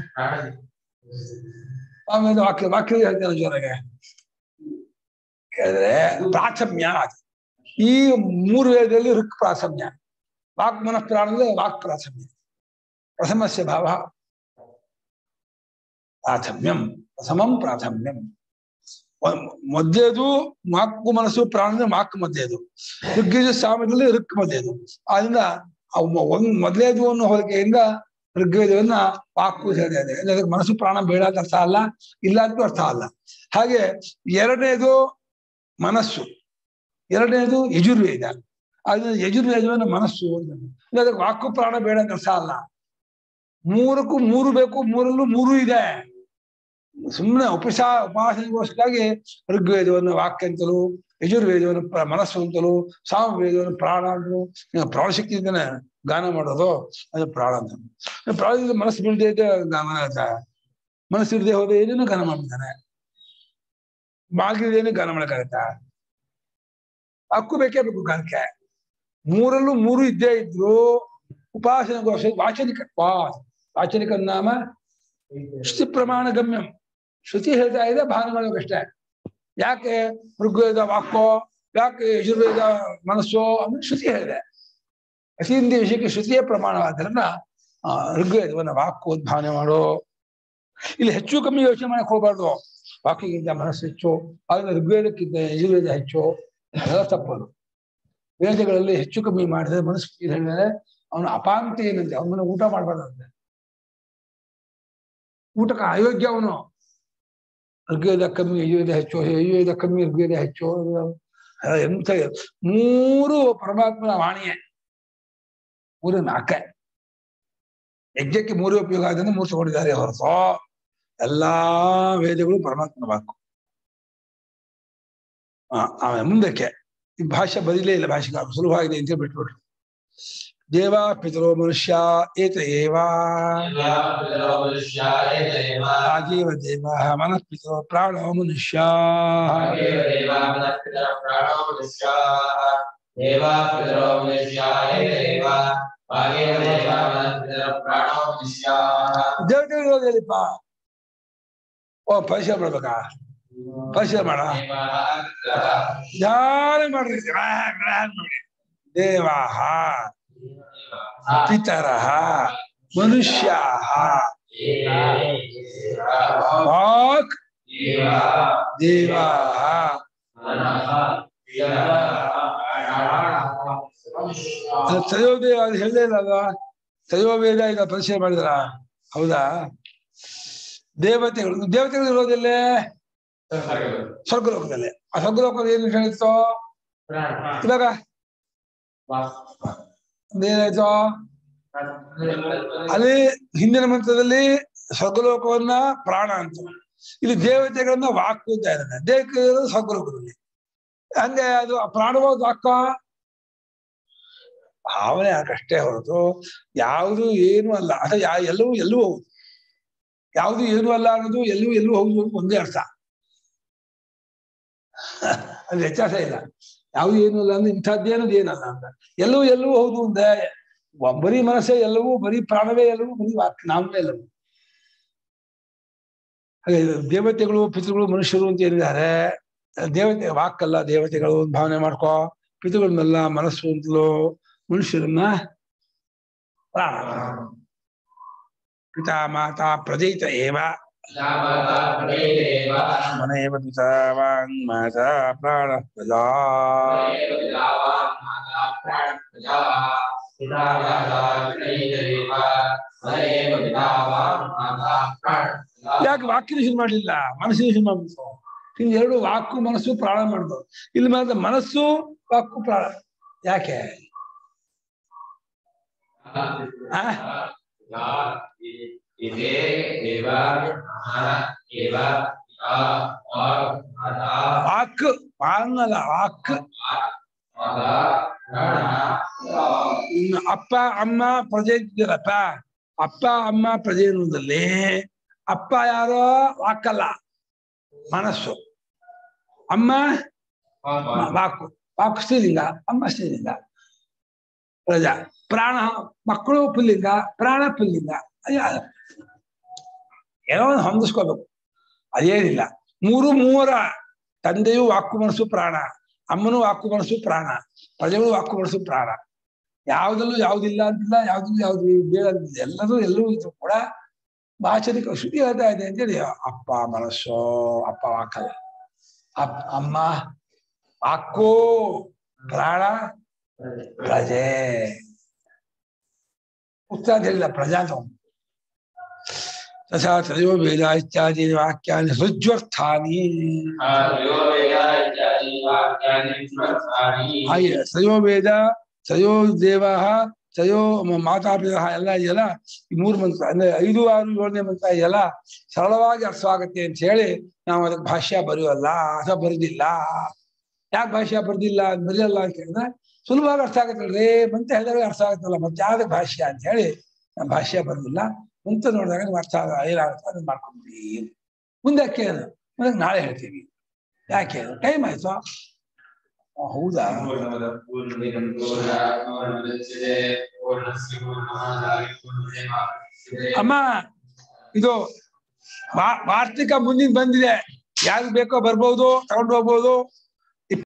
ಆಮೇಲೆ ವಾಕ್ಯ ವಾಕ್ಯ ಹೇಳ್ತೇನೆ ಜ್ವರಗೆ ಕೇಳಿದ್ರೆ ಪ್ರಾಥಮ್ಯ ಅದು. ಈ ಮೂರು ವೇದದಲ್ಲಿ ಋಕ್ ಪ್ರಾಥಮ್ಯ ವಾಕ್ ಮನಃ ಪ್ರಾಣದಲ್ಲಿ ವಾಕ್ ಪ್ರಾಥಮ್ಯ ಪ್ರಥಮಸ್ಯ ಭಾವ ಪ್ರಾಥಮ್ಯಂ ಪ್ರಥಮಂ ಪ್ರಾಥಮ್ಯಂ ಒ- ಮೊದಲೇದು ಮಾಕು ಮನಸ್ಸು ಪ್ರಾಣ ಅಂದ್ರೆ ಮಾಕ್ ಮಧ್ಯದು ಋಗ್ವೇದ ಸಾಮದಲ್ಲಿ ಋಕ್ ಮಧ್ಯದು ಆದ್ರಿಂದ ಅವು ಮೊ- ಒಂದ್ ಮೊದಲೇದು ಅನ್ನೋ ಹೋಲಿಕೆಯಿಂದ ಋಗ್ವೇದವನ್ನ ವಾಕು ಅಂತ ಹೇಳ್ತಾ ಇದೆ ಅಂದ್ರೆ ಅದಕ್ಕೆ ಮನಸ್ಸು ಪ್ರಾಣ ಬೇಡ ಅಂತ ಅರ್ಥ ಅಲ್ಲ ಇಲ್ಲ ಅಂತ ಅರ್ಥ ಅಲ್ಲ ಹಾಗೆ ಎರಡನೇದು ಮನಸ್ಸು ಎರಡನೇದು ಯಜುರ್ವೇದ ಅದನ್ನ ಯಜುರ್ವೇದವನ್ನ ಮನಸ್ಸು ಅಂತ ಅಂದ್ರೆ ಅದಕ್ಕೆ ವಾಕು ಪ್ರಾಣ ಬೇಡ ಅಂತ ಅರ್ಥ ಅಲ್ಲ ಮೂರಕ್ಕೂ ಮೂರು ಬೇಕು ಮೂರಲ್ಲೂ ಮೂರು ಇದೆ ಸುಮ್ಮನೆ ಉಪಸಾ ಉಪಾಸನೆಗೋಸ್ಕರಾಗಿ ಋಗ್ವೇದವನ್ನು ವಾಕ್ಯ ಅಂತಲೂ ಯಜುರ್ವೇದವನ್ನು ಪ್ರ- ಮನಸ್ಸು ಅಂತಲೂ ಸಾಮವೇದವನ್ನು ಪ್ರಾಣ ಅಂತಲೂ ಇನ್ನು ಪ್ರಾಣಶಕ್ತಿಯಿಂದನೇ ಗಾನ ಮಾಡೋದು ಅದು ಪ್ರಾಣ ಅಂತ ಪ್ರಾಣದಿಂದ ಮನಸ್ಸು ಬಿಡದೆ ಇದ್ದೆ ಗಾನ ಆಯ್ತಾ ಮನಸ್ಸು ಇಡದೆ ಹೋದ್ರೆ ಏನೇನು ಗಾನ ಮಾಡ್ತಾನೆ ಬಾಗಿಲೇನು ಗಾನ ಮಾಡಕ್ಕಾಗತ್ತಾ ಹಕ್ಕು ಬೇಕೇ ಬೇಕು ಗಾನಕ್ಕೆ ಮೂರಲ್ಲೂ ಮೂರು ಇದ್ದೇ ಇದ್ರು ಉಪಾಸನೆಗೋಸ್ಕರ ವಾಚನಿಕ ವಾ- ವಾಚನಿಕ ನಾಮ ಶ್ರುತಿ ಪ್ರಮಾಣ ಗಮ್ಯಂ ಶ್ರುತಿ ಹೇಳ್ತಾ ಇದೆ ಭಾನ ಮಾಡೋಕಷ್ಟೇ ಯಾಕೆ ಋಗ್ವೇದ ವಾಕ್ಕೋ ಯಾಕೆ ಯಜುರ್ವೇದ ಮನಸ್ಸೋ ಅಂದ್ರೆ ಶ್ರುತಿ ಹೇಳಿದೆ ಅತೀಂದ್ರಿಯ ವಿಷಯಕ್ಕೆ ಶ್ರುತಿಯೇ ಪ್ರಮಾಣವಾದ್ರಿಂದ ಆ, ಋಗ್ವೇದವನ್ನ ವಾಕ್ಕು ಭಾವನೆ ಮಾಡೋ ಇಲ್ಲಿ ಹೆಚ್ಚು ಕಮ್ಮಿ ಯೋಚನೆ ಮಾಡಕ್ ಹೋಗ್ಬಾರ್ದು ವಾಕ್ಯಗಿಂತ ಮನಸ್ಸು ಹೆಚ್ಚು ಆದ್ರೆ ಋಗ್ವೇದಕ್ಕಿಂತ ಯಜುರ್ವೇದ ಹೆಚ್ಚು ಅದೆಲ್ಲ ತಪ್ಪದು ವೇದಗಳಲ್ಲಿ ಹೆಚ್ಚು ಕಮ್ಮಿ ಮಾಡಿದ್ರೆ ಮನಸ್ಸು ಇದು ಹೇಳಿದ್ರೆ ಅವನು ಅಪಾಂತಿ ಏನಂತೆ ಅವನ ಊಟ ಮಾಡ್ಬಾರ್ದಂತೆ ಊಟಕ್ಕೆ ಅಯೋಗ್ಯ ಅವನು ಋಗ್ವೇದ ಕಮ್ಮಿ ಯಜುರ್ವೇದ ಹೆಚ್ಚು ಯಜುರ್ವೇದ ಕಮ್ಮಿ ಋಗ್ವೇದ ಹೆಚ್ಚು ಅಹ್ ಎಂತ ಮೂರು ಪರಮಾತ್ಮನ ವಾಣಿಯೇ ಮೂರು ನಾಲ್ಕೆ ಯಜ್ಞಕ್ಕೆ ಮೂರು ಉಪಯೋಗ ಆದ್ರೆ ಮೂರು ತಗೊಂಡಿದ್ದಾರೆ ಹೊರತು ಎಲ್ಲಾ ವೇದಗಳು ಪರಮಾತ್ಮನ ವಾಕು ಆ ಆಮೇಲೆ ಮುಂದಕ್ಕೆ ಈ ಭಾಷೆ ಬರೀಲೇ ಇಲ್ಲ ಭಾಷೆಗಾರ ಸುಲಭವಾಗಿದೆ ಅಂತ ಬಿಟ್ಬಿಟ್ರು ದೇವ ಪಿತರೋ ಮನುಷ್ಯ ಏತ ಏವ ಆಗೇವ ದೇವ ಮನಃ ಪಿತರೋ ಪ್ರಾಣೋ ಮನುಷ್ಯ ದೇವತೆಗಳು ಇರೋದಿಲ್ಲಪ್ಪ ಓ ಪರಿಚಯ ಮಾಡ್ಬೇಕಾ ಪರಿಚಯ ಮಾಡ ಧ್ಯಾನ ಮಾಡ್ರಿ ಗ್ರಹ- ಗ್ರಹ ಮಾಡಿ ದೇವಾಹ ಪಿತರಃ ಮನುಷ್ಯಾಹ ವಾಕ್ ದೇವಾಹ ಅದು ತ್ರಯೋವೇದ ಅದು ಹೇಳಲೇ ಇಲ್ಲ ಅಲ್ವಾ ತ್ರಯೋವೇದ ಈಗ ಪರಿಚಯ ಮಾಡಿದ್ರ ಹೌದಾ ದೇವತೆಗಳು ದೇವತೆಗಳು ಇರೋದಿಲ್ಲೇ ಸ್ವರ್ಗಲೋಕದಲ್ಲಿ ಆ ಸ್ವರ್ಗಲೋಕದಲ್ಲಿ ಏನು ಹೇಳಿತ್ತು ಇವಾಗ ಏನಾಯ್ತು ಅಲ್ಲಿ ಹಿಂದಿನ ಮಂತ್ರದಲ್ಲಿ ಸ್ವರ್ಗಲೋಕವನ್ನ ಪ್ರಾಣ ಅಂತ ಇಲ್ಲಿ ದೇವತೆಗಳನ್ನ ವಾಕು ಅಂತ ಇದ್ದಾನೆ ದೇವತೆಗಳು ಸ್ವರ್ಗಲೋಕದಲ್ಲಿ ಹಂಗೆ ಅದು ಪ್ರಾಣವಾದ ವಾಕ ಭಾವನೆ ಅಷ್ಟೇ ಹೊರತು ಯಾವುದು ಏನು ಅಲ್ಲ ಅದ ಯಾ ಎಲ್ಲವೂ ಎಲ್ಲೂ ಹೌದು ಯಾವುದು ಏನು ಅಲ್ಲ ಅನ್ನೋದು ಎಲ್ಲೂ ಎಲ್ಲೂ ಹೌದು ಅಂತ ಒಂದೇ ಅರ್ಥ ಅದು ವ್ಯತ್ಯಾಸ ಇಲ್ಲ ಯಾವುದು ಏನು ಇಲ್ಲ ಅಂದ್ರೆ ಇಂಥದ್ದೇ ಅನ್ನೋದು ಏನಲ್ಲ ಅಂತ ಎಲ್ಲವೂ ಎಲ್ಲವೂ ಹೌದು ಅಂದೆ ವ- ಬರೀ ಮನಸ್ಸೇ ಎಲ್ಲವೂ ಬರೀ ಪ್ರಾಣವೇ ಎಲ್ಲವೂ ಬರೀ ವಾಕ್ ನಾಮವೇ ಎಲ್ಲವೂ ಹಾಗೆ ದೇವತೆಗಳು ಪಿತೃಗಳು ಮನುಷ್ಯರು ಅಂತ ಏನಿದ್ದಾರೆ ದೇವತೆ ವಾಕಲ್ಲ ದೇವತೆಗಳು ಅಂತ ಭಾವನೆ ಮಾಡ್ಕೋ ಪಿತೃಗಳನ್ನೆಲ್ಲ ಮನಸ್ಸು ಅಂತಲೋ ಮನುಷ್ಯರನ್ನ ಪ್ರಾಣ ಪಿತಾ ಮಾತಾ ಪ್ರಜಯಿತ ಏವ ಯಾವತಾ ಪ್ರೇರೇವ ಮನೇವ ಪಿತಾವಾನ್ ಮಾತಾ ಪ್ರಾಣ ಪ್ರಜಾ ದೇವತಾವಾನ್ ಮಾತಾ ಪ್ರಾಣ ಪ್ರಜಾ ಪಿತಾಯಾತಾ ಪ್ರೇರೇವ ಮನೇವ ಪಿತಾವಾನ್ ಮಾತಾ ಪ್ರಾಣ ಪ್ರಜಾ ಯಾಕೆ ವಾಕ್ಯದ ಶುರು ಮಾಡ್ಲಿಲ್ಲ ಮನಸ್ಸಿನ ಶುರು ಮಾಡ್ಬಿಟ್ಟು ಇನ್ನು ಎರಡು ವಾಕು ಮನಸ್ಸು ಪ್ರಾಣ ಮಾಡ್ದು ಇಲ್ಲಿ ಮಾತ್ರ ಮನಸ್ಸು ವಾಕು ಪ್ರಾಣ ಯಾಕೆ ಆ? ಯಾ ಇ- ಇದೇ ದೇವ ಮಹಾ ಏವ ಯಾ ವಾಕ್ ಮಾತಾ ವಾಕ್ ಪಾನಲ್ಲ ವಾಕ್ ಮಾತಾ ಪ್ರಾಣ ಪ್ರಜಾ ಇನ್ನು ಅಪ್ಪ ಅಮ್ಮ ಪ್ರಜೆ ಇದ್ದೀರಪ್ಪ ಅಪ್ಪ ಅಮ್ಮ ಪ್ರಜೆ ಅನ್ನೋದಲ್ಲಿ ಅಪ್ಪ ಯಾರೋ ವಾಕಲ್ಲ ಮನಸ್ಸು ಅಮ್ಮ ಮ- ವಾಕು ವಾಕು ಸ್ತ್ರೀಲಿಂಗ ಅಮ್ಮ ಸ್ತ್ರೀಲಿಂಗ ಪ್ರಜಾ ಪ್ರಾಣ ಮಕ್ಕಳು ಪುಲ್ಲಿಂಗ ಪ್ರಾಣ ಪುಲ್ಲಿಂಗ ಅಯ್ಯ ಏನೋ ಒಂದು ಹೊಂದಿಸ್ಕೋಬೇಕು ಅದೇನಿಲ್ಲ ಮೂರು ಮೂವರ ತಂದೆಯು ವಾಕು ಮನಸ್ಸು ಪ್ರಾಣ ಅಮ್ಮನು ವಾಕು ಮನಸ್ಸು ಪ್ರಾಣ ಪ್ರಜೆಗಳು ವಾಕು ಮನಸ್ಸು ಪ್ರಾಣ ಯಾವ್ದಲ್ಲೂ ಯಾವ್ದಿಲ್ಲ ಅಂತಿಲ್ಲ ಯಾವ್ದಲ್ಲೂ ಯಾವ್ದು ಬೇಡ ಅಂತಿಲ್ಲ ಎಲ್ಲರೂ ಎಲ್ಲರೂ ಇದ್ರು ಕೂಡ ಭಾಷಣಿಕ ಶ್ರುತಿ ಹೇಳ್ತಾ ಇದೆ ಅಂತೇಳಿ ಅಪ್ಪ ಮನಸ್ಸು ಅಪ್ಪ ವಾಕಲ್ಲ ಅಪ್ಪ ಅಮ್ಮ ವಾಕು ಪ್ರಾಣ ಪ್ರಜೆ ಉತ್ತರ ಅಂತ ಹೇಳಿಲ್ಲ ಪ್ರಜಾ ಅಂತ ಒಂದು. ತಥಾ ತದೋ ವೇದ ಇತ್ಯಾದಿ ವಾಕ್ಯಾನಿ ಸೃಜ್ವರ್ಥಾನಿ ಆರ್ಯೋ ವೇದ ಇತ್ಯಾದಿ ವಾಕ್ಯಾನಿ ಸ್ಮೃತಾನಿ ಹಾಗೆ ಸಯೋ ವೇದ ಸಯೋ ದೇವ ಸಯೋ ಮ- ಮಾತಾಪಿತ ಎಲ್ಲ ಇದೆಯಲ್ಲ ಈ ಮೂರು ಮಂತ್ರ ಅಂದ್ರೆ ಐದು ಆರು ಏಳನೇ ಮಂತ್ರ ಇದೆಯಲ್ಲ ಸರಳವಾಗಿ ಅರ್ಥವಾಗತ್ತೆ ಅಂತ ಹೇಳಿ ನಾವು ಅದಕ್ಕೆ ಭಾಷ್ಯ ಬರೆಯೋಲ್ಲ ಅಥವಾ ಬರೆದಿಲ್ಲ ಯಾಕೆ ಭಾಷ್ಯ ಬರ್ದಿಲ್ಲ ಬರೆಯಲ್ಲ ಅಂತ ಹೇಳಿದ್ರೆ ಸುಲಭವಾಗಿ ಅರ್ಥ ಆಗತ್ತಲ್ರಿ ಮಂತ್ರ ಹೇಳಿದಾಗ ಅರ್ಥ ಆಗತ್ತಲ್ಲ ಮತ್ತೆ ಯಾವ್ದು ಭಾಷ್ಯ ಅಂತ ಹೇಳಿ ನಾನು ಭಾಷ್ಯ ಬರ್ದಿಲ್ಲ ಮಂತ್ರ ನೋಡಿದಾಗ ನಿಮ್ಗೆ ಅರ್ಥ ಆಗ ಏನಾಗುತ್ತೆ ಅದನ್ನ ಮಾಡ್ಕೊಂಡ್ಬಿಡಿ ಮುಂದಕ್ಕೆ ಏನು? ಮುಂದಕ್ಕೆ ನಾಳೆ ಹೇಳ್ತೀವಿ ಯಾಕೆ ಟೈಮ್ ಆಯ್ತು ಆ, ಹೌದಾ ಪೂರ್ಣಮದ ಪೂರ್ಣಮಿದಂ ಪೂರ್ಣಾತ್ ಪೂರ್ಣಮುದಚ್ಯತೆ ಪೂರ್ಣಸ್ಯ ಪೂರ್ಣಮಾದಾಯ ಪೂರ್ಣಮೇವಾವಶಿಷ್ಯತೆ ಅಮ್ಮ ಇದು ವಾ- ವಾರ್ಷಿಕ ಮುಂದಿನ ಬಂದಿದೆ ಯಾರು ಬೇಕೋ ಬರ್ಬೋದು ತಗೊಂಡು ಹೋಗ್ಬೋದು